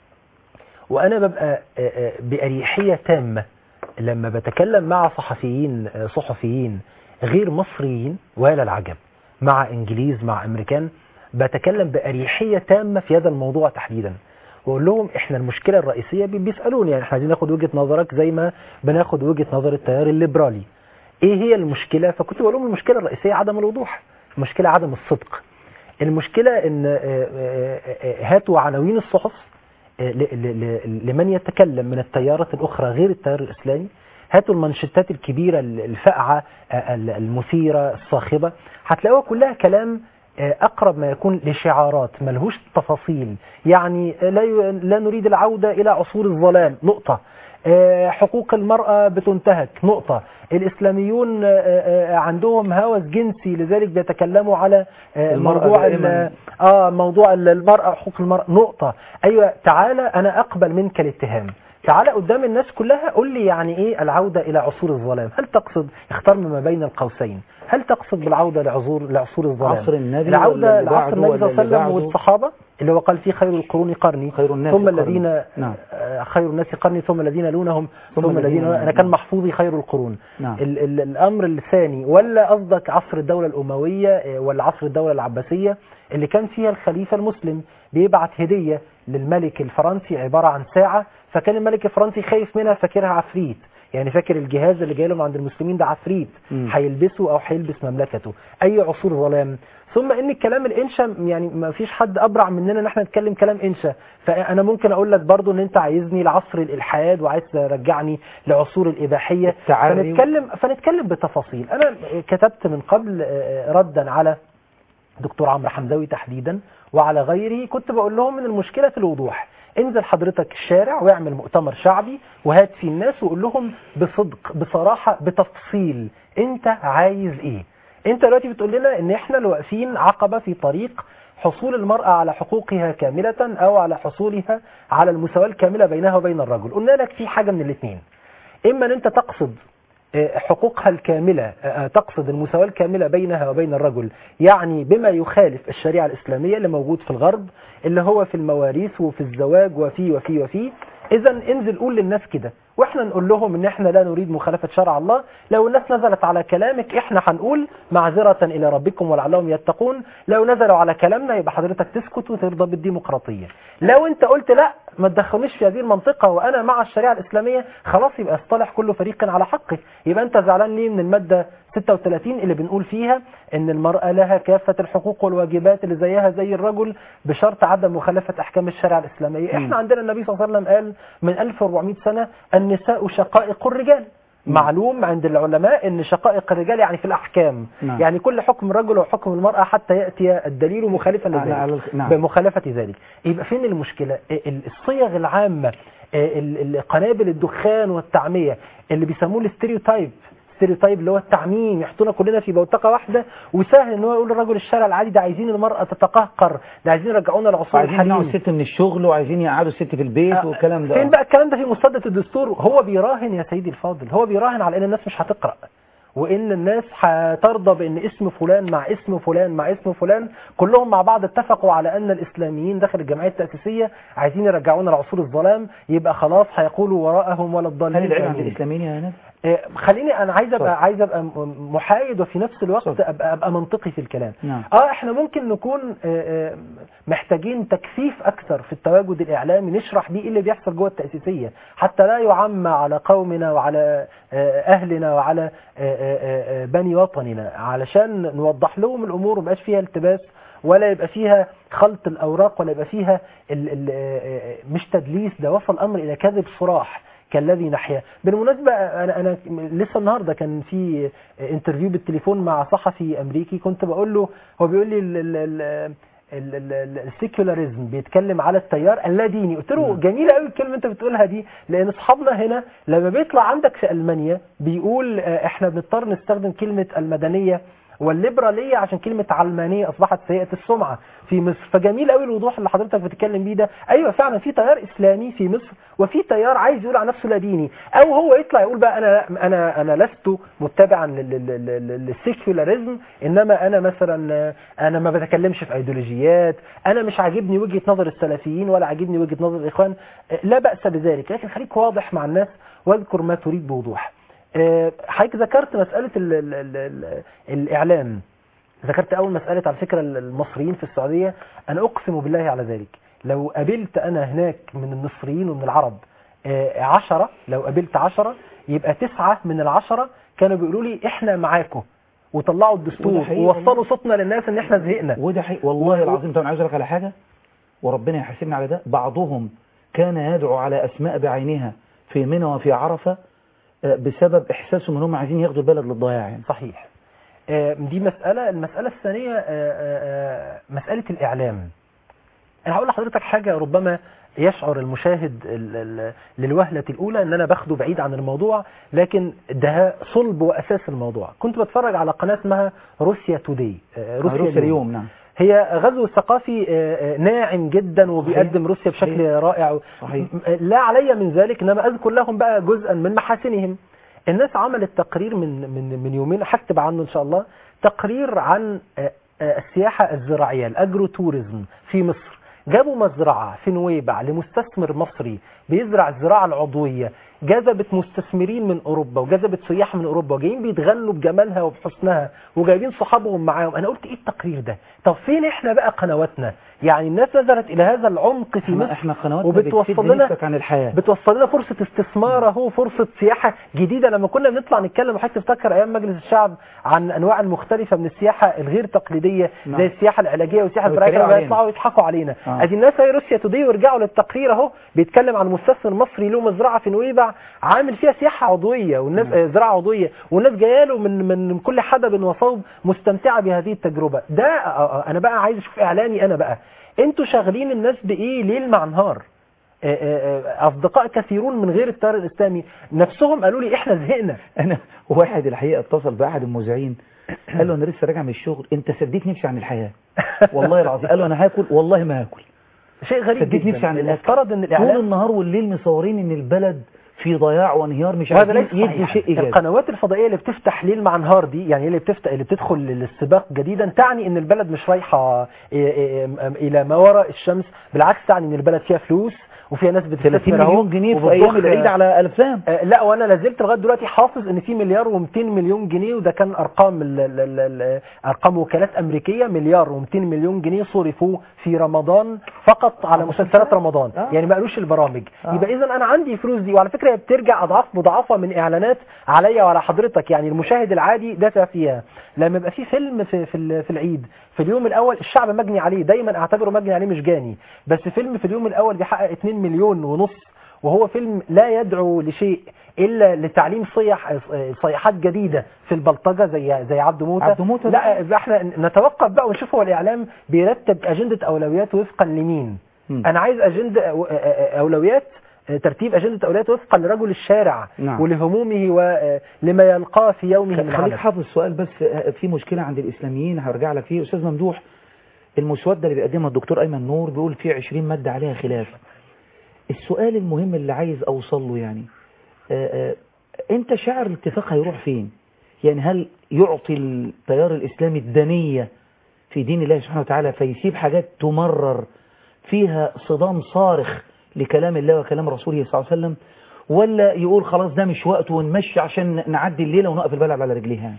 وأنا ببقى آه، آه، بأريحية تامة لما بتكلم مع صحفيين آه، صحفيين غير مصريين ولا العجب مع انجليز مع امريكان بتكلم باريحيه تامه في هذا الموضوع تحديدا واقول لهم احنا المشكله الرئيسيه بي- بيسالوني يعني احنا عايزين ناخد وجهه نظرك زي ما بناخد وجهه نظر التيار الليبرالي ايه هي المشكله فكنت بقول لهم المشكله الرئيسيه عدم الوضوح المشكله عدم الصدق المشكله ان آه، آه، آه، هاتوا عناوين الصحف آه، ل- ل- ل- لمن يتكلم من التيارات الاخرى غير التيار الاسلامي هاتوا المانشيتات الكبيرة الفاقعة آه، المثيرة الصاخبة هتلاقوها كلها كلام آه، أقرب ما يكون لشعارات ملهوش تفاصيل يعني آه، لا ي- لا نريد العودة إلى عصور الظلام نقطة آه، حقوق المرأة بتنتهك نقطة الإسلاميون آه، آه، عندهم هوس جنسي لذلك بيتكلموا على آه، المرأة موضوع ال- دائماً. اه موضوع ال- المرأة حقوق المرأة نقطة ايوه تعالى انا اقبل منك الاتهام تعالى قدام الناس كلها قول لي يعني ايه العودة الى عصور الظلام هل تقصد اختار ما بين القوسين هل تقصد بالعودة لعصور لعصور الظلام عصر النبي العودة ولا اللي لعصر بعده النبي صلى ولا الله عليه اللي وسلم بعده؟ والصحابة اللي هو قال فيه خير القرون قرني خير الناس ثم قرني. الذين نعم. آه، خير الناس قرني ثم الذين لونهم ثم ثم, الذين الذين لونهم. انا كان محفوظي خير القرون نعم. ال ال الامر الثاني ولا قصدك عصر الدولة الاموية آه، ولا عصر الدولة العباسية اللي كان فيها الخليفة المسلم بيبعت هدية للملك الفرنسي عبارة عن ساعة فكان الملك الفرنسي خايف منها فاكرها عفريت يعني فاكر الجهاز اللي جاي له من عند المسلمين ده عفريت مم. هيلبسه او هيلبس مملكته اي عصور ظلام ثم ان الكلام الانشا يعني ما فيش حد ابرع مننا ان احنا نتكلم كلام انشا فانا ممكن اقول لك برضو ان انت عايزني لعصر الالحاد وعايز ترجعني لعصور الاباحيه التعري. فنتكلم فنتكلم بتفاصيل انا كتبت من قبل آه، ردا على دكتور عمرو حمزاوي تحديدا وعلى غيره كنت بقول لهم ان المشكله في الوضوح انزل حضرتك الشارع واعمل مؤتمر شعبي وهات فيه الناس وقول لهم بصدق بصراحه بتفصيل انت عايز ايه انت دلوقتي بتقول لنا ان احنا اللي واقفين عقبه في طريق حصول المرأة على حقوقها كاملة أو على حصولها على المساواة الكاملة بينها وبين الرجل قلنا لك في حاجة من الاثنين إما أن أنت تقصد آه، حقوقها الكاملة آه، تقصد المساواة الكاملة بينها وبين الرجل يعني بما يخالف الشريعة الإسلامية اللي موجود في الغرب اللي هو في المواريث وفي الزواج وفي وفي وفي إذا انزل قول للناس كده واحنا نقول لهم ان احنا لا نريد مخالفة شرع الله لو الناس نزلت على كلامك احنا هنقول معذرة الى ربكم ولعلهم يتقون لو نزلوا على كلامنا يبقى حضرتك تسكت وترضى بالديمقراطية لو انت قلت لا ما تدخلنيش في هذه المنطقة وانا مع الشريعة الاسلامية خلاص يبقى اصطلح كل فريق على حقه يبقى انت زعلان ليه من المادة 36 اللي بنقول فيها ان المرأة لها كافة الحقوق والواجبات اللي زيها زي الرجل بشرط عدم مخالفة احكام الشريعة الاسلامية احنا عندنا النبي صلى الله عليه وسلم قال من 1400 سنة النساء شقائق الرجال معلوم عند العلماء ان شقائق الرجال يعني في الاحكام نعم. يعني كل حكم الرجل وحكم المرأة حتى يأتي الدليل مخالفا على- لذلك على الخ- نعم. بمخالفة ذلك يبقى فين المشكلة ال- الصيغ العامة ال- ال- قنابل الدخان والتعمية اللي بيسموه الاستيريوتايب ستيريوتايب اللي هو التعميم يحطونا كلنا في بوتقه واحده وسهل ان هو يقول للرجل الشارع العادي ده عايزين المراه تتقهقر ده عايزين يرجعونا لعصور وعايزين يمنعوا الحريم الست من الشغل وعايزين يقعدوا الست في البيت آه، والكلام ده فين بقى الكلام ده في مسدة الدستور هو بيراهن يا سيدي الفاضل هو بيراهن على ان الناس مش هتقرأ وان الناس هترضى بان اسم فلان مع اسم فلان مع اسم فلان كلهم مع بعض اتفقوا على ان الاسلاميين داخل الجمعيه التاسيسيه عايزين يرجعونا لعصور الظلام يبقى خلاص هيقولوا وراءهم ولا هل الضالين العلم عند سبيل. الاسلاميين يا ناس آه، خليني انا عايز ابقى اتفضل. عايز ابقى م- محايد وفي نفس الوقت اتفضل. ابقى ابقى منطقي في الكلام نعم اه احنا ممكن نكون آه، آه، محتاجين تكثيف اكثر في التواجد الاعلامي نشرح بيه ايه اللي بيحصل جوه التاسيسيه حتى لا يعم على قومنا وعلى آه، اهلنا وعلى آه، آه، آه، بني وطننا علشان نوضح لهم الامور وما يبقاش فيها التباس ولا يبقى فيها خلط الاوراق ولا يبقى فيها ال ال آه، آه، مش تدليس ده وصل الامر الى كذب صراح كالذي نحيا بالمناسبة أنا, أنا لسه النهاردة كان في انترفيو بالتليفون مع صحفي أمريكي كنت بقول له هو بيقول لي ال- ال- ال- ال- ال- ال- السيكولاريزم بيتكلم على التيار اللاديني قلت له جميله قوي الكلمه انت بتقولها دي لان اصحابنا هنا لما بيطلع عندك في المانيا بيقول آه، احنا بنضطر نستخدم كلمه المدنيه والليبراليه عشان كلمه علمانيه اصبحت سيئه السمعه في مصر فجميل قوي الوضوح اللي حضرتك بتتكلم بيه ده ايوه فعلا في تيار اسلامي في مصر وفي تيار عايز يقول على نفسه لا ديني او هو يطلع يقول بقى انا انا انا لست متبعا للسيكولاريزم انما انا مثلا آه، انا ما بتكلمش في ايديولوجيات انا مش عاجبني وجهه نظر السلفيين ولا عاجبني وجهه نظر الاخوان آه، لا باس بذلك لكن خليك واضح مع الناس واذكر ما تريد بوضوح آه، حضرتك ذكرت مساله ال ال ال ال الاعلام ذكرت اول مساله على فكره المصريين في السعوديه انا اقسم بالله على ذلك لو قابلت انا هناك من المصريين ومن العرب آه، عشرة لو قابلت عشرة يبقى تسعة من العشرة كانوا بيقولوا لي احنا معاكم وطلعوا وده الدستور حقيقي ووصلوا والله. صوتنا للناس ان احنا زهقنا وده حقيقي والله العظيم طبعا عايز اقول لك على حاجه وربنا يحاسبني على ده بعضهم كان يدعو على اسماء بعينها في منى وفي عرفه آه، بسبب احساسهم انهم عايزين ياخدوا البلد للضياع يعني صحيح آه، دي مسألة المسألة الثانية آه، آه، آه، مسألة الإعلام أنا هقول لحضرتك حاجة ربما يشعر المشاهد ال- ال- للوهلة الأولى أن أنا باخده بعيد عن الموضوع لكن ده صلب وأساس الموضوع كنت بتفرج على قناة اسمها روسيا توداي آه، روسيا, روسيا اليوم نعم هي غزو ثقافي آه، آه، ناعم جدا وبيقدم روسيا بشكل صحيح. رائع صحيح. م- لا علي من ذلك انما اذكر لهم بقى جزءا من محاسنهم الناس عملت تقرير من من من يومين هكتب عنه ان شاء الله تقرير عن آه، آه، السياحه الزراعيه الاجرو توريزم في مصر جابوا مزرعه في نويبع لمستثمر مصري بيزرع الزراعه العضويه جذبت مستثمرين من اوروبا وجذبت سياح من اوروبا وجايين بيتغنوا بجمالها وبحسنها وجايبين صحابهم معاهم انا قلت ايه التقرير ده طب فين احنا بقى قنواتنا يعني الناس نزلت الى هذا العمق في احنا, مصر احنا قنواتنا وبتوصل بتفيد لنا نفسك عن الحياه بتوصل لنا فرصة استثمار اهو فرصة سياحة جديدة لما كنا بنطلع نتكلم وحضرتك تفتكر ايام مجلس الشعب عن انواع المختلفة من السياحة الغير تقليدية نعم. زي السياحة العلاجية والسياحة أو الزراعية يتريقوا كانوا علينا. يطلعوا يضحكوا علينا آه. ادي الناس هي روسيا تودي ويرجعوا للتقرير اهو بيتكلم عن مستثمر مصري له مزرعة في نويبع عامل فيها سياحة عضوية والناس آه، زراعة عضوية والناس جايه له من من كل حدب وصوب مستمتعة بهذه التجربة ده آه، آه، انا بقى عايز اشوف اعلاني انا بقى انتوا شاغلين الناس بايه ليل مع نهار آه، آه، آه، اصدقاء كثيرون من غير التيار الاسلامي نفسهم قالوا لي احنا زهقنا انا واحد الحقيقه اتصل باحد المذيعين قال له انا لسه راجع من الشغل انت سديت نفسي عن الحياه والله العظيم قال له انا هاكل والله ما هاكل شيء غريب سديت جدا نفسي عن الاكل افترض ان طول الاعلام النهار والليل مصورين ان البلد في ضياع وانهيار مش وهذا عايزين ليس يدوا صحيح شيء ايجابي القنوات الفضائيه اللي بتفتح ليل مع نهار دي يعني اللي بتفتح اللي بتدخل للسباق جديدا تعني ان البلد مش رايحه إيه إيه إيه الى ما وراء الشمس بالعكس تعني ان البلد فيها فلوس وفيها ناس 30 بتستثمر أهو مليون جنيه في وبتضخ- ايام العيد على الفام آه، لا وانا لازلت لغايه دلوقتي حافظ ان في مليار و200 مليون جنيه وده كان ارقام ال ال ال ال ارقام وكالات امريكيه مليار و200 مليون جنيه صرفوا في رمضان فقط على مسلسلات رمضان آه. يعني ما قالوش البرامج آه. يبقى اذا انا عندي فلوس دي وعلى فكره هي بترجع اضعاف مضاعفه من اعلانات عليا وعلى حضرتك يعني المشاهد العادي دافع فيها لما يبقى في فيلم في في, ال- في العيد في اليوم الاول الشعب مجني عليه دايما اعتبره مجني عليه مش جاني بس فيلم في اليوم الاول بيحقق 2 مليون ونص وهو فيلم لا يدعو لشيء الا لتعليم صيح صيحات جديده في البلطجه زي زي عبد موته عبد موتة ده. لا يبقى احنا نتوقف بقى ونشوف هو الاعلام بيرتب اجنده اولويات وفقا لمين مم. انا عايز اجنده أو- اولويات ترتيب اجنده اولويات وفقا لرجل الشارع نعم. ولهمومه ولما يلقاه في يومه من خليك عمل حافظ السؤال بس في مشكلة عند الإسلاميين هرجع لك فيه أستاذ ممدوح المسودة اللي بيقدمها الدكتور أيمن نور بيقول فيه 20 مادة عليها خلاف السؤال المهم اللي عايز أوصل له يعني آه، آه، أنت شاعر الاتفاق هيروح فين يعني هل يعطي التيار الإسلامي الدنية في دين الله سبحانه وتعالى فيسيب حاجات تمرر فيها صدام صارخ لكلام الله وكلام رسوله صلى الله عليه وسلم ولا يقول خلاص ده مش وقته ونمشي عشان نعدي الليلة ونقف البلد على رجليها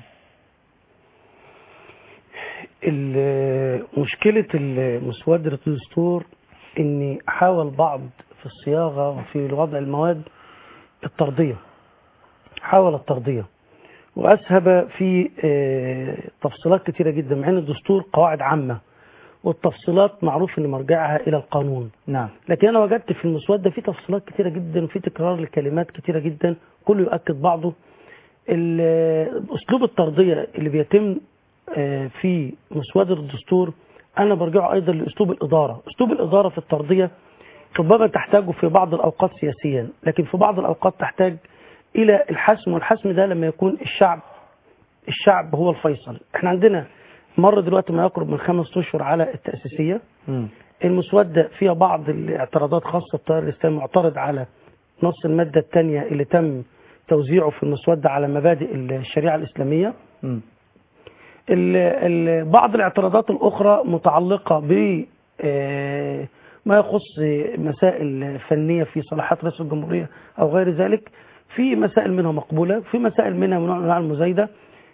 ال- مشكلة مسودة الدستور ان حاول بعض في الصياغة وفي وضع المواد الترضية حاول الترضية وأسهب في آه، تفصيلات كثيرة جدا مع ان الدستور قواعد عامة والتفصيلات معروف ان مرجعها الى القانون نعم لكن انا وجدت في المسودة في تفصيلات كثيرة جدا وفي تكرار لكلمات كثيرة جدا كله يؤكد بعضه ال- اسلوب الترضية اللي بيتم آه، في مسودة الدستور انا برجعه ايضا لاسلوب الادارة اسلوب الادارة في الترضية ربما تحتاجه في بعض الاوقات سياسيا لكن في بعض الاوقات تحتاج الى الحسم والحسم ده لما يكون الشعب الشعب هو الفيصل احنا عندنا مر دلوقتي ما يقرب من خمس اشهر على التأسيسية مم. المسودة فيها بعض الاعتراضات خاصة التيار الإسلامي معترض على نص المادة الثانية اللي تم توزيعه في المسودة على مبادئ الشريعة الإسلامية مم. ال- ال- بعض الاعتراضات الأخرى متعلقة ب آه، ما يخص مسائل فنية في صلاحات رئيس الجمهورية أو غير ذلك في مسائل منها مقبولة في مسائل منها من نوع من أنواع المزايدة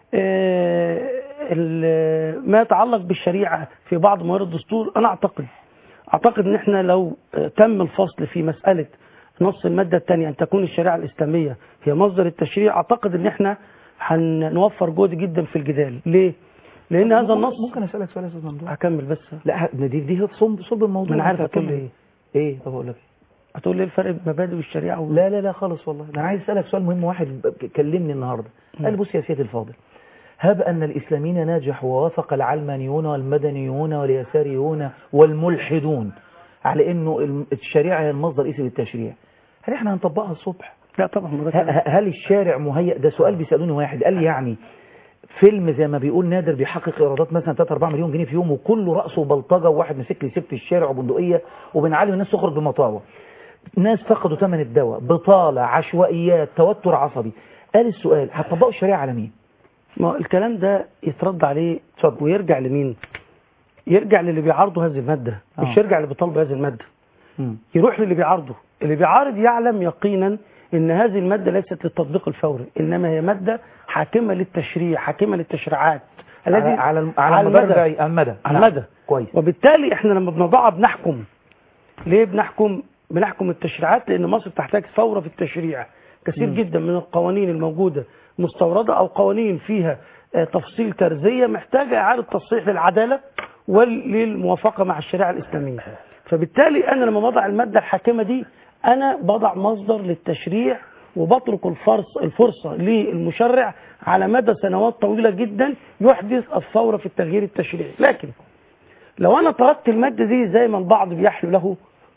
آه، ال- ما يتعلق بالشريعة في بعض موارد الدستور أنا أعتقد أعتقد أن احنا لو آه، تم الفصل في مسألة نص المادة الثانية أن تكون الشريعة الإسلامية هي مصدر التشريع أعتقد أن احنا هنوفر جهد جدا في الجدال ليه؟ لأن هذا النص ممكن أسألك سؤال يا أستاذ ممدوح هكمل بس لا ه- دي دي هي صلب صلب الموضوع ما أنا عارف أنت هتقول لي هتكمل. إيه ايه طب اقول لك هتقول لي الفرق بين المبادئ والشريعة و... لا لا لا خالص والله انا عايز اسالك سؤال مهم واحد ب- كلمني النهارده قال بص يا سيدي الفاضل هب ان الاسلاميين ناجحوا ووافق العلمانيون والمدنيون واليساريون والملحدون على انه الم- الشريعه هي المصدر الرئيسي للتشريع هل احنا هنطبقها الصبح لا طبعا ما ده ه- كلام. ه- هل الشارع مهيئ ده سؤال بيسالوني واحد قال لي يعني فيلم زي ما بيقول نادر بيحقق ايرادات مثلا 3 4 مليون جنيه في يوم وكله راسه بلطجه وواحد ماسك لي سيف في الشارع وبندقيه وبنعلم الناس تخرج بمطاوه ناس فقدوا ثمن الدواء بطاله عشوائيات توتر عصبي قال السؤال هتطبقوا الشريعه على مين ما هو الكلام ده يترد عليه ويرجع لمين يرجع للي بيعارضوا هذه المادة آه. مش يرجع اللي بيطالبوا هذه المادة مم. يروح للي بيعارضه اللي بيعارض يعلم يقينا ان هذه المادة ليست للتطبيق الفوري انما هي مادة حاكمة للتشريع حاكمة للتشريعات على الذي على على المدى على المدى على نعم. المدى كويس وبالتالي احنا لما بنضعها بنحكم ليه بنحكم بنحكم التشريعات لان مصر تحتاج ثوره في التشريع كثير مم. جدا من القوانين الموجوده مستورده او قوانين فيها آه، تفصيل ترزيه محتاجه اعاده تصحيح للعداله وللموافقه مع الشريعه الاسلاميه فبالتالي انا لما بضع الماده الحاكمه دي انا بضع مصدر للتشريع وبترك الفرص الفرصه للمشرع على مدى سنوات طويله جدا يحدث الثوره في التغيير التشريعي لكن لو انا تركت الماده دي زي ما البعض بيحلو له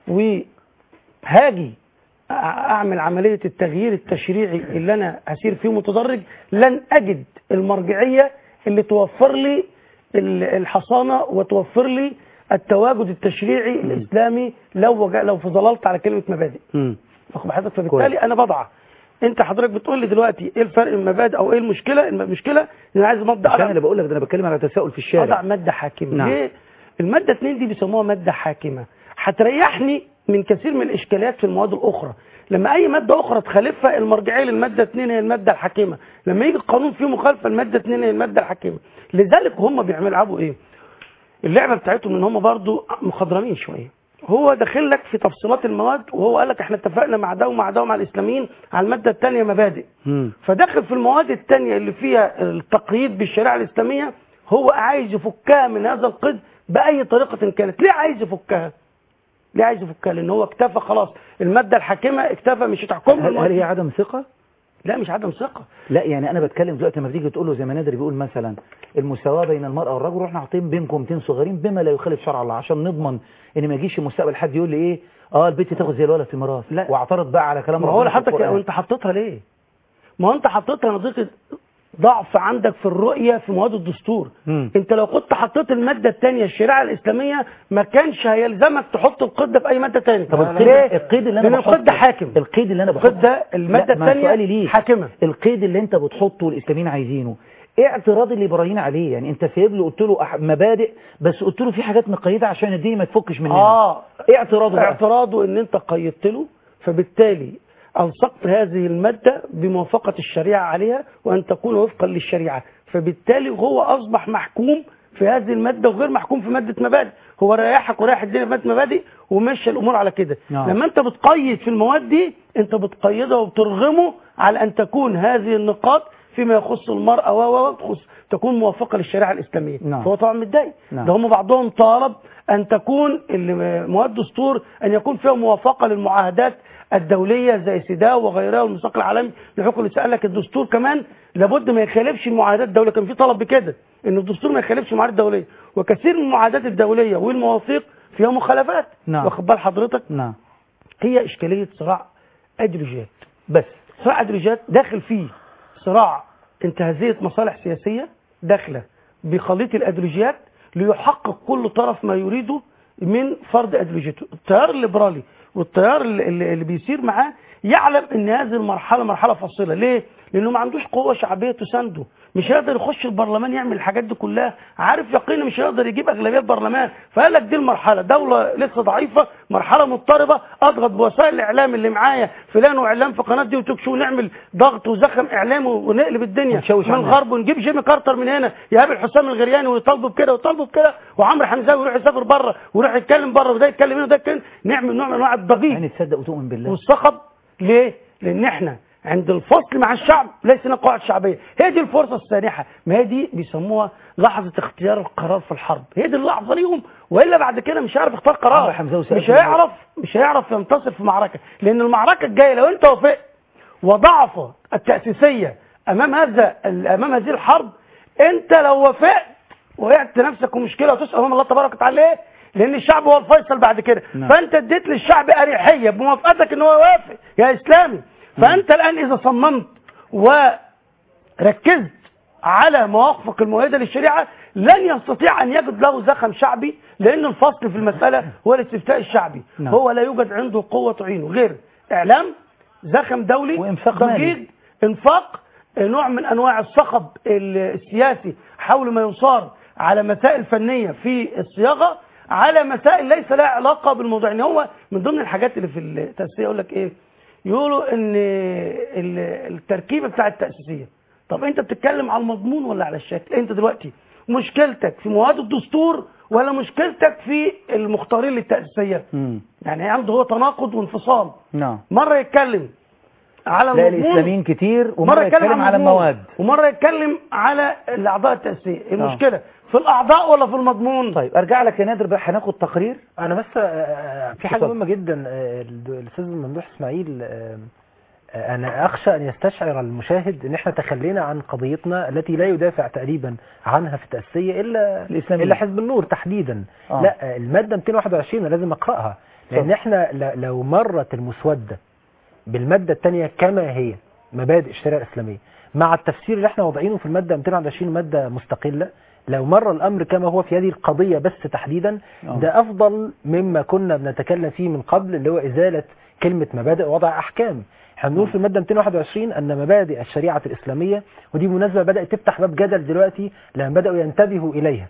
وهاجي أ- اعمل عمليه التغيير التشريعي اللي انا هسير فيه متدرج لن اجد المرجعيه اللي توفر لي ال- الحصانه وتوفر لي التواجد التشريعي الاسلامي لو وجا لو فضللت على كلمه مبادئ واخد بحضرتك فبالتالي كويس. انا بضع انت حضرتك بتقول لي دلوقتي ايه الفرق بين المبادئ او ايه المشكله المشكله ان انا عايز ماده مش انا اللي بقول لك ده انا بتكلم على تساؤل في الشارع اضع ماده حاكمه نعم. ليه الماده 2 دي بيسموها ماده حاكمه هتريحني من كثير من الاشكاليات في المواد الاخرى لما اي ماده اخرى تخالفها المرجعيه للماده 2 هي الماده الحاكمه لما يجي القانون فيه مخالفه الماده 2 هي الماده الحاكمه لذلك هم بيلعبوا ايه اللعبه بتاعتهم ان هم برضو مخضرمين شويه هو داخل لك في تفصيلات المواد وهو قال لك احنا اتفقنا مع ده ومع ده ومع الاسلاميين على الماده الثانيه مبادئ فداخل في المواد الثانيه اللي فيها التقييد بالشريعه الاسلاميه هو عايز يفكها من هذا القيد باي طريقه كانت ليه عايز يفكها ليه عايز يفكها لان هو اكتفى خلاص الماده الحاكمه اكتفى مش هتحكمها هل, هل هي عدم ثقة؟ لا مش عدم ثقه لا يعني انا بتكلم دلوقتي لما بتيجي تقول له زي ما نادر بيقول مثلا المساواه بين المراه والرجل واحنا حاطين بينكم 200 صغيرين بما لا يخالف شرع الله عشان نضمن ان ما يجيش المستقبل حد يقول لي ايه اه البنت تاخد زي الولد في الميراث لا. واعترض بقى على كلام ما هو ربنا في حضرتك القرآن. وانت حطيتها ليه ما هو انت حطيتها نتيجه ضعف عندك في الرؤيه في مواد الدستور مم. انت لو كنت حطيت الماده الثانيه الشريعه الاسلاميه ما كانش هيلزمك تحط القيد ده في اي ماده ثانيه طب القيد القيد اللي انا لان القيد ده بحطه- حاكم القيد اللي انا بحطه القيد ده الماده لا، ما الثانيه سؤالي ليك حاكمه القيد اللي انت بتحطه والاسلاميين عايزينه ايه اعتراض الليبراليين عليه يعني انت سايب له قلت له أح- مبادئ بس قلت له في حاجات مقيده عشان الدنيا ما تفكش مننا اه ايه اعتراضه بقى اعتراضه ان انت قيدت له فبالتالي الصقت هذه الماده بموافقه الشريعه عليها وان تكون وفقا للشريعه فبالتالي هو اصبح محكوم في هذه الماده وغير محكوم في ماده مبادئ هو ريحك وريح الدنيا في ماده مبادئ ومشى الامور على كده نعم. لما انت بتقيد في المواد دي انت بتقيدها وبترغمه على ان تكون هذه النقاط فيما يخص المرأة و و و تخص تكون موافقة للشريعة الإسلامية نعم. فهو طبعا متضايق نعم. ده هم بعضهم طالب أن تكون ال- مواد دستور أن يكون فيها موافقة للمعاهدات الدولية زي سيداو وغيرها والميثاق العالمي لحقوق الإنسان قال لك الدستور كمان لابد ما يخالفش المعاهدات الدولية كان في طلب بكده أن الدستور ما يخالفش المعاهدات الدولية وكثير من المعاهدات الدولية والمواثيق فيها مخالفات نعم. واخد بال حضرتك نعم هي إشكالية صراع أدريجات بس صراع أدريجات داخل فيه صراع انتهازية مصالح سياسية داخلة بخليط الأدريجيات ليحقق كل طرف ما يريده من فرض أدريجيته التيار الليبرالي والتيار اللي, اللي اللي بيسير معاه يعلم ان هذه المرحلة مرحلة فاصلة ليه؟ لانه ما عندوش قوة شعبية تسانده مش هيقدر يخش البرلمان يعمل الحاجات دي كلها عارف يقينا مش هيقدر يجيب اغلبيه البرلمان فقال لك دي المرحله دوله لسه ضعيفه مرحله مضطربه اضغط بوسائل الاعلام اللي معايا فلان واعلام في قناه دي وتوك شو نعمل ضغط وزخم اعلامي ونقلب الدنيا ونشوش من عنها. الغرب ونجيب جيمي كارتر من هنا يقابل حسام الغرياني ويطالبوا بكده ويطالبوا بكده وعمرو حمزاوي يروح يسافر بره ويروح يتكلم بره وده يتكلم هنا وده يتكلم نعمل نوع من انواع الضغيط يعني تصدق وتؤمن بالله والصخب ليه؟ لان احنا عند الفصل مع الشعب ليس لنا قواعد شعبيه هي دي الفرصه السانحه ما هي دي بيسموها لحظه اختيار القرار في الحرب هي دي اللحظه ليهم والا بعد كده مش هيعرف يختار عمرو قرار حمزاوي سأل مش في هيعرف مش هيعرف ينتصر في معركه لان المعركه الجايه لو انت وافقت وضعف التاسيسيه امام هذا امام هذه الحرب انت لو وافقت وقعت نفسك ومشكله وتسال امام الله تبارك وتعالى ليه؟ لان الشعب هو الفيصل بعد كده نعم. فانت اديت للشعب اريحيه بموافقتك ان هو يوافق يا اسلامي فانت الان اذا صممت وركزت على مواقفك المؤيده للشريعه لن يستطيع ان يجد له زخم شعبي لان الفصل في المساله هو الاستفتاء الشعبي نعم. هو لا يوجد عنده قوه تعينه غير اعلام زخم دولي وإنفاق مالي. ضجيج انفاق نوع من انواع الصخب السياسي حول ما يصار على مسائل فنيه في الصياغه على مسائل ليس لها علاقه بالموضوع يعني هو من ضمن الحاجات اللي في التاسيسيه يقول لك ايه يقولوا ان ال- التركيبه بتاع التاسيسيه طب انت بتتكلم على المضمون ولا على الشكل انت دلوقتي مشكلتك في مواد الدستور ولا مشكلتك في المختارين للتاسيسيه مم. يعني عنده هو تناقض وانفصال نعم مره يتكلم على لا المضمون الاسلاميين كتير ومره يتكلم على المضمون، المواد ومره يتكلم على الاعضاء التاسيسيه المشكله في الاعضاء ولا في المضمون طيب ارجع لك يا نادر بقى هناخد تقرير انا بس آه، في حاجه اتفضل. مهمه جدا آه، الد- الاستاذ ممدوح اسماعيل آه، آه، انا اخشى ان يستشعر المشاهد ان احنا تخلينا عن قضيتنا التي لا يدافع تقريبا عنها في التاسيسيه الا الإسلاميين. الا حزب النور تحديدا آه. لا آه، الماده 221 أنا لازم اقراها لان اتفضل. احنا ل- لو مرت المسوده بالماده الثانيه كما هي مبادئ الشريعه الاسلاميه مع التفسير اللي احنا واضعينه في الماده 221 ماده مستقله لو مر الامر كما هو في هذه القضيه بس تحديدا آه. ده افضل مما كنا بنتكلم فيه من قبل اللي هو ازاله كلمه مبادئ ووضع احكام احنا بنقول في الماده 221 ان مبادئ الشريعه الاسلاميه ودي مناسبه بدات تفتح باب جدل دلوقتي لما بداوا ينتبهوا اليها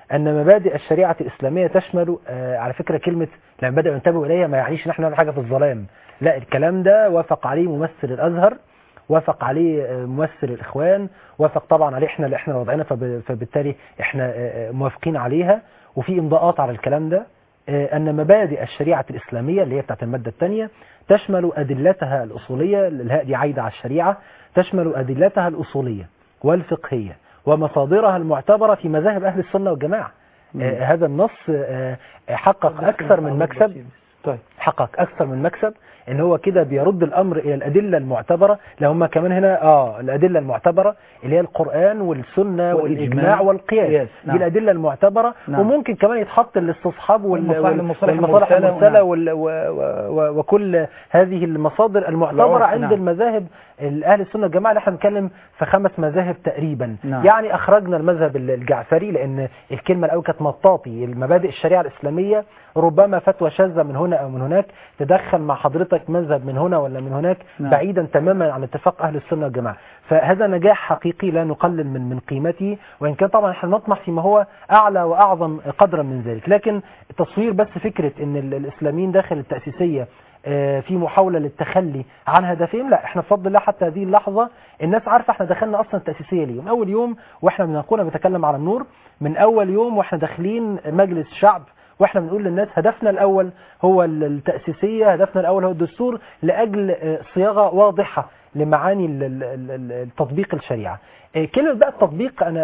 أن مبادئ الشريعة الإسلامية تشمل آه، على فكرة كلمة لما بدأوا ينتبهوا إليها ما يعنيش إن احنا نعمل حاجة في الظلام لا الكلام ده وافق عليه ممثل الأزهر وافق عليه آه، ممثل الإخوان وافق طبعا عليه احنا اللي احنا وضعنا فب- فبالتالي احنا آه، آه، موافقين عليها وفي إمضاءات على الكلام ده آه، أن مبادئ الشريعة الإسلامية اللي هي بتاعت المادة الثانية تشمل أدلتها الأصولية الهاء دي عايدة على الشريعة تشمل أدلتها الأصولية والفقهية ومصادرها المعتبرة في مذاهب أهل السنة والجماعة آه هذا النص آه آه، حقق أكثر من مكسب طيب حقق أكثر من مكسب ان هو كده بيرد الامر الى الادله المعتبره لو هم كمان هنا اه الادله المعتبره اللي هي القران والسنه والإجماع والاجماع والقياس قياس، نعم. دي الادله المعتبره نعم. وممكن كمان يتحط الاستصحاب وال- والمصالح- وال- المصالح والمصالح المرسلة، المرسله نعم. وال- و- و- وكل هذه المصادر المعتبره العرف، عند نعم. المذاهب اهل السنه والجماعه اللي احنا بنتكلم في خمس مذاهب تقريبا نعم. يعني اخرجنا المذهب الجعفري لان الكلمه الاول كانت مطاطي المبادئ الشريعه الاسلاميه ربما فتوى شاذه من هنا او من هناك تدخل مع حضرتك مذهب من هنا ولا من هناك نعم. بعيدا تماما عن اتفاق اهل السنه والجماعه فهذا نجاح حقيقي لا نقلل من من قيمته وان كان طبعا احنا نطمح فيما هو اعلى واعظم قدرا من ذلك لكن تصوير بس فكره ان ال- الاسلاميين داخل التاسيسيه آه، في محاولة للتخلي عن هدفهم لا احنا بفضل الله حتى هذه اللحظة الناس عارفة احنا دخلنا اصلا التأسيسية ليه من اول يوم واحنا بنكون بنتكلم على النور من اول يوم واحنا داخلين مجلس شعب واحنا بنقول للناس هدفنا الاول هو ال- التأسيسية هدفنا الاول هو الدستور لاجل آه، صياغة واضحة لمعاني ال- ال- ال- ال- التطبيق الشريعة آه، كلمة بقى التطبيق أنا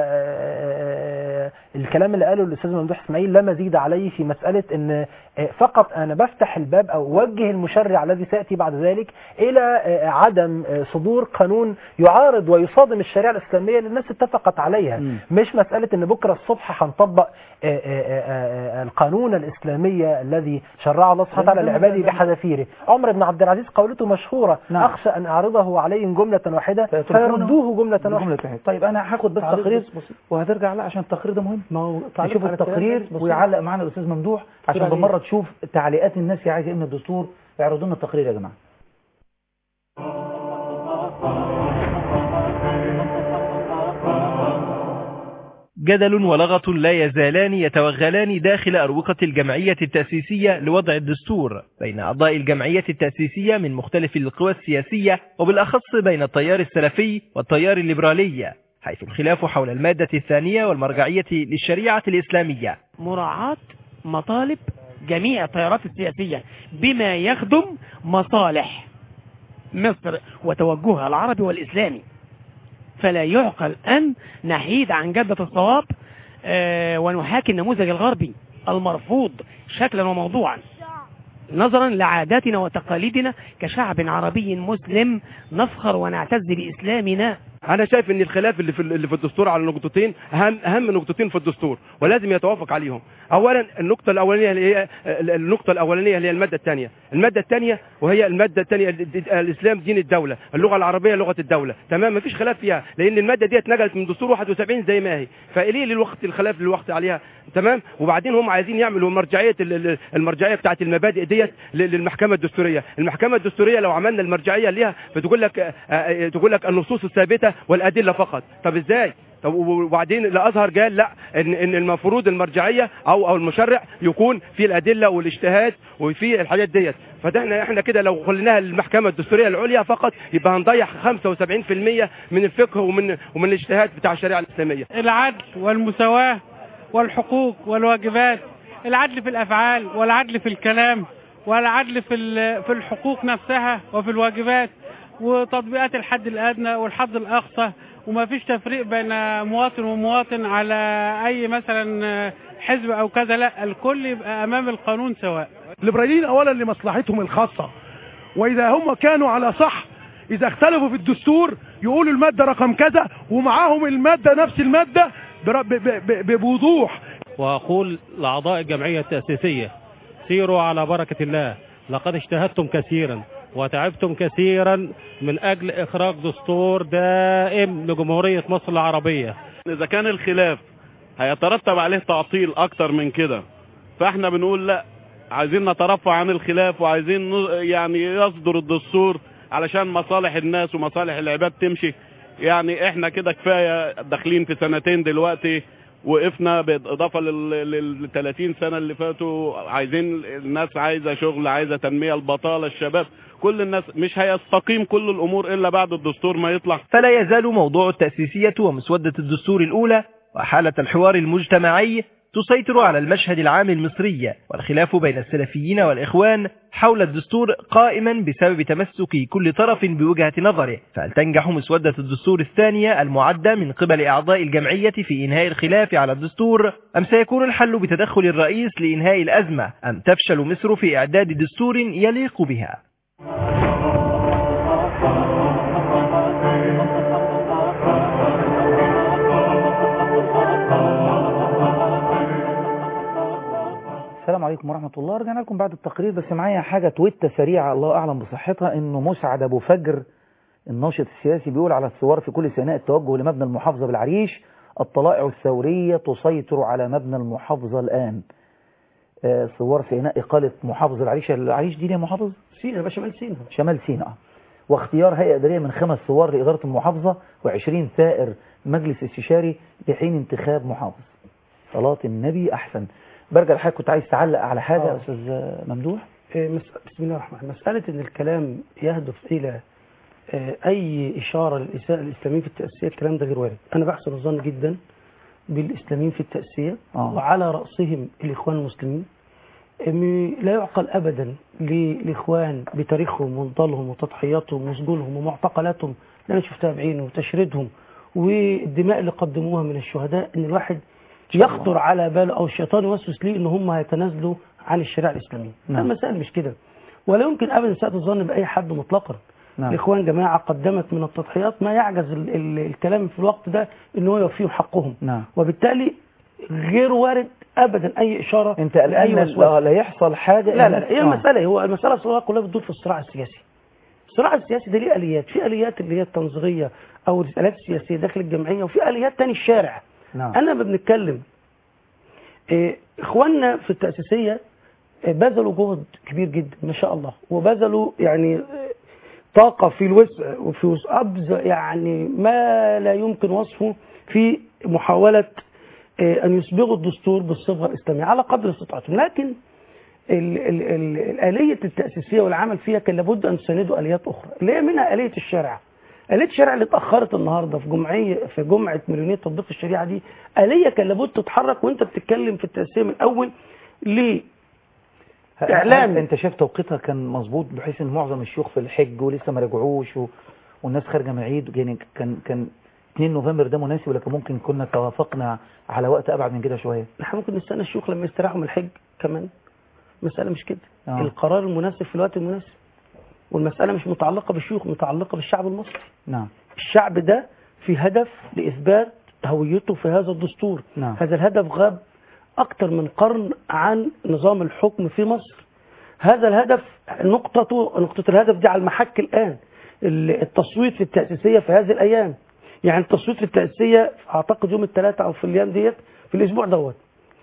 آه، الكلام اللي قاله الأستاذ ممدوح إسماعيل لا مزيد عليه في مسألة أن آه، فقط أنا بفتح الباب أو أوجه المشرع الذي سيأتي بعد ذلك إلى آه، عدم آه، صدور قانون يعارض ويصادم الشريعة الإسلامية اللي الناس اتفقت عليها مم. مش مسألة أن بكرة الصبح هنطبق آه، آه، آه، آه، القانون الإسلامية الذي شرعه الله سبحانه وتعالى لعباده بحذافيره عمر بن عبد العزيز قولته مشهورة نعم. أخشى أن أعرضه عليهم جملة واحدة فيتركونه فيردوه جملة بجملة واحدة واحدة طيب انا هاخد بس تعليق تقرير بس بسيط. وهترجع لا عشان التقرير ده مهم ما هو تعليق نشوف على الكلام التقرير ده بسيط. ويعلق معانا الاستاذ ممدوح عشان عليه. بالمره تشوف تعليقات الناس هي عايزه ايه من الدستور اعرضوا لنا التقرير يا جماعه جدل ولغط لا يزالان يتوغلان داخل أروقة الجمعية التأسيسية لوضع الدستور بين أعضاء الجمعية التأسيسية من مختلف القوى السياسية وبالأخص بين التيار السلفي والتيار الليبرالي حيث الخلاف حول المادة الثانية والمرجعية للشريعة الإسلامية مراعاة مطالب جميع التيارات السياسية بما يخدم مصالح مصر وتوجهها العربي والإسلامي فلا يعقل أن نحيد عن جدة الصواب آه، ونحاكي النموذج الغربي المرفوض شكلا وموضوعا نظرا لعاداتنا وتقاليدنا كشعب عربي مسلم نفخر ونعتز بإسلامنا انا شايف ان الخلاف اللي في اللي في الدستور على نقطتين اهم اهم نقطتين في الدستور ولازم يتوافق عليهم اولا النقطه الاولانيه اللي هي النقطه الاولانيه اللي هي الماده الثانيه الماده الثانيه وهي الماده الثانيه الاسلام دين الدوله اللغه العربيه لغه الدوله تمام ما فيش خلاف فيها لان الماده ديت نقلت من دستور 71 زي ما هي فليه للوقت الخلاف للوقت عليها تمام وبعدين هم عايزين يعملوا مرجعيه ال- ال- المرجعيه بتاعه المبادئ ديت ل- للمحكمه الدستوريه المحكمه الدستوريه لو عملنا المرجعيه ليها بتقول لك آه، آه، تقول لك النصوص الثابته والادله فقط طب ازاي طب وبعدين الازهر قال لا ان ان المفروض المرجعيه او او المشرع يكون في الادله والاجتهاد وفي الحاجات ديت فده احنا احنا كده لو خليناها للمحكمه الدستوريه العليا فقط يبقى هنضيع 75% من الفقه ومن ومن الاجتهاد بتاع الشريعه الاسلاميه العدل والمساواة والحقوق والواجبات العدل في الأفعال والعدل في الكلام والعدل في ال- في الحقوق نفسها وفي الواجبات وتطبيقات الحد الأدنى والحد الأقصى وما فيش تفريق بين مواطن ومواطن على أي مثلا حزب أو كذا لا الكل يبقى أمام القانون سواء الليبراليين اولا لمصلحتهم الخاصه واذا هم كانوا على صح اذا اختلفوا في الدستور يقولوا الماده رقم كذا ومعاهم الماده نفس الماده بر- ب- ب- ب- بوضوح وأقول لأعضاء الجمعية التأسيسية سيروا على بركة الله لقد اجتهدتم كثيرا وتعبتم كثيرا من أجل إخراج دستور دائم لجمهورية مصر العربية اذا كان الخلاف هيترتب عليه تعطيل اكتر من كده فاحنا بنقول لا عايزين نترفع عن الخلاف وعايزين ن- يعني يصدر الدستور علشان مصالح الناس ومصالح العباد تمشي يعني احنا كده كفايه داخلين في سنتين دلوقتي وقفنا بالاضافه لل لل 30 سنه اللي فاتوا عايزين الناس عايزه شغل عايزه تنميه البطاله الشباب كل الناس مش هيستقيم كل الامور الا بعد الدستور ما يطلع فلا يزال موضوع التأسيسية ومسودة الدستور الأولى وحالة الحوار المجتمعي تسيطر على المشهد العام المصري والخلاف بين السلفيين والإخوان حول الدستور قائما بسبب تمسك كل طرف بوجهة نظره فهل تنجح مسودة الدستور الثانية المعدة من قبل أعضاء الجمعية في إنهاء الخلاف على الدستور أم سيكون الحل بتدخل الرئيس لإنهاء الأزمة أم تفشل مصر في إعداد دستور يليق بها السلام عليكم ورحمة الله رجعنا لكم بعد التقرير بس معايا حاجة تويتة سريعة الله أعلم بصحتها إنه مسعد أبو فجر الناشط السياسي بيقول على الثوار في كل سيناء التوجه لمبنى المحافظة بالعريش الطلائع الثورية تسيطر على مبنى المحافظة الآن آه، ثوار سيناء إقالة محافظ العريش العريش دي ليه محافظ؟ سينا يبقى شمال سينا شمال سيناء واختيار هيئة إدارية من خمس ثوار لإدارة المحافظة و20 ثائر مجلس استشاري لحين انتخاب محافظ صلاة النبي أحسن برجع لحضرتك كنت عايز تعلق على حاجة يا آه. أستاذ ممدوح إيه، مس- بسم الله الرحمن الرحيم مسألة إن الكلام يهدف إلى آه، أي إشارة للإساءة الإسلاميين في التأسية الكلام ده غير وارد أنا بحسن الظن جدا بالإسلاميين في التأسية آه. وعلى رأسهم الإخوان المسلمين م- لا يعقل أبدا للإخوان بتاريخهم ونضالهم وتضحياتهم وسجونهم ومعتقلاتهم اللي أنا شفتها بعيني وتشريدهم والدماء اللي قدموها من الشهداء إن الواحد يخطر على باله أو الشيطان يوسوس ليه إن هم هيتنازلوا عن الشريعة الإسلامية نعم. المسائل مش كده ولا يمكن أبدا ساءة الظن بأي حد مطلقا نعم. الإخوان جماعة قدمت من التضحيات ما يعجز ال ال الكلام في الوقت ده إن هو يوفيهم حقهم نعم وبالتالي غير وارد أبدا أي إشارة أنت قلقان لأي لا وسواس. لا يحصل حاجة لا إن- لا لا هي آه. المسألة هو المسألة الصراحة كلها بتدور في الصراع السياسي الصراع السياسي ده ليه آليات في آليات اللي هي التنظيرية أو الآليات السياسية داخل الجمعية وفي آليات تاني الشارع نعم أنا لما بنتكلم إيه، إخواننا في التأسيسية إيه، بذلوا جهد كبير جدا ما شاء الله وبذلوا يعني إيه، طاقة في الوسع وفي وسع أبز يعني ما لا يمكن وصفه في محاولة إيه، أن يصبغوا الدستور بالصبغة الإسلامية على قدر استطاعتهم لكن ال ال ال الآلية التأسيسية والعمل فيها كان لابد أن تساندوا آليات أخرى اللي هي منها آلية الشارع آلية الشارع اللي اتأخرت النهاردة في جمعية في جمعة مليونية تطبيق الشريعة دي آلية كان لابد تتحرك وأنت بتتكلم في التأسيسية من أول ليه هل- إعلام. هل انت شايف توقيتها كان مظبوط بحيث ان معظم الشيوخ في الحج ولسه ما رجعوش و... والناس خارجه من العيد يعني كان كان 2 نوفمبر ده مناسب لكن ممكن كنا توافقنا على وقت ابعد من كده شويه احنا ممكن نستنى الشيوخ لما يستراحوا من الحج كمان مسألة مش كده آه. القرار المناسب في الوقت المناسب والمسألة مش متعلقة بالشيوخ متعلقة بالشعب المصري نعم الشعب ده في هدف لإثبات هويته في هذا الدستور نعم. هذا الهدف غاب أكثر من قرن عن نظام الحكم في مصر هذا الهدف نقطته نقطة الهدف دي على المحك الآن ال- التصويت في التأسيسية في هذه الأيام يعني التصويت في التأسيسية أعتقد يوم الثلاثاء أو في الأيام ديت في الأسبوع دوت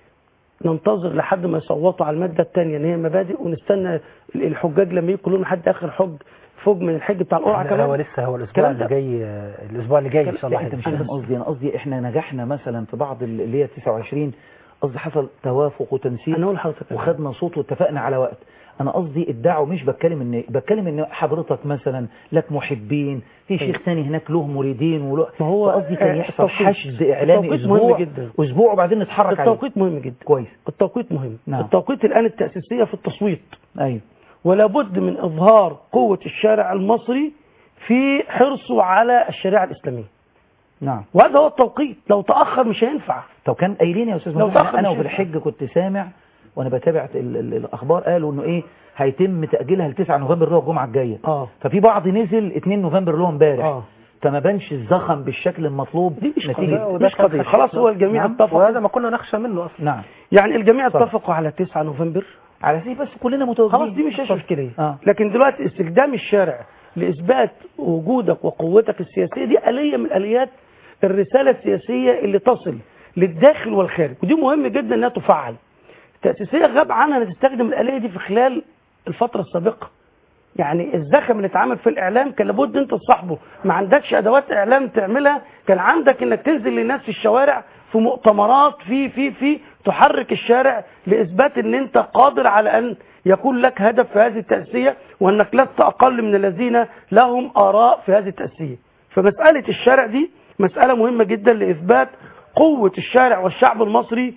ننتظر لحد ما يصوتوا على المادة الثانية ان هي مبادئ ونستنى الحجاج لما يجوا كلهم لحد اخر حج فوق من الحج بتاع القرعة لا، كمان هو لسه هو الاسبوع الكلام اللي ده. جاي الاسبوع اللي جاي ان شاء الله لا انت مش هيبقى. فاهم قصدي انا قصدي احنا نجحنا مثلا في بعض ال- اللي هي 29 قصدي حصل توافق وتنسيق انا اقول لحضرتك وخدنا صوت واتفقنا على وقت انا قصدي الدعوه مش بتكلم ان بتكلم ان حضرتك مثلا لك محبين في شيخ تاني هناك له مريدين وله ما هو قصدي كان آه، يحصل التوقيت- حشد اعلامي التوقيت مهم اسبوع جدا. اسبوع وبعدين نتحرك عليه التوقيت مهم جدا كويس التوقيت مهم نعم. التوقيت الآن التأسيسية في التصويت ايوه ولا بد من إظهار قوة الشارع المصري في حرصه على الشريعة الإسلامية نعم وهذا هو التوقيت لو تأخر مش هينفع طب كان قايلين يا استاذ لو محمد تأخر انا مش وفي هينفع. الحج كنت سامع وانا بتابع ال ال الاخبار قالوا انه ايه هيتم تاجيلها ل 9 نوفمبر اللي هو الجمعه الجايه اه ففي بعض نزل 2 نوفمبر اللي هو امبارح اه فما بانش الزخم بالشكل المطلوب دي مش نتيجه قضية مش قضية خلاص هو الجميع نعم، اتفق وهذا ما كنا نخشى منه اصلا نعم يعني الجميع اتفضل. اتفقوا على 9 نوفمبر على اساس بس كلنا متوجهين خلاص دي مش اتفضل. مشكلة اه لكن دلوقتي استخدام الشارع لإثبات وجودك وقوتك السياسية دي آلية من آليات الرسالة السياسية اللي تصل للداخل والخارج ودي مهم جدا انها تفعل التأسيسية غاب عنها انها تستخدم الآلية دي في خلال الفترة السابقة يعني الزخم اللي اتعمل في الإعلام كان لابد انت تصاحبه ما عندكش أدوات إعلام تعملها كان عندك انك تنزل للناس في الشوارع في مؤتمرات في في في تحرك الشارع لاثبات ان انت قادر على ان يكون لك هدف في هذه التاسيسيه وانك لست اقل من الذين لهم اراء في هذه التاسيسيه فمساله الشارع دي مساله مهمه جدا لاثبات قوه الشارع والشعب المصري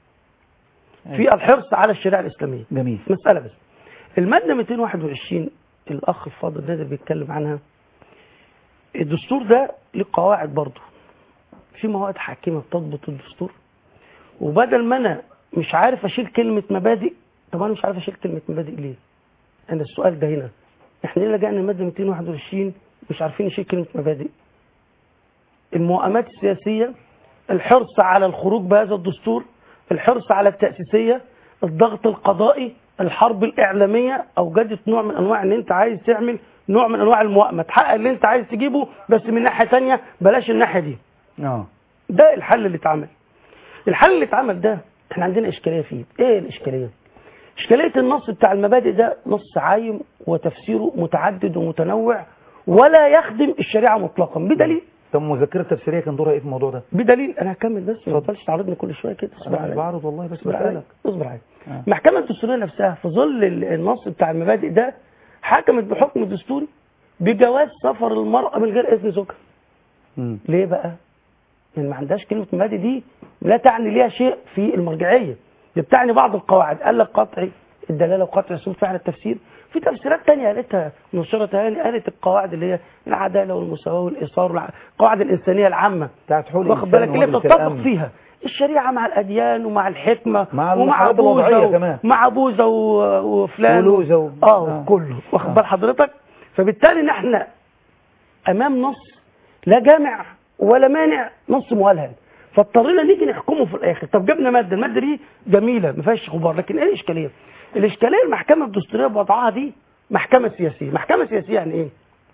في الحرص على الشريعه الاسلاميه جميل مساله بس الماده 221 الاخ الفاضل نادر بيتكلم عنها الدستور ده له قواعد برضه في مواد حاكمه بتضبط الدستور وبدل ما انا مش عارف اشيل كلمه مبادئ طب انا مش عارف اشيل كلمه مبادئ ليه؟ انا السؤال ده هنا احنا ليه لجأنا الماده 221 مش عارفين نشيل كلمه مبادئ؟ الموائمات السياسيه الحرص على الخروج بهذا الدستور الحرص على التأسيسية الضغط القضائي الحرب الإعلامية أوجدت نوع من أنواع أن أنت عايز تعمل نوع من أنواع الموائمة تحقق اللي أنت عايز تجيبه بس من ناحية تانية بلاش الناحية دي اه ده الحل اللي اتعمل الحل اللي اتعمل ده احنا عندنا إشكالية فيه إيه الإشكالية؟ إشكالية النص بتاع المبادئ ده نص عايم وتفسيره متعدد ومتنوع ولا يخدم الشريعة مطلقا بدليل طب المذكره التفسيريه كان دورها ايه في الموضوع ده؟ بدليل انا هكمل بس ما تفضلش تعرضني كل شويه كده اصبر انا عليا بعرض والله بس اصبر عليا بسالك اصبر عليا آه. المحكمه الدستوريه نفسها في ظل ال- النص بتاع المبادئ ده حكمت بحكم دستوري بجواز سفر المراه من غير اذن زوجها مم. ليه بقى؟ لان ما عندهاش كلمه مبادئ دي لا تعني ليها شيء في المرجعيه دي بتعني بعض القواعد قال لك قطعي الدلاله وقطع ثبوت فعل التفسير في تفسيرات تانية قالتها نشرت هاني قالت القواعد اللي هي العداله والمساواه والايثار والع- القواعد الانسانيه العامه بتاعت حقوق واخد الإنسان بالك اللي ومجلس بتطبق الأمن. فيها الشريعه مع الاديان ومع الحكمه مع ومع الحاجات الوضعية بوذا و- كمان. مع بوذا و- وفلان ولوذا و- اه آه. كله واخد بال حضرتك فبالتالي نحن امام نص لا جامع ولا مانع نص مولهن فاضطرينا نيجي نحكمه في الاخر طب جبنا ماده الماده دي جميله ما فيهاش غبار لكن ايه الاشكاليه الاشكاليه المحكمه الدستوريه بوضعها دي محكمه سياسيه محكمه سياسيه يعني ايه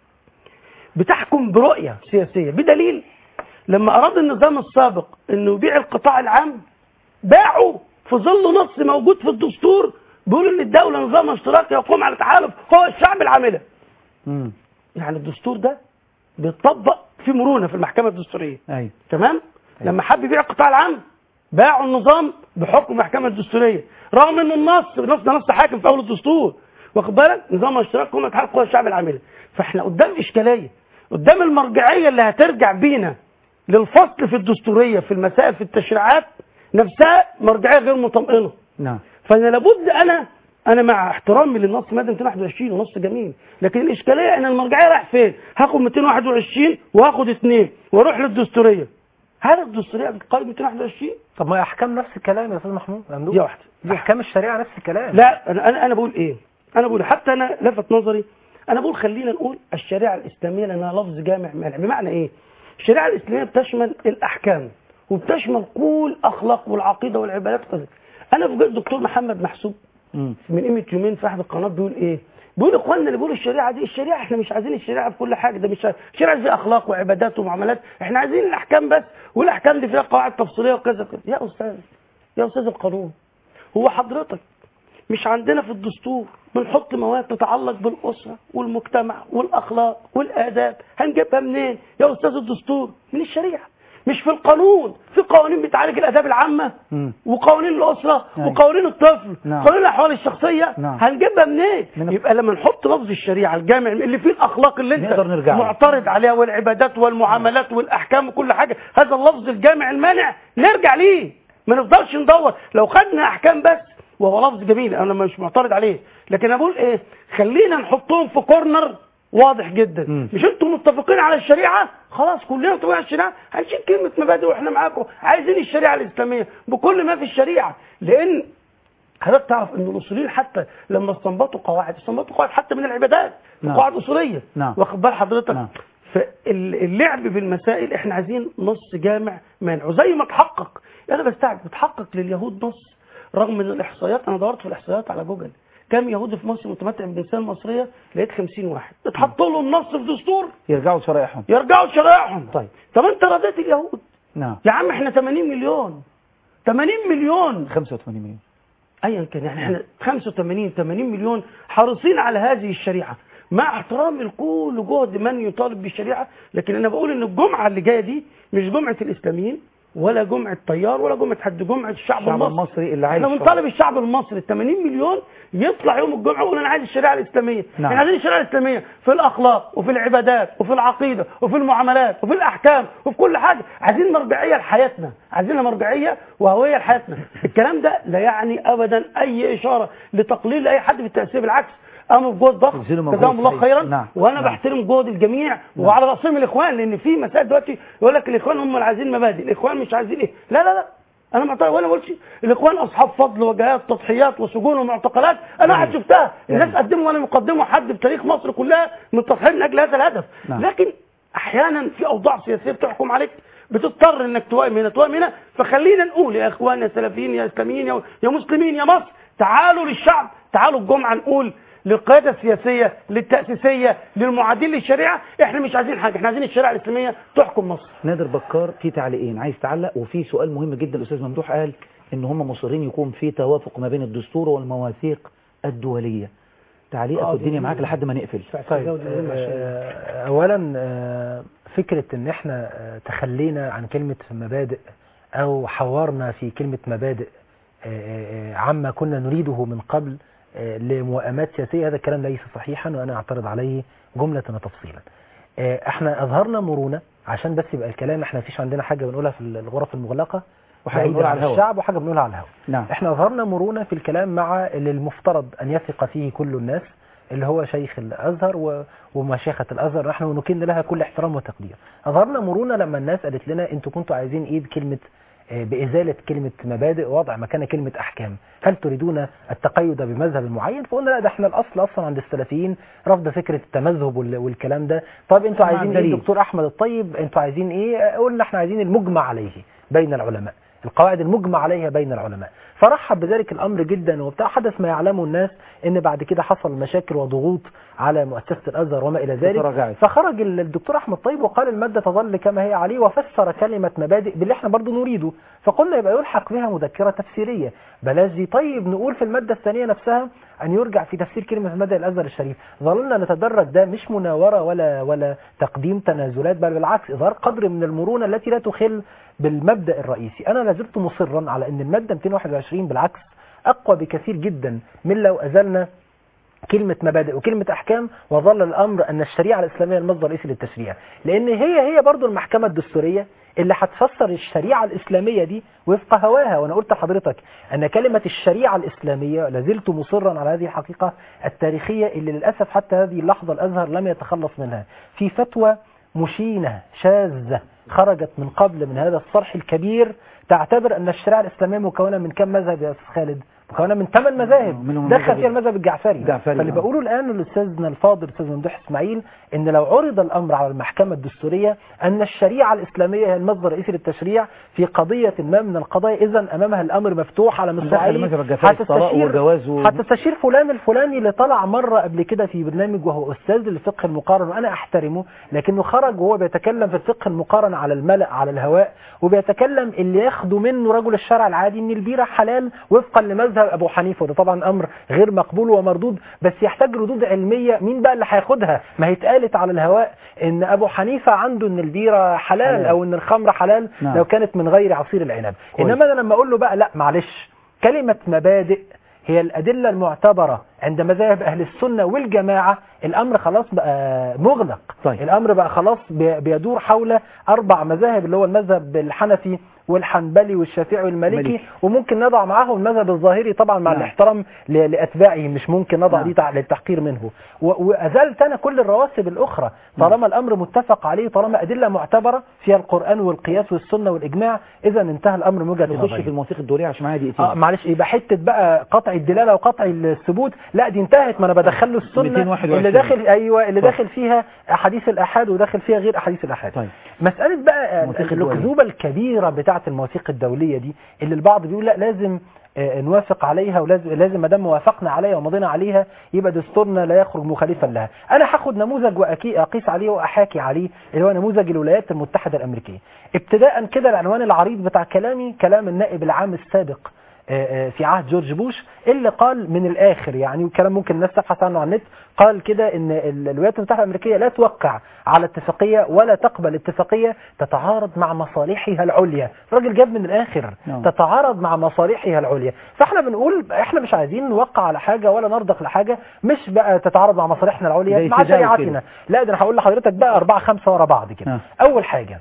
بتحكم برؤيه سياسيه بدليل لما اراد النظام السابق انه يبيع القطاع العام باعوا في ظل نص موجود في الدستور بيقول ان الدوله نظام اشتراكي يقوم على تحالف هو الشعب العامله مم. يعني الدستور ده بيطبق في مرونه في المحكمه الدستوريه ايوه تمام لما حب يبيع القطاع العام باعوا النظام بحكم المحكمه الدستوريه رغم ان النص النص ده نص حاكم في اول الدستور واخد بالك نظام الاشتراك هم اتحاد قوى الشعب العامله فاحنا قدام اشكاليه قدام المرجعيه اللي هترجع بينا للفصل في الدستوريه في المسائل في التشريعات نفسها مرجعيه غير مطمئنه نعم فانا لابد انا انا مع احترامي للنص ماده 221 ونص جميل لكن الاشكاليه ان المرجعيه رايح فين؟ هاخد 221 وهاخد اثنين واروح للدستوريه هل الدستوريه بتقيم 221 طب ما احكام نفس الكلام يا استاذ محمود ممدوح دي واحده احكام الشريعه نفس الكلام لا انا انا انا بقول ايه انا بقول حتى انا لفت نظري انا بقول خلينا نقول الشريعه الاسلاميه لانها لفظ جامع مانع بمعنى ايه الشريعه الاسلاميه بتشمل الاحكام وبتشمل كل اخلاق والعقيده والعبادات وكذا انا فوجئت الدكتور محمد محسوب مم. من قيمه يومين في احد القنوات بيقول ايه بيقول اخواننا اللي بيقولوا الشريعه دي الشريعه احنا مش عايزين الشريعه في كل حاجه ده مش الشريعه دي اخلاق وعبادات ومعاملات احنا عايزين الاحكام بس والاحكام دي فيها قواعد تفصيليه وكذا وكذا يا استاذ يا استاذ القانون هو حضرتك مش عندنا في الدستور بنحط مواد تتعلق بالاسره والمجتمع والاخلاق والاداب هنجيبها منين يا استاذ الدستور من الشريعه مش في القانون في قوانين بتعالج الاداب العامه مم. وقوانين الاسره أيوة. وقوانين الطفل نعم. قوانين الاحوال الشخصيه نعم. هنجيبها منين من- يبقى لما نحط لفظ الشريعه الجامع اللي فيه الاخلاق اللي انت نقدر نرجع له. معترض عليها والعبادات والمعاملات والاحكام وكل حاجه هذا اللفظ الجامع المانع نرجع ليه ما نفضلش ندور لو خدنا احكام بس وهو لفظ جميل انا مش معترض عليه لكن انا بقول ايه خلينا نحطهم في كورنر واضح جدا مم. مش انتم متفقين على الشريعه خلاص كلنا متفقين على الشريعه هنشيل كلمه مبادئ واحنا معاكم عايزين الشريعه الاسلاميه بكل ما في الشريعه لان حضرتك تعرف ان الاصوليين حتى لما استنبطوا قواعد استنبطوا قواعد حتى من العبادات نعم. قواعد اصوليه نعم. واخد بال حضرتك نعم. فاللعب بالمسائل احنا عايزين نص جامع مانع وزي ما اتحقق انا بستعجب اتحقق لليهود نص رغم ان الاحصائيات انا دورت في الاحصائيات على جوجل كم يهودي في مصر متمتع بالجنسيه المصريه لقيت 50 واحد اتحط لهم نص في دستور يرجعوا لشرائعهم يرجعوا لشرائعهم طيب طب انت رضيت اليهود نعم يا عم احنا 80 مليون 80 مليون 85 مليون ايا كان يعني احنا 85 80 مليون حريصين على هذه الشريعه مع احترامي لكل جهد من يطالب بالشريعه لكن انا بقول ان الجمعه اللي جايه دي مش جمعه الاسلاميين ولا جمعه طيار ولا جمعه حد جمعه الشعب, الشعب المصري المصري اللي عايش احنا في- بنطالب الشعب المصري ال 80 مليون يطلع يوم الجمعه ويقول انا عايز الشريعه الاسلاميه نعم. احنا عايزين الشريعه الاسلاميه في الاخلاق وفي العبادات وفي العقيده وفي المعاملات وفي الاحكام وفي كل حاجه عايزين مرجعيه لحياتنا عايزين مرجعيه وهويه لحياتنا الكلام ده لا يعني ابدا اي اشاره لتقليل اي حد في التاثير بالعكس قاموا بجهد ضخم يبذلوا مجهود جزاهم الله صحيح. خيرا نعم. وانا نعم. بحترم جهد الجميع وعلى راسهم الاخوان لان في مسائل دلوقتي يقول لك الاخوان هم اللي عايزين مبادئ الاخوان مش عايزين ايه لا لا لا انا معترض وانا ما قلتش الاخوان اصحاب فضل وجهات تضحيات وسجون ومعتقلات انا قاعد شفتها الناس قدموا ولا يقدموا حد في تاريخ مصر كلها من التضحيه من اجل هذا الهدف نعم. لكن احيانا في اوضاع سياسيه بتحكم عليك بتضطر انك توائم هنا توائم هنا فخلينا نقول يا اخوان يا سلفيين يا اسلاميين يا, يا مسلمين يا مصر تعالوا للشعب تعالوا الجمعه نقول للقياده السياسيه للتاسيسيه للمعادين للشريعه احنا مش عايزين حاجه احنا عايزين الشريعه الاسلاميه تحكم مصر نادر بكار في تعليقين عايز تعلق وفي سؤال مهم جدا الاستاذ ممدوح قال ان هم مصرين يكون في توافق ما بين الدستور والمواثيق الدوليه تعليقك آه، والدنيا دي- معاك لحد ما نقفل طيب آه، اولا آه، فكره ان احنا آه، تخلينا عن كلمه مبادئ او حورنا في كلمه مبادئ آه، آه، عما كنا نريده من قبل آه، لموائمات سياسيه هذا الكلام ليس صحيحا وانا اعترض عليه جمله وتفصيلا آه، احنا اظهرنا مرونه عشان بس يبقى الكلام احنا مفيش عندنا حاجه بنقولها في الغرف المغلقه وحاجة بعيداً بنقولها عن على الهواء. الشعب وحاجه بنقولها على الهواء نعم احنا اظهرنا مرونة في الكلام مع اللي المفترض ان يثق فيه كل الناس اللي هو شيخ الازهر و- ومشيخة الازهر نحن نكن لها كل احترام وتقدير اظهرنا مرونة لما الناس قالت لنا انتوا كنتوا عايزين ايه بكلمة آه، بإزالة كلمة مبادئ ووضع مكانها كلمة أحكام هل تريدون التقيد بمذهب معين فقلنا لا ده احنا الأصل أصلا عند السلفيين رفض فكرة التمذهب وال- والكلام ده طب انتوا مع عايزين ايه دليل. دكتور أحمد الطيب انتوا عايزين ايه قلنا احنا عايزين المجمع عليه بين العلماء القواعد المجمع عليها بين العلماء فرحب بذلك الامر جدا وبتاع حدث ما يعلمه الناس ان بعد كده حصل مشاكل وضغوط على مؤسسه الازهر وما الى ذلك فتراجعت. فخرج ال- الدكتور احمد طيب وقال الماده تظل كما هي عليه وفسر كلمه مبادئ باللي احنا برضو نريده فقلنا يبقى يلحق بها مذكره تفسيريه بلاش دي طيب نقول في الماده الثانيه نفسها ان يرجع في تفسير كلمه مبادئ الازهر الشريف ظللنا نتدرج ده مش مناوره ولا ولا تقديم تنازلات بل بالعكس اظهار قدر من المرونه التي لا تخل بالمبدا الرئيسي انا لازلت مصرا على ان الماده 221 بالعكس اقوى بكثير جدا من لو ازلنا كلمة مبادئ وكلمة أحكام وظل الأمر أن الشريعة الإسلامية المصدر الرئيسي للتشريع لأن هي هي برضو المحكمة الدستورية اللي هتفسر الشريعة الإسلامية دي وفق هواها وأنا قلت لحضرتك أن كلمة الشريعة الإسلامية لازلت مصرا على هذه الحقيقة التاريخية اللي للأسف حتى هذه اللحظة الأزهر لم يتخلص منها في فتوى مشينة شاذة خرجت من قبل من هذا الصرح الكبير تعتبر أن الشريعة الإسلامية مكونة من كم مذهب يا أستاذ خالد؟ مكونة من ثمان مذاهب منهم دخل المذهب فيها المذهب الجعفري الجعفري، فاللي نعم. بقوله الآن لأستاذنا الفاضل أستاذ ممدوح إسماعيل إن لو عرض الأمر على المحكمة الدستورية أن الشريعة الإسلامية هي المصدر الرئيسي للتشريع في قضية ما من القضايا إذا أمامها الأمر مفتوح على دخل مصراعيه المذهب الجعفري الطلاق وجواز و- هتستشير فلان الفلاني اللي طلع مرة قبل كده في برنامج وهو أستاذ للفقه المقارن وأنا أحترمه لكنه خرج وهو بيتكلم في الفقه المقارن على الملأ على الهواء وبيتكلم اللي ياخده منه رجل الشرع العادي ان البيرة حلال وفقا لمذهب أبو حنيفة وده طبعا أمر غير مقبول ومردود بس يحتاج ردود علمية مين بقى اللي هياخدها ما هي اتقالت على الهواء ان أبو حنيفة عنده ان البيرة حلال, حلال. حلال. أو ان الخمر حلال نعم. لو كانت من غير عصير العنب كويس. إنما أنا لما أقول له بقى لا معلش كلمة مبادئ هي الأدلة المعتبرة عند مذاهب أهل السنة والجماعة الأمر خلاص بقى مغلق طيب. الأمر بقى خلاص بي- بيدور حول أربع مذاهب اللي هو المذهب الحنفي والحنبلي والشافعي والمالكي مالكي. وممكن نضع معاهم المذهب الظاهري طبعا مع نعم. الاحترام ل- لأتباعه مش ممكن نضع نعم. دي تع- للتحقير منه و- وأزلت أنا كل الرواسب الأخرى طالما الأمر متفق عليه طالما أدلة معتبرة فيها القرآن والقياس والسنة والإجماع إذا انتهى الأمر من وجهة نخش نظري في المواثيق الدوليه عشان معايا دقيقتين اه معلش يبقى حته بقى قطع الدلاله وقطع الثبوت لا دي انتهت ما انا بدخل له السنه 221. اللي داخل ايوه اللي طيب. داخل فيها احاديث الاحاد وداخل فيها غير احاديث الاحاد طيب. مساله بقى المواثيق الدولية. الاكذوبه الكبيره بتاعه المواثيق الدوليه دي اللي البعض بيقول لا لازم آه، نوافق عليها ولازم لازم ما دام وافقنا عليها ومضينا عليها يبقى دستورنا لا يخرج مخالفا لها انا هاخد نموذج واقيس عليه واحاكي عليه اللي هو نموذج الولايات المتحده الامريكيه ابتداء كده العنوان العريض بتاع كلامي كلام النائب العام السابق آه، آه، في عهد جورج بوش اللي قال من الاخر يعني والكلام ممكن الناس تبحث عنه على النت قال كده ان ال- الولايات المتحده الامريكيه لا توقع على اتفاقيه ولا تقبل اتفاقيه تتعارض مع مصالحها العليا الراجل جاب من الاخر نعم. تتعارض مع مصالحها العليا فاحنا بنقول احنا مش عايزين نوقع على حاجه ولا نرضخ لحاجه مش بقى تتعارض مع مصالحنا زي العليا مع سيداو شريعتنا كده. لا ده انا هقول لحضرتك بقى اربعه خمسه ورا بعض كده آه. اول حاجه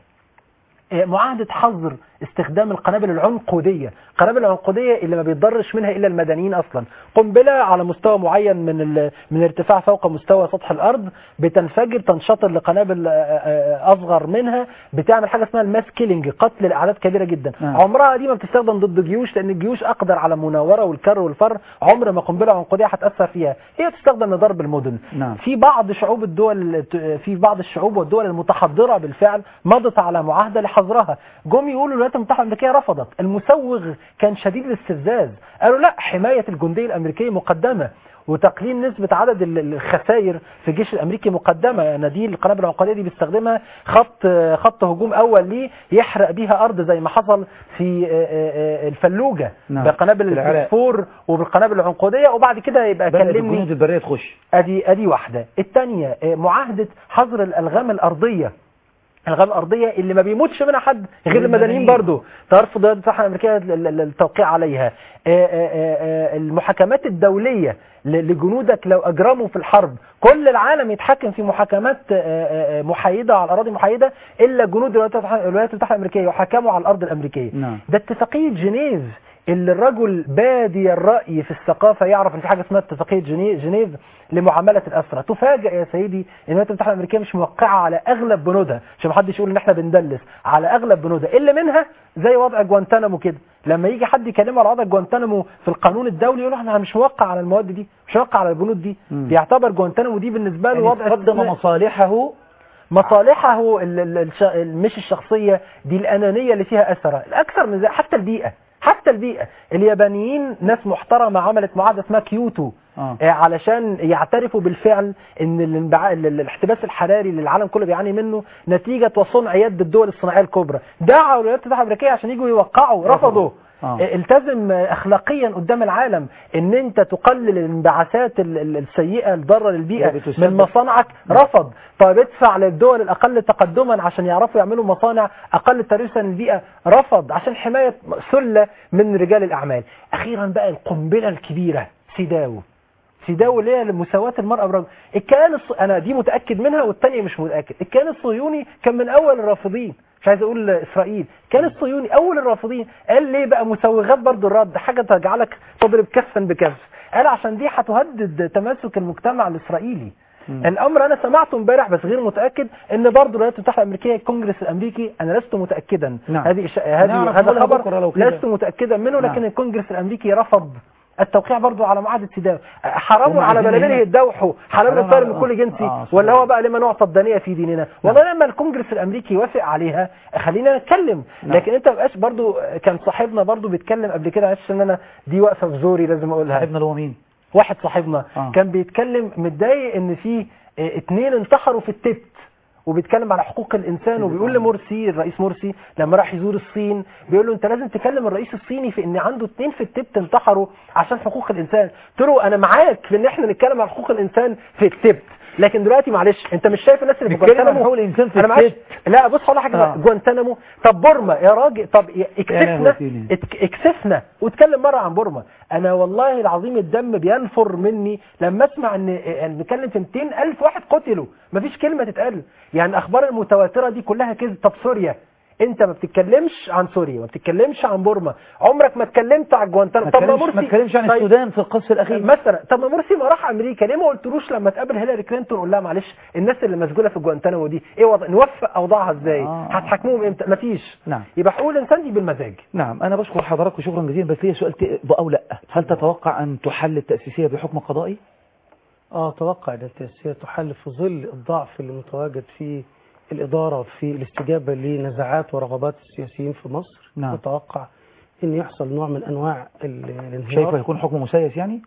آه، معاهدة حظر استخدام القنابل العنقودية القنابل العنقودية اللي ما بيتضرش منها إلا المدنيين أصلا قنبلة على مستوى معين من ال- من الارتفاع فوق مستوى سطح الأرض بتنفجر تنشطر لقنابل آه، آه، أصغر منها بتعمل حاجة اسمها الماس كيلينج قتل لأعداد كبيرة جدا نعم. عمرها دي ما بتستخدم ضد الجيوش لأن الجيوش أقدر على المناورة والكر والفر عمر ما قنبلة عنقودية هتأثر فيها هي بتستخدم لضرب المدن نعم في بعض شعوب الدول في بعض الشعوب والدول المتحضرة بالفعل مضت على معاهدة لحظرها جم يقولوا الولايات المتحدة الأمريكية رفضت المسوغ كان شديد الاستفزاز قالوا لا حماية الجندية الأمريكية مقدمة وتقليل نسبة عدد ال- الخسائر في الجيش الأمريكي مقدمة يعني دي القنابل العنقودية دي بيستخدمها خط خط هجوم أول ليه يحرق بيها أرض زي ما حصل في آه، آه، آه، الفلوجة نعم. بقنابل في العراق. الفوسفور وبالقنابل العنقودية وبعد كده يبقى بدأت كلمني الجنود البرية تخش ادي ادي واحده الثانيه معاهده حظر الالغام الارضيه الالغام الارضيه اللي ما بيموتش منها حد غير غير المدنيين المدنيين. برضو ترفض الولايات المتحده الامريكيه ال- ال- التوقيع عليها آه، آه، آه، المحاكمات الدوليه ل- لجنودك لو اجرموا في الحرب كل العالم يتحكم في محاكمات آه، آه، آه، محايده على اراضي محايده الا جنود الولايات المتحدة- الولايات المتحده الامريكيه يحاكموا على الارض الامريكيه نعم ده اتفاقية جنيف اللي الرجل بادي الرأي في الثقافة يعرف ان في حاجة اسمها اتفاقية جني- جنيف لمعاملة الأسرة تفاجئ يا سيدي ان الولايات المتحدة الأمريكية مش موقعة على أغلب بنودها عشان ما حدش يقول ان احنا بندلس على أغلب بنودها اللي منها زي وضع جوانتانامو كده لما يجي حد يكلمه على وضع جوانتانامو في القانون الدولي يقول له احنا مش موقع على المواد دي مش موقع على البنود دي مم. بيعتبر جوانتانامو دي بالنسبة له يعني وضع قدم استثنائي. مصالحه مصالحه ال- ال- الش- ال- مش الشخصية دي الأنانية اللي فيها أثرة الأكثر من ذلك حتى البيئة حتى البيئة اليابانيين ناس محترمة عملت معاهدة اسمها كيوتو آه. آه، علشان يعترفوا بالفعل ان الانبعاء ال- ال- الاحتباس الحراري اللي العالم كله بيعاني منه نتيجة وصنع يد الدول الصناعية الكبرى دعوا الولايات المتحدة الامريكية عشان يجوا يوقعوا رفضوا آه. آه، التزم آه، اخلاقيا قدام العالم ان انت تقلل الانبعاثات ال- ال- السيئة الضارة للبيئة اللي بتسبب- من مصانعك رفض طيب ادفع للدول الاقل تقدما عشان يعرفوا يعملوا مصانع اقل تلوثا للبيئة رفض عشان حماية سلة من رجال الاعمال اخيرا بقى القنبلة الكبيرة سيداو سيداو اللي هي مساواة المرأة بالرجل الكيان الص... انا دي متأكد منها والتانية مش متأكد الكيان الصهيوني كان من اول الرافضين مش عايز اقول اسرائيل كان الصهيوني اول الرافضين قال ليه بقى مسوغات برضو الرد حاجة تجعلك تضرب كفا بكف قال عشان دي هتهدد تماسك المجتمع الاسرائيلي الامر انا سمعته امبارح بس غير متاكد ان برضه الولايات المتحده الامريكيه الكونجرس الامريكي انا لست متاكدا نعم. هذه إش- هذه نعرف هذا نقولها بكرة خبر لو كده. لست متاكدا منه نعم. لكن الكونجرس الامريكي رفض التوقيع برضه على معاهده سيداو حرام هم على عايزين بلدين هنا- يدوحوا حلال حرام الطير على- من كل جنسي آه، صحيح. ولا هو بقى لما نعطى الدنيا في ديننا والله لما الكونجرس الامريكي يوافق عليها خلينا نتكلم نعم. لكن انت مبقاش برضه كان صاحبنا برضه بيتكلم قبل كده معلش ان انا دي واقفه في زوري لازم اقولها صاحبنا اللي هو مين واحد صاحبنا آه. كان بيتكلم متضايق ان في اه، اتنين انتحروا في التبت وبيتكلم على حقوق الانسان وبيقول لمرسي الرئيس مرسي لما راح يزور الصين بيقول له انت لازم تكلم الرئيس الصيني في ان عنده اتنين في التبت انتحروا عشان حقوق الانسان قلت له انا معاك في ان احنا نتكلم على حقوق الانسان في التبت لكن دلوقتي معلش انت مش شايف الناس اللي في نتكلم عن جوانتانامو حقوق الإنسان في انا معلش التبت. لا بص هقول لك حاجه آه. جوانتانامو طب بورما يا راجل طب يا اكسفنا وسيلة. اتك- اكسفنا واتكلم مره عن بورما انا والله العظيم الدم بينفر مني لما اسمع ان ان بنتكلم في 200 الف واحد قتلوا مفيش كلمه تتقال يعني الاخبار المتواتره دي كلها كذب طب سوريا انت ما بتتكلمش عن سوريا ما بتتكلمش عن بورما عمرك ما اتكلمت عن جوانتانامو ما طب ما تكلمش- مرسي ما تكلمش عن طيب، السودان في القصف الاخير مثلا طب ما مرسي ما راح امريكا ليه ما قلتلوش لما تقابل هيلاري كلينتون قول لها معلش الناس اللي مسجونه في جوانتانامو دي ايه وضع نوفق اوضاعها ازاي آه. هتحاكموهم امتى مفيش نعم يبقى حقوق الانسان دي بالمزاج نعم أنا بشكر حضراتكم شكرا جزيلا بس ليا سؤال ت- أو لا هل تتوقع أن تحل التأسيسية بحكم قضائي؟ اه اتوقع ان التأسيسية تحل في ظل الضعف اللي متواجد في الإدارة في الاستجابة لنزاعات ورغبات السياسيين في مصر نعم. اتوقع ان يحصل نوع من انواع ال- الانهيار شايفه يكون حكم مسيس يعني؟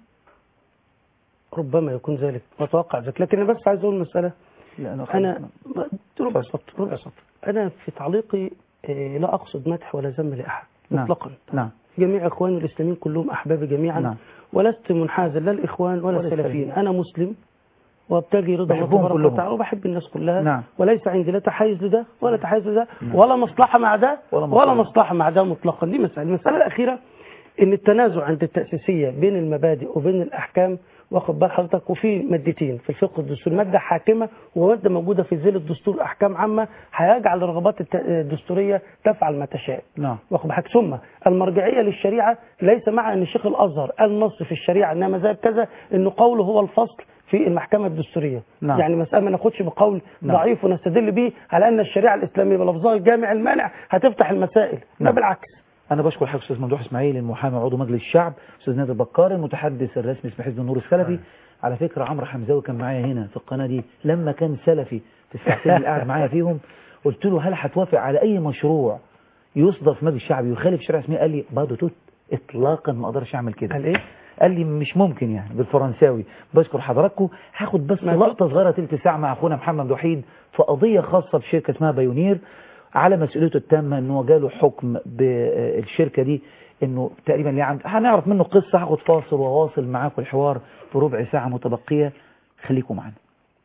ربما يكون ذلك اتوقع ذلك لكن انا بس عايز اقول مسألة لا أنا انا ربع سطر ربع سطر انا في تعليقي آه، لا اقصد مدح ولا ذم لاحد نعم. مطلقا نعم جميع اخواني الاسلاميين كلهم احبابي جميعا نعم. ولست منحازا لا الاخوان ولا ولا السلفيين السلفيين. انا مسلم وابتغي رضا الله بحبهم تبارك كلهم. وتعالى وبحب الناس كلها نعم. وليس عندي لا تحيز لده ولا تحيز لده نعم. ولا مصلحه مع ده ولا ولا مصلحة. مصلحه مع ده مطلقا دي مساله المساله الاخيره ان التنازع عند التاسيسيه بين المبادئ وبين الاحكام واخد بال حضرتك وفي مادتين في الفقه الدستوري ماده حاكمه وماده موجوده في ذيل الدستور احكام عامه هيجعل الرغبات الت- الدستوريه تفعل ما تشاء نعم واخد بالك ثم المرجعيه للشريعه ليس مع ان شيخ الازهر قال نص في الشريعه انها مذهب كذا انه قوله هو الفصل في المحكمه الدستوريه نعم. يعني مساله ما ناخدش بقول نعم. ضعيف ونستدل به على ان الشريعه الاسلاميه بلفظها الجامع المانع هتفتح المسائل لا نعم. بالعكس انا بشكر حضرتك استاذ ممدوح اسماعيل المحامي عضو مجلس الشعب استاذ نادر بكار المتحدث الرسمي اسم حزب النور السلفي على فكره عمرو حمزاوي كان معايا هنا في القناه دي لما كان سلفي في الساعتين اللي قاعد معايا فيهم قلت له هل هتوافق على اي مشروع يصدر في مجلس الشعب يخالف الشريعه الاسلاميه قال لي برضه توت اطلاقا ما اقدرش اعمل كده قال ايه قال لي مش ممكن يعني بالفرنساوي بشكر حضراتكم هاخد بس لقطه صغيره تلت ساعه مع اخونا محمد وحيد في قضيه خاصه بشركه اسمها بايونير على مسؤوليته التامه ان هو جاله حكم بالشركه دي انه تقريبا ليه عند هنعرف منه قصه هاخد فاصل وواصل معاكم الحوار في ربع ساعه متبقيه خليكم معانا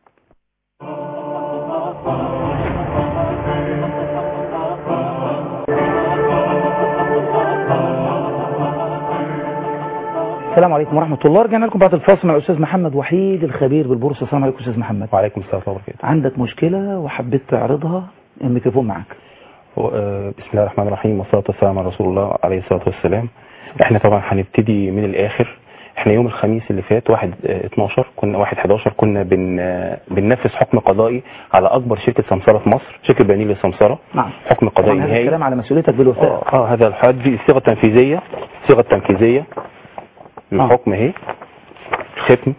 السلام عليكم ورحمة الله رجعنا لكم بعد الفاصل مع الأستاذ محمد وحيد الخبير بالبورصة السلام عليكم أستاذ محمد وعليكم السلام ورحمة الله وبركاته عندك مشكلة وحبيت تعرضها الميكروفون معك هو، آه، بسم الله الرحمن الرحيم والصلاة والسلام على رسول الله عليه الصلاة والسلام احنا طبعا هنبتدي من الآخر احنا يوم الخميس اللي فات واحد آه، 12 كنا واحد 11 كنا بن آه، بننفذ حكم قضائي على أكبر شركة سمسرة في مصر شركة بنيل للسمسرة نعم حكم قضائي طبعا هذا نهائي الكلام على مسؤوليتك بالوفاء اه آه، هذا الحد دي الصيغة التنفيذية الصيغة التنفيذية للحكم اهي ختم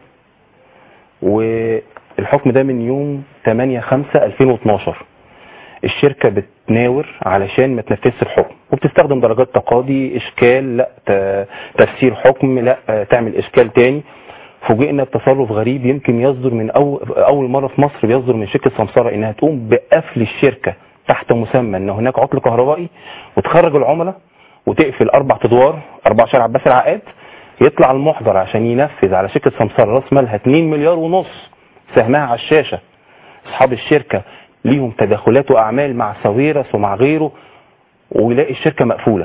والحكم ده من يوم 8 5 2012 الشركة بتناور علشان ما تنفذش الحكم وبتستخدم درجات تقاضي اشكال لا ت- تفسير حكم لا آه، تعمل اشكال تاني فوجئنا بتصرف غريب يمكن يصدر من أول, اول مرة في مصر بيصدر من شركة سمسرة انها تقوم بقفل الشركة تحت مسمى ان هناك عطل كهربائي وتخرج العملاء وتقفل اربع ادوار اربع شارع عباس العقاد يطلع المحضر عشان ينفذ على شركة سمسرة راس مالها 2 مليار ونص سهمها على الشاشة اصحاب الشركة ليهم تدخلات واعمال مع ساويرس ومع غيره ويلاقي الشركة مقفولة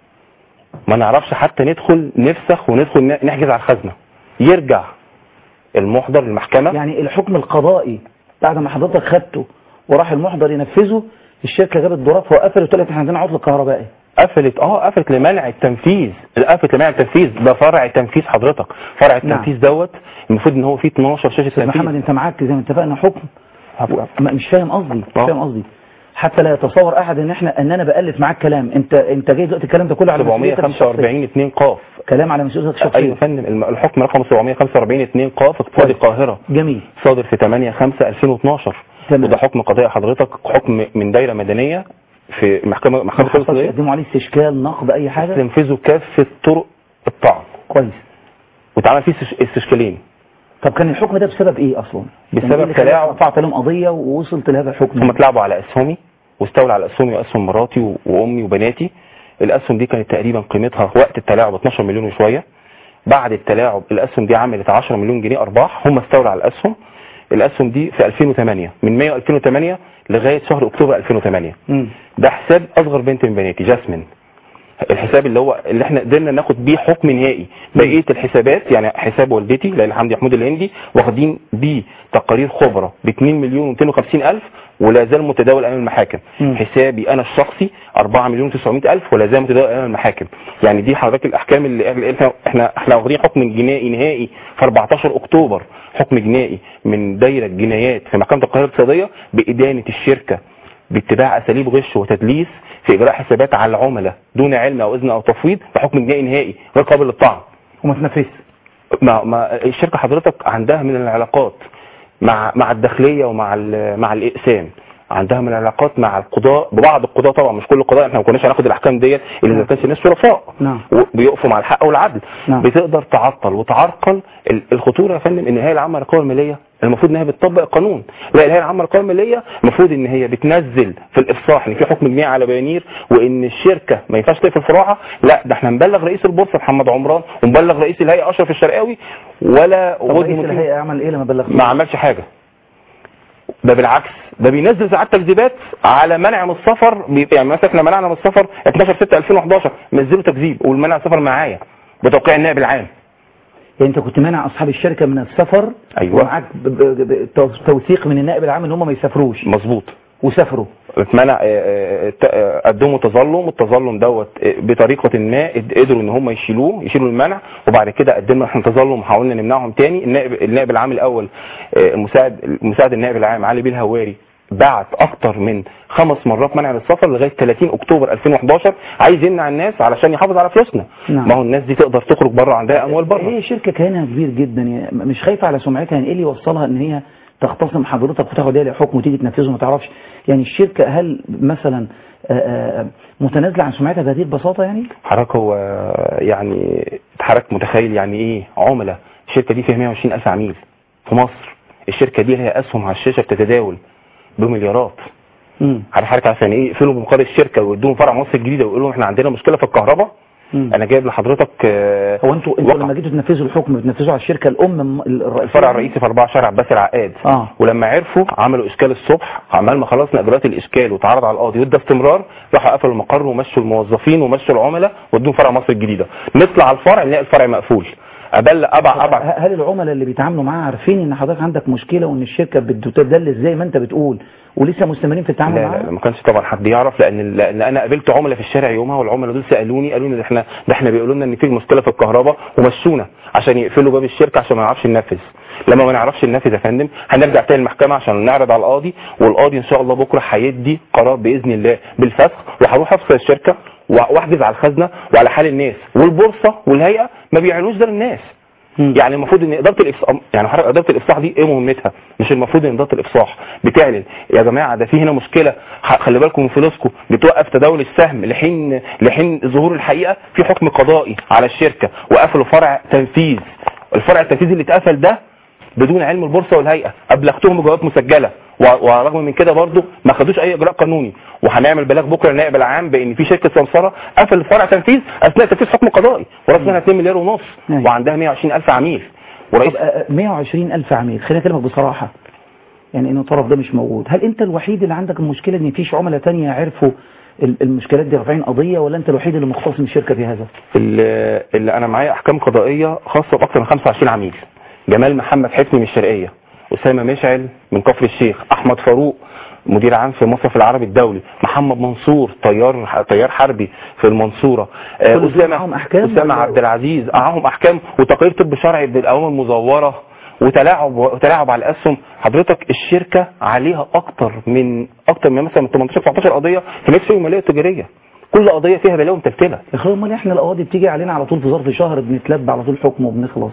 ما نعرفش حتى ندخل نفسخ وندخل ن- نحجز على الخزنة يرجع المحضر للمحكمة يعني الحكم القضائي بعد ما حضرتك خدته وراح المحضر ينفذه الشركة جابت ظروف وقفلت وقالت احنا عندنا عطل كهربائي قفلت اه قفلت لمنع التنفيذ قفلت لمنع التنفيذ ده فرع التنفيذ حضرتك فرع التنفيذ دوت المفروض ان هو فيه 12 شاشه استاذ تنفيذ محمد انت معاك زي ما اتفقنا حكم ما- مش فاهم قصدي مش فاهم قصدي حتى لا يتصور احد ان احنا ان انا بالف معاك كلام انت انت جاي دلوقتي الكلام ده كله على مسؤوليتك الشخصية. 745 2 قاف كلام على مسؤوليتك الشخصيه ايوه يا فندم الم- الحكم رقم 745 2 قاف اقتصاد القاهره جميل صادر في 8 5 2012 تمام. وده حكم قضائي حضرتك حكم من دايره مدنيه في محكمه محكمه ما حصلش القضائيه يقدموا عليه استشكال نقد اي حاجه تنفذوا كافه طرق الطعن كويس واتعمل فيه استش- استشكالين طب كان الحكم ده بسبب ايه اصلا بسبب يعني إيه اللي خلاك تلاعب. رفعت لهم قضيه ووصلت لهذا الحكم هم اتلعبوا على اسهمي واستولى على اسهمي واسهم مراتي و- وامي وبناتي الاسهم دي كانت تقريبا قيمتها وقت التلاعب 12 مليون وشويه بعد التلاعب الاسهم دي عملت 10 مليون جنيه ارباح هم استولوا على الاسهم الاسهم دي في 2008 من مايو 2008 لغايه شهر اكتوبر 2008 مم. ده حساب اصغر بنت من بناتي جاسمين الحساب اللي هو اللي احنا قدرنا ناخد بيه حكم نهائي بقيه الحسابات يعني حساب والدتي ليلى حمدي محمود الهندي واخدين بيه تقارير خبره ب 2 مليون و250 الف ولا زال متداول امام المحاكم مم. حسابي انا الشخصي 4 مليون و900 الف ولا زال متداول امام المحاكم يعني دي حضرتك الاحكام اللي اللي احنا احنا احنا واخدين حكم جنائي نهائي في 14 اكتوبر حكم جنائي من دايره جنايات في محكمه القاهره الاقتصاديه بادانه الشركه باتباع اساليب غش وتدليس في اجراء حسابات على العملاء دون علم او اذن او تفويض بحكم جنائي نهائي غير قابل للطعن وما تنفذش ما ما الشركه حضرتك عندها من العلاقات مع مع الداخليه ومع ال- مع الاقسام عندها من العلاقات مع القضاء ببعض القضاء طبعا مش كل القضاء احنا ما كناش هناخد الاحكام ديت اللي ما كانش الناس شرفاء نعم وبيقفوا مع الحق والعدل نعم. بتقدر تعطل وتعرقل ال- الخطوره يا فندم ان هي العامه للقوى الماليه المفروض ان هي بتطبق القانون لا الهيئه العامه للقوائم الماليه المفروض ان هي بتنزل في الافصاح ان في حكم جنائي على بيانير وان الشركه ما ينفعش تقفل فروعها لا ده احنا نبلغ رئيس البورصه محمد عمران ونبلغ رئيس الهيئه اشرف الشرقاوي ولا طب وجه رئيس مطيع. الهيئة عمل ايه لما بلغ ما عملش حاجه ده بالعكس ده بينزل ساعات تكذيبات على منع من السفر بي- يعني مثلا احنا منعنا من السفر 12 6 2011 نزلوا تكذيب والمنع السفر معايا بتوقيع النائب العام يعني انت كنت مانع اصحاب الشركة من السفر أيوة. ومعاك ب- ب- ب- تو- توثيق من النائب العام ان هم ما يسافروش مظبوط وسافروا اتمنع اه، اه، ت- اه، قدموا تظلم التظلم دوت اه، بطريقه ما اد- قدروا ان هم يشيلوه يشيلوا المنع وبعد كده قدمنا احنا تظلم حاولنا نمنعهم تاني النائب النائب العام الاول اه، المساعد المساعد النائب العام علي بيه الهواري بعت اكتر من خمس مرات منع للسفر لغايه 30 اكتوبر 2011 عايز يمنع الناس علشان يحافظ على فلوسنا نعم. ما هو الناس دي تقدر تخرج بره عندها اموال بره هي شركة كيانها كبير جدا يعني مش خايفة على سمعتها يعني ايه اللي يوصلها ان هي تختصم حضرتك وتاخد عليها حكم وتيجي تنفذه ما تعرفش يعني الشركة هل مثلا آه، آه، متنازلة عن سمعتها بهذه البساطة يعني حضرتك هو يعني حضرتك متخيل يعني ايه عملاء الشركه دي فيها 120 الف عميل في مصر الشركه دي لها اسهم على الشاشه بتتداول بمليارات مم. عارف حضرتك عشان ايه يقفلوا بمقر الشركه ويدوهم فرع مصر الجديده ويقولوا لهم احنا عندنا مشكله في الكهرباء مم. انا جايب لحضرتك آه، هو انتوا انتوا وقع. لما جيتوا تنفذوا الحكم بتنفذوا على الشركة الام الرئيسية الفرع الرئيسي في 4 شارع عباس العقاد اه ولما عرفوا عملوا اشكال الصبح عمال ما خلصنا اجراءات الاشكال واتعرض على القاضي وادى استمرار راحوا قفلوا المقر ومشوا الموظفين ومشوا العملاء وادوهم فرع مصر الجديده نطلع على الفرع نلاقي الفرع مقفول ابلغ ابع ابع ه- هل العملاء اللي بيتعاملوا معاها عارفين ان حضرتك عندك مشكلة وان الشركة بتدلس زي ما انت بتقول ولسه مستمرين في التعامل لا لا, معاها لا ما كانش طبعا حد يعرف لان لان انا قابلت عملاء في الشارع يومها والعملاء دول سالوني قالوا لي ده احنا ده احنا بيقولوا لنا ان في مشكله في الكهرباء ومشونا عشان يقفلوا باب الشركه عشان ما نعرفش ننفذ لما ما نعرفش ننفذ يا فندم هنرجع تاني المحكمه عشان نعرض على القاضي والقاضي ان شاء الله بكره هيدي قرار باذن الله بالفسخ وهروح افصل الشركه واحجز على الخزنه وعلى حال الناس والبورصه والهيئه ما بيعلنوش ده للناس يعني المفروض ان اداره الافصاح يعني حضرتك اداره الافصاح دي ايه مهمتها مش المفروض ان اداره الافصاح بتعلن يا جماعه ده في هنا مشكله ح- خلي بالكم من فلوسكم بتوقف تداول السهم لحين لحين ظهور الحقيقه في حكم قضائي على الشركه وقفلوا فرع تنفيذ الفرع التنفيذي اللي اتقفل ده بدون علم البورصه والهيئه ابلغتهم بجوابات مسجله و- ورغم من كده برضه ما خدوش اي اجراء قانوني وهنعمل بلاغ بكره للنائب العام بان في شركه سمسره قفل فرع تنفيذ اثناء تنفيذ حكم قضائي وراس منها 2 مليار ونص أيوة. وعندها 120 الف عميل ورئيس طب آه، آه، 120 ألف عميل خليني أكلمك بصراحة يعني إن الطرف ده مش موجود هل أنت الوحيد اللي عندك المشكلة إن مفيش عملاء تانية عرفوا ال- المشكلات دي رافعين قضية ولا أنت الوحيد اللي مختصم الشركة في هذا؟ اللي, اللي انا معايا احكام قضائيه خاصه باكثر من 25 عميل جمال محمد حفني من الشرقيه اسامه مشعل من كفر الشيخ احمد فاروق مدير عام في مصرف العربي الدولي محمد منصور طيار طيار حربي في المنصوره آه، كل دول معاهم اسامه أحكام اسامه ولا- عبد العزيز معاهم احكام وتقرير طب شرعي بالاوامر المزوره وتلاعب وتلاعب على الاسهم حضرتك الشركه عليها اكتر من اكتر من مثلا من 18 19 قضيه في نفس الماليه التجاريه كل قضيه فيها بلاوي متلتله يا أخي أمال إحنا القواضي بتيجي علينا على طول في ظرف شهر بنتلبى على طول حكم وبنخلص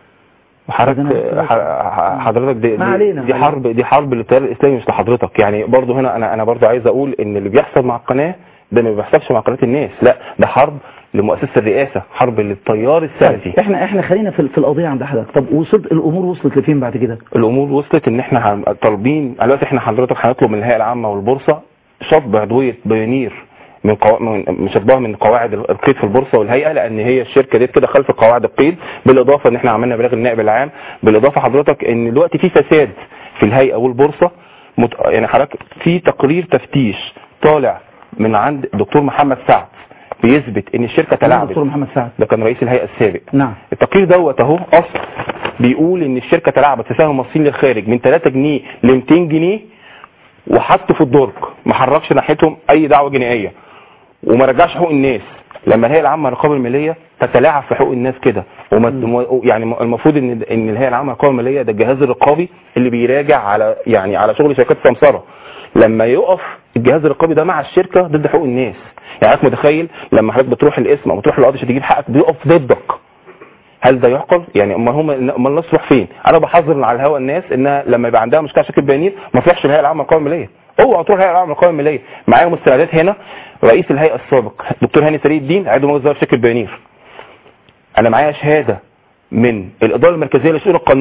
حضرتك ح- حضرتك دي, ما دي, علينا. دي حرب دي حرب للتيار الاسلامي مش لحضرتك يعني برضه هنا انا انا برضه عايز اقول ان اللي بيحصل مع القناه ده ما بيحصلش مع قناه الناس لا ده حرب لمؤسسه الرئاسه حرب للتيار السلفي إحنا إحنا خلينا في, في القضية عند حضرتك طب وصلت الأمور وصلت لفين بعد كده؟ الامور وصلت ان احنا هن- طالبين دلوقتي احنا حضرتك هنطلب من الهيئه العامه والبورصه شطب عضويه بيونير من, قوا... من مشبهه من قواعد القيد في البورصه والهيئه لان هي الشركه دي كده خلف قواعد القيد بالاضافه ان احنا عملنا بلاغ النائب العام بالاضافه حضرتك ان دلوقتي في فساد في الهيئه والبورصه مت... يعني حضرتك في تقرير تفتيش طالع من عند دكتور محمد سعد بيثبت ان الشركه تلاعبت دكتور محمد سعد ده كان رئيس الهيئه السابق نعم التقرير دوت اهو اصل بيقول ان الشركه تلاعبت في سهم مصريين للخارج من 3 جنيه ل 200 جنيه وحطوا في الدرج ما حركش ناحيتهم اي دعوه جنائيه وما رجعش حقوق الناس لما الهيئه العامه للرقابه الماليه تتلاعب في حقوق الناس كده وما يعني المفروض ان ان الهيئه العامه للرقابه الماليه ده الجهاز الرقابي اللي بيراجع على يعني على شغل شركات السمسره لما يقف الجهاز الرقابي ده مع الشركه ضد حقوق الناس يعني حضرتك متخيل لما حضرتك بتروح القسم او بتروح القاضي عشان تجيب حقك بيقف ضدك هل ده يعقل؟ يعني امال هم امال الناس تروح فين؟ انا بحذر من على الهوا الناس انها لما يبقى عندها مشكله شكل بيانير ما تروحش الهيئه العامه للقوائم الماليه اوعى تروح الهيئه العامه للقوائم الماليه معايا مستندات هنا رئيس الهيئه السابق دكتور هاني سري الدين عضو مجلس اداره شركه بيانير انا معايا شهاده من الاداره المركزيه للشؤون القانونيه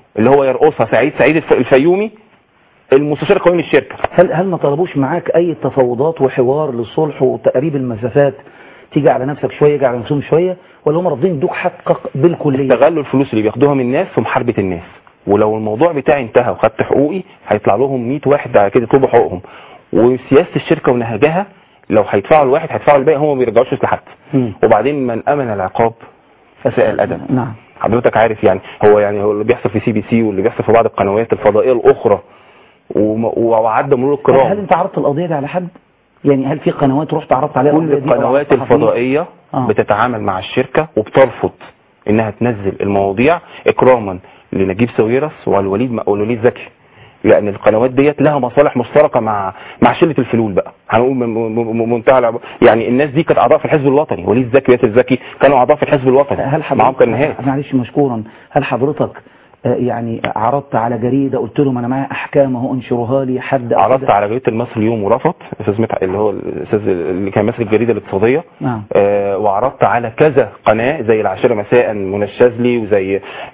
اللي هو يرقصها سعيد سعيد الف- الفيومي المستشار القانوني للشركه هل هل ما طلبوش معاك اي تفاوضات وحوار للصلح وتقريب المسافات تيجي على نفسك شويه يجي على نفسهم شويه ولا هم رافضين يدوك حقك بالكليه استغلوا الفلوس اللي بياخدوها من الناس في محاربه الناس ولو الموضوع بتاعي انتهى وخدت حقوقي هيطلع لهم 100 واحد على كده يطلبوا حقوقهم وسياسه الشركه ونهجها لو هيدفعوا الواحد هيدفعوا الباقي هم ما بيرجعوش فلوس لحد مم. وبعدين من امن العقاب فساء الادب نعم حضرتك عارف يعني هو يعني هو اللي بيحصل في سي بي سي واللي بيحصل في بعض القنوات الفضائيه الاخرى وم- وعدى مرور هل, الكرام هل انت عرضت القضيه دي على حد يعني هل في قنوات رحت عرضت عليها كل القضية دي أو على القنوات الصحفيين؟ الفضائية آه. بتتعامل مع الشركة وبترفض انها تنزل المواضيع اكراما لنجيب ساويرس والوليد والوليد زكي لان القنوات ديت لها مصالح مشتركه مع مع شله الفلول بقى هنقول من من- من منتهى العب- يعني الناس دي كانت اعضاء في الحزب الوطني وليد زكي وياسر زكي كانوا اعضاء في الحزب الوطني هل معاهم كرنيهات حضرتك معلش مشكورا هل حضرتك آه، يعني عرضت على جريده قلت لهم انا معايا احكام اهو انشروها لي حد أو عرضت كده؟ على جريده المصري اليوم ورفض استاذ مدحت اللي هو الاستاذ اللي كان ماسك الجريده الاقتصاديه نعم آه، وعرضت على كذا قناة زي العاشرة مساء منى الشاذلي وزي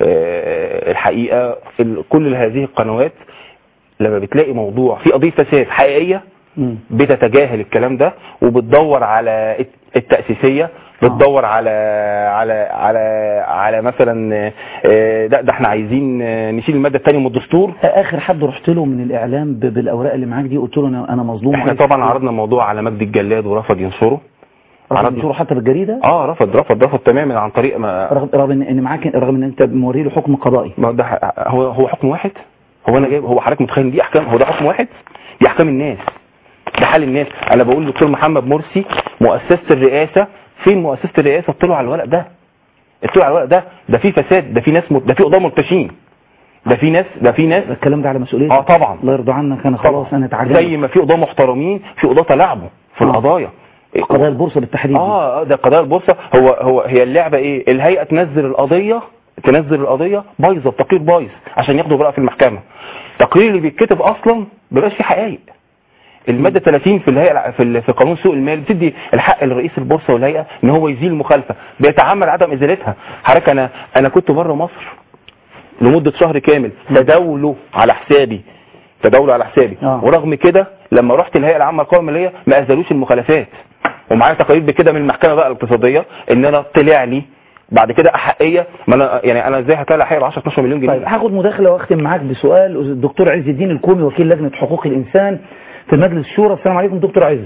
آه، الحقيقة ال- كل هذه القنوات لما بتلاقي موضوع فيه قضية فساد حقيقية مم. بتتجاهل الكلام ده وبتدور على الت- التأسيسية بتدور على على على على مثلا آه، لا ده احنا عايزين آه، نشيل المادة الثانية من الدستور اخر حد رحت له من الاعلام ب- بالاوراق اللي معاك دي قلت له انا انا مظلوم احنا وعايز طبعا عرضنا الموضوع على مجدي الجلاد ورفض ينشره رغم ينشره حتى بالجريده اه رفض رفض رفض تماما عن طريق ما رغم رغم ان إن معاك رغم ان انت موري له حكم قضائي ما هو ده ح- هو هو حكم واحد هو انا جايب هو حضرتك متخيل إن دي احكام هو ده حكم واحد دي احكام الناس ده حال الناس انا بقول للدكتور محمد مرسي مؤسسه الرئاسه فين مؤسسه الرئاسه اطلعوا على الورق ده اطلعوا على الورق ده ده في فساد ده في ناس مت... ده في قضاه مرتشين ده في ناس ده في ناس الكلام ده على مسؤوليتك اه طبعا الله يرضى عنك انا خلاص انا اتعجبت زي ما في قضاه محترمين في قضاه تلاعبوا في آه. القضايا قضايا البورصه بالتحديد اه آه، ده قضايا البورصه هو هو هي اللعبه ايه الهيئه تنزل القضيه تنزل القضيه بايظه بتقرير بايظ عشان ياخدوا براءه في المحكمه التقرير اللي بيتكتب اصلا ما بيبقاش فيه حقائق الماده 30 في الهيئه في ال- في قانون سوق المال بتدي الحق لرئيس البورصه والهيئه ان هو يزيل المخالفه بيتعمد عدم ازالتها حضرتك انا انا كنت بره مصر لمده شهر كامل تداولوا على حسابي تداولوا على حسابي آه. ورغم كده لما رحت الهيئه العامه للقوائم الماليه ما ازالوش المخالفات ومعايا تقارير بكده من المحكمه بقى الاقتصاديه ان انا طلع لي بعد كده احقيه ما انا يعني انا ازاي هطلع حقيقه ب 10 12 مليون جنيه طيب هاخد مداخله واختم معاك بسؤال الدكتور عز الدين الكومي وكيل لجنه حقوق الانسان في مجلس الشورى السلام عليكم دكتور عز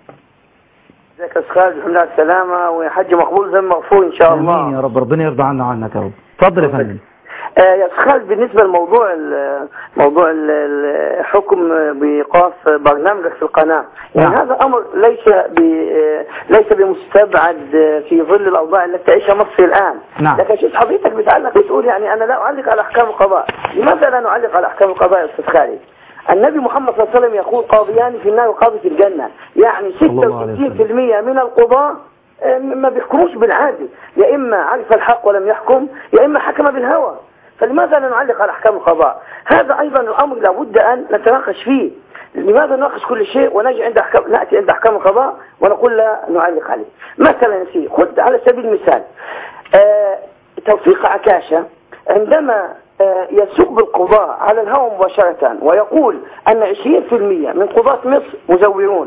ازيك يا استاذ خالد الحمد لله على السلامه وحج مقبول زي مغفور ان شاء الله امين يا رب ربنا يرضى عنا وعنك يا رب اتفضل يا فندم آه يا استاذ خالد بالنسبه لموضوع ال- موضوع ال- الحكم بايقاف برنامجك في القناه يعني نعم. هذا امر ليس ب ليس بمستبعد في ظل الاوضاع التي تعيشها مصر الان نعم. لكن شوف حضرتك بتعلق بتقول يعني انا لا اعلق على احكام القضاء لماذا لا نعلق على احكام القضاء يا استاذ خالد النبي محمد صلى الله عليه وسلم يقول قاضيان في النار وقاضي في الجنه يعني 66% الله عليه وسلم. من القضاة آه، ما بيحكموش بالعادل يا إما عرف الحق ولم يحكم يا إما حكم بالهوى فلماذا لا نعلق على أحكام القضاء هذا أيضا الأمر لابد أن نتناقش فيه لماذا نناقش كل شيء ونجي عند أحكام نأتي عند أحكام القضاء ونقول لا نعلق عليه مثلا يا سيدي خذ على سبيل المثال آه، توفيق عكاشة عندما آه، يسوق بالقضاء على الهوى مباشرة ويقول أن 20% من قضاة مصر مزورون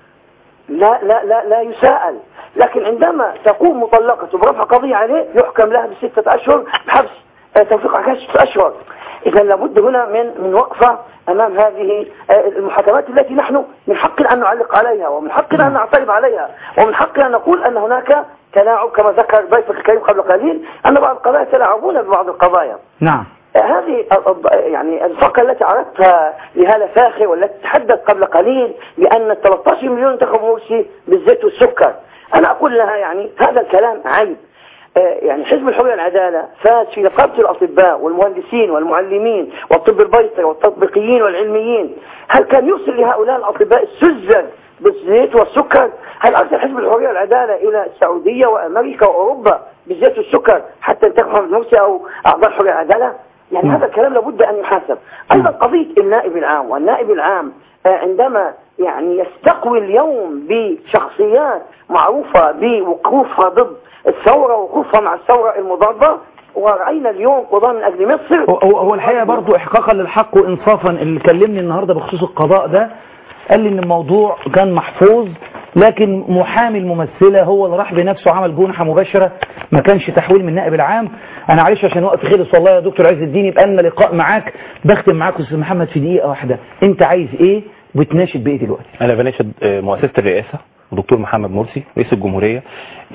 لا لا لا لا يساءل لكن عندما تقوم مطلقة برفع قضية عليه يحكم لها بستة أشهر بحبس آه، توفيق عكاش ستة أشهر إذا لابد هنا من من وقفة أمام هذه آه، المحاكمات التي نحن من حقنا أن نعلق عليها ومن حقنا أن نعترض عليها ومن حقنا أن نقول أن هناك تلاعب كما ذكر ضيفك الكريم قبل قليل أن بعض القضايا يتلاعبون ببعض القضايا نعم هذه ال- ال- يعني الفقرة التي عرضتها لهالة فاخر والتي تحدث قبل قليل بأن ال 13 مليون انتخبوا مرسي بالزيت والسكر أنا أقول لها يعني هذا الكلام عيب آه، يعني حزب الحرية والعدالة فاز في نقابة الأطباء والمهندسين والمعلمين والطب البيطري والتطبيقيين والعلميين هل كان يرسل لهؤلاء الأطباء السذج بالزيت والسكر هل أرسل حزب الحرية والعدالة إلى السعودية وأمريكا وأوروبا بالزيت والسكر حتى ينتخب محمد مرسي أو أعضاء الحرية والعدالة يعني هذا الكلام لابد أن يحاسب أيضا قضية النائب العام والنائب العام آه، عندما يعني يستقوي اليوم بشخصيات معروفة بوقوفها ضد الثورة ووقوفها مع الثورة المضادة ورأينا اليوم قضاة من أجل مصر هو, هو هو الحقيقة برضو إحقاقا للحق وإنصافا اللي كلمني النهاردة بخصوص القضاء ده قال لي إن الموضوع كان محفوظ لكن محامي الممثلة هو اللي راح بنفسه عمل جنحة مباشرة ما كانش تحويل من النائب العام أنا معلش عشان وقت خلص والله يا دكتور عز الدين يبقى لنا لقاء معاك بختم معاك أستاذ محمد في دقيقة واحدة أنت عايز إيه وبتناشد بإيه دلوقتي انا بناشد آه، مؤسسه الرئاسه ودكتور محمد مرسي رئيس الجمهوريه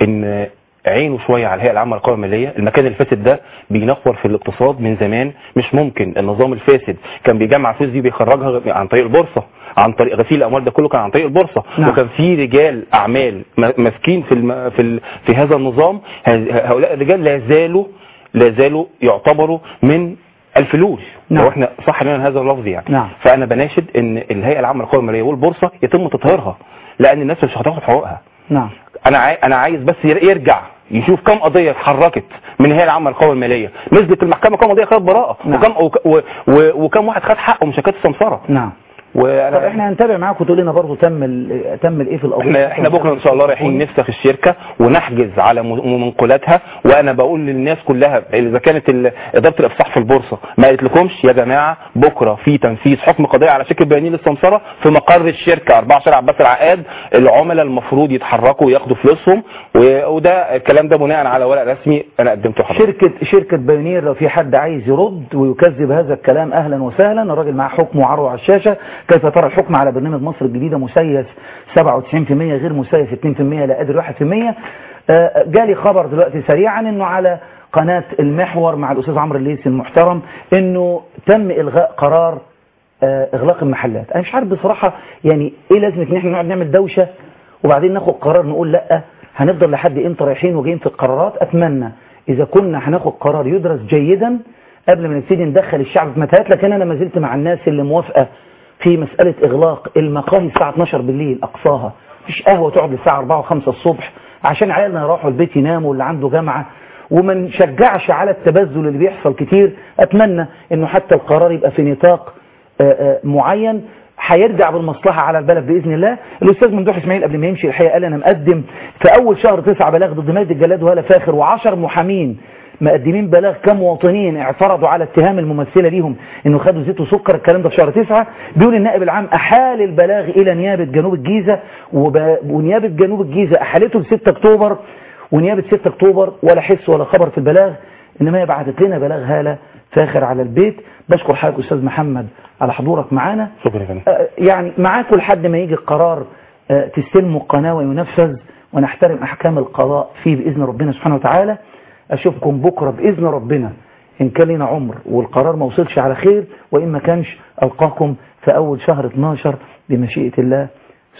ان عينه شويه على الهيئه العامه للقوى الماليه المكان اللي فاسد ده بينخور في الاقتصاد من زمان مش ممكن النظام الفاسد كان بيجمع فلوس دي بيخرجها عن طريق البورصه عن طريق غسيل الاموال ده كله كان عن طريق البورصه نعم. وكان في رجال اعمال م- ماسكين في الم... في ال... في هذا النظام ه- هؤلاء الرجال لا زالوا لا زالوا يعتبروا من الفلول نعم. لو احنا صح لنا هذا اللفظ يعني نعم. فانا بناشد ان الهيئه العامه للقوى الماليه والبورصه يتم تطهيرها لان الناس مش هتاخد حقوقها نعم انا عاي... انا عايز بس ير- يرجع يشوف كم قضيه اتحركت من الهيئه العامه للقوى الماليه نزلت المحكمه كم قضيه خدت براءه نعم. وكم وك... و... و... وكم واحد خد حقه مشاكات السمسره نعم وانا طب احنا هنتابع معاك وتقول لنا برضه تم ال- تم الايه في القضيه احنا احنا بكره ان شاء الله رايحين نفسخ الشركه ونحجز على م- منقولاتها وانا بقول للناس كلها اذا كانت ال- اداره الافصاح في البورصه ما قالت لكمش يا جماعه بكره في تنفيذ حكم قضائي على شركه بيانين للسمسره في مقر الشركه 4 شارع عباس العقاد العملاء المفروض يتحركوا وياخدوا فلوسهم و- وده الكلام ده بناء على ورق رسمي انا قدمته لحضرتك شركة شركة بايونير لو في حد عايز يرد ويكذب هذا الكلام أهلا وسهلا الراجل معاه حكم وعرضه على الشاشة كيف ترى الحكم على برنامج مصر الجديدة مسيس 97% غير مسيس 2% لا قادر 1% آه، جالي خبر دلوقتي سريعا انه على قناة المحور مع الأستاذ عمرو الليثي المحترم انه تم إلغاء قرار آه، إغلاق المحلات أنا مش عارف بصراحة يعني إيه لازمة إن احنا نقعد نعمل دوشة وبعدين ناخد قرار نقول لأ هنفضل لحد امتى رايحين وجايين في القرارات اتمنى اذا كنا هناخد قرار يدرس جيدا قبل ما نبتدي ندخل الشعب في متاهات لكن انا ما زلت مع الناس اللي موافقه في مساله اغلاق المقاهي الساعه 12 بالليل اقصاها مفيش قهوه تقعد للساعه 4 و5 الصبح عشان عيالنا يروحوا البيت يناموا واللي عنده جامعه وما نشجعش على التبذل اللي بيحصل كتير اتمنى انه حتى القرار يبقى في نطاق آه، آه، معين هيرجع بالمصلحة على البلد بإذن الله الأستاذ ممدوح إسماعيل قبل ما يمشي الحقيقة قال أنا مقدم في أول شهر تسعة بلاغ ضد مجد الجلاد وهلا فاخر وعشر محامين مقدمين بلاغ كمواطنين اعترضوا على اتهام الممثلة ليهم انه خدوا زيت وسكر الكلام ده في شهر تسعة بيقول النائب العام احال البلاغ الى نيابة جنوب الجيزة وب... ونيابة جنوب الجيزة احالته ل 6 اكتوبر ونيابة 6 اكتوبر ولا حس ولا خبر في البلاغ انما هي بعتت لنا بلاغ هالة فاخر على البيت بشكر حضرتك استاذ محمد على حضورك معانا شكرا يا فندم آه، يعني معاكم لحد ما يجي القرار آه، تستلموا القناة وينفذ ونحترم أحكام القضاء فيه بإذن ربنا سبحانه وتعالى أشوفكم بكرة بإذن ربنا إن كان لنا عمر والقرار ما وصلش على خير وإن ما كانش ألقاكم في أول شهر 12 بمشيئة الله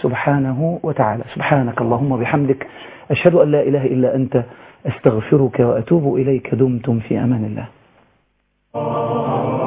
سبحانه وتعالى سبحانك اللهم وبحمدك أشهد أن لا إله إلا أنت أستغفرك وأتوب إليك دمتم في أمان الله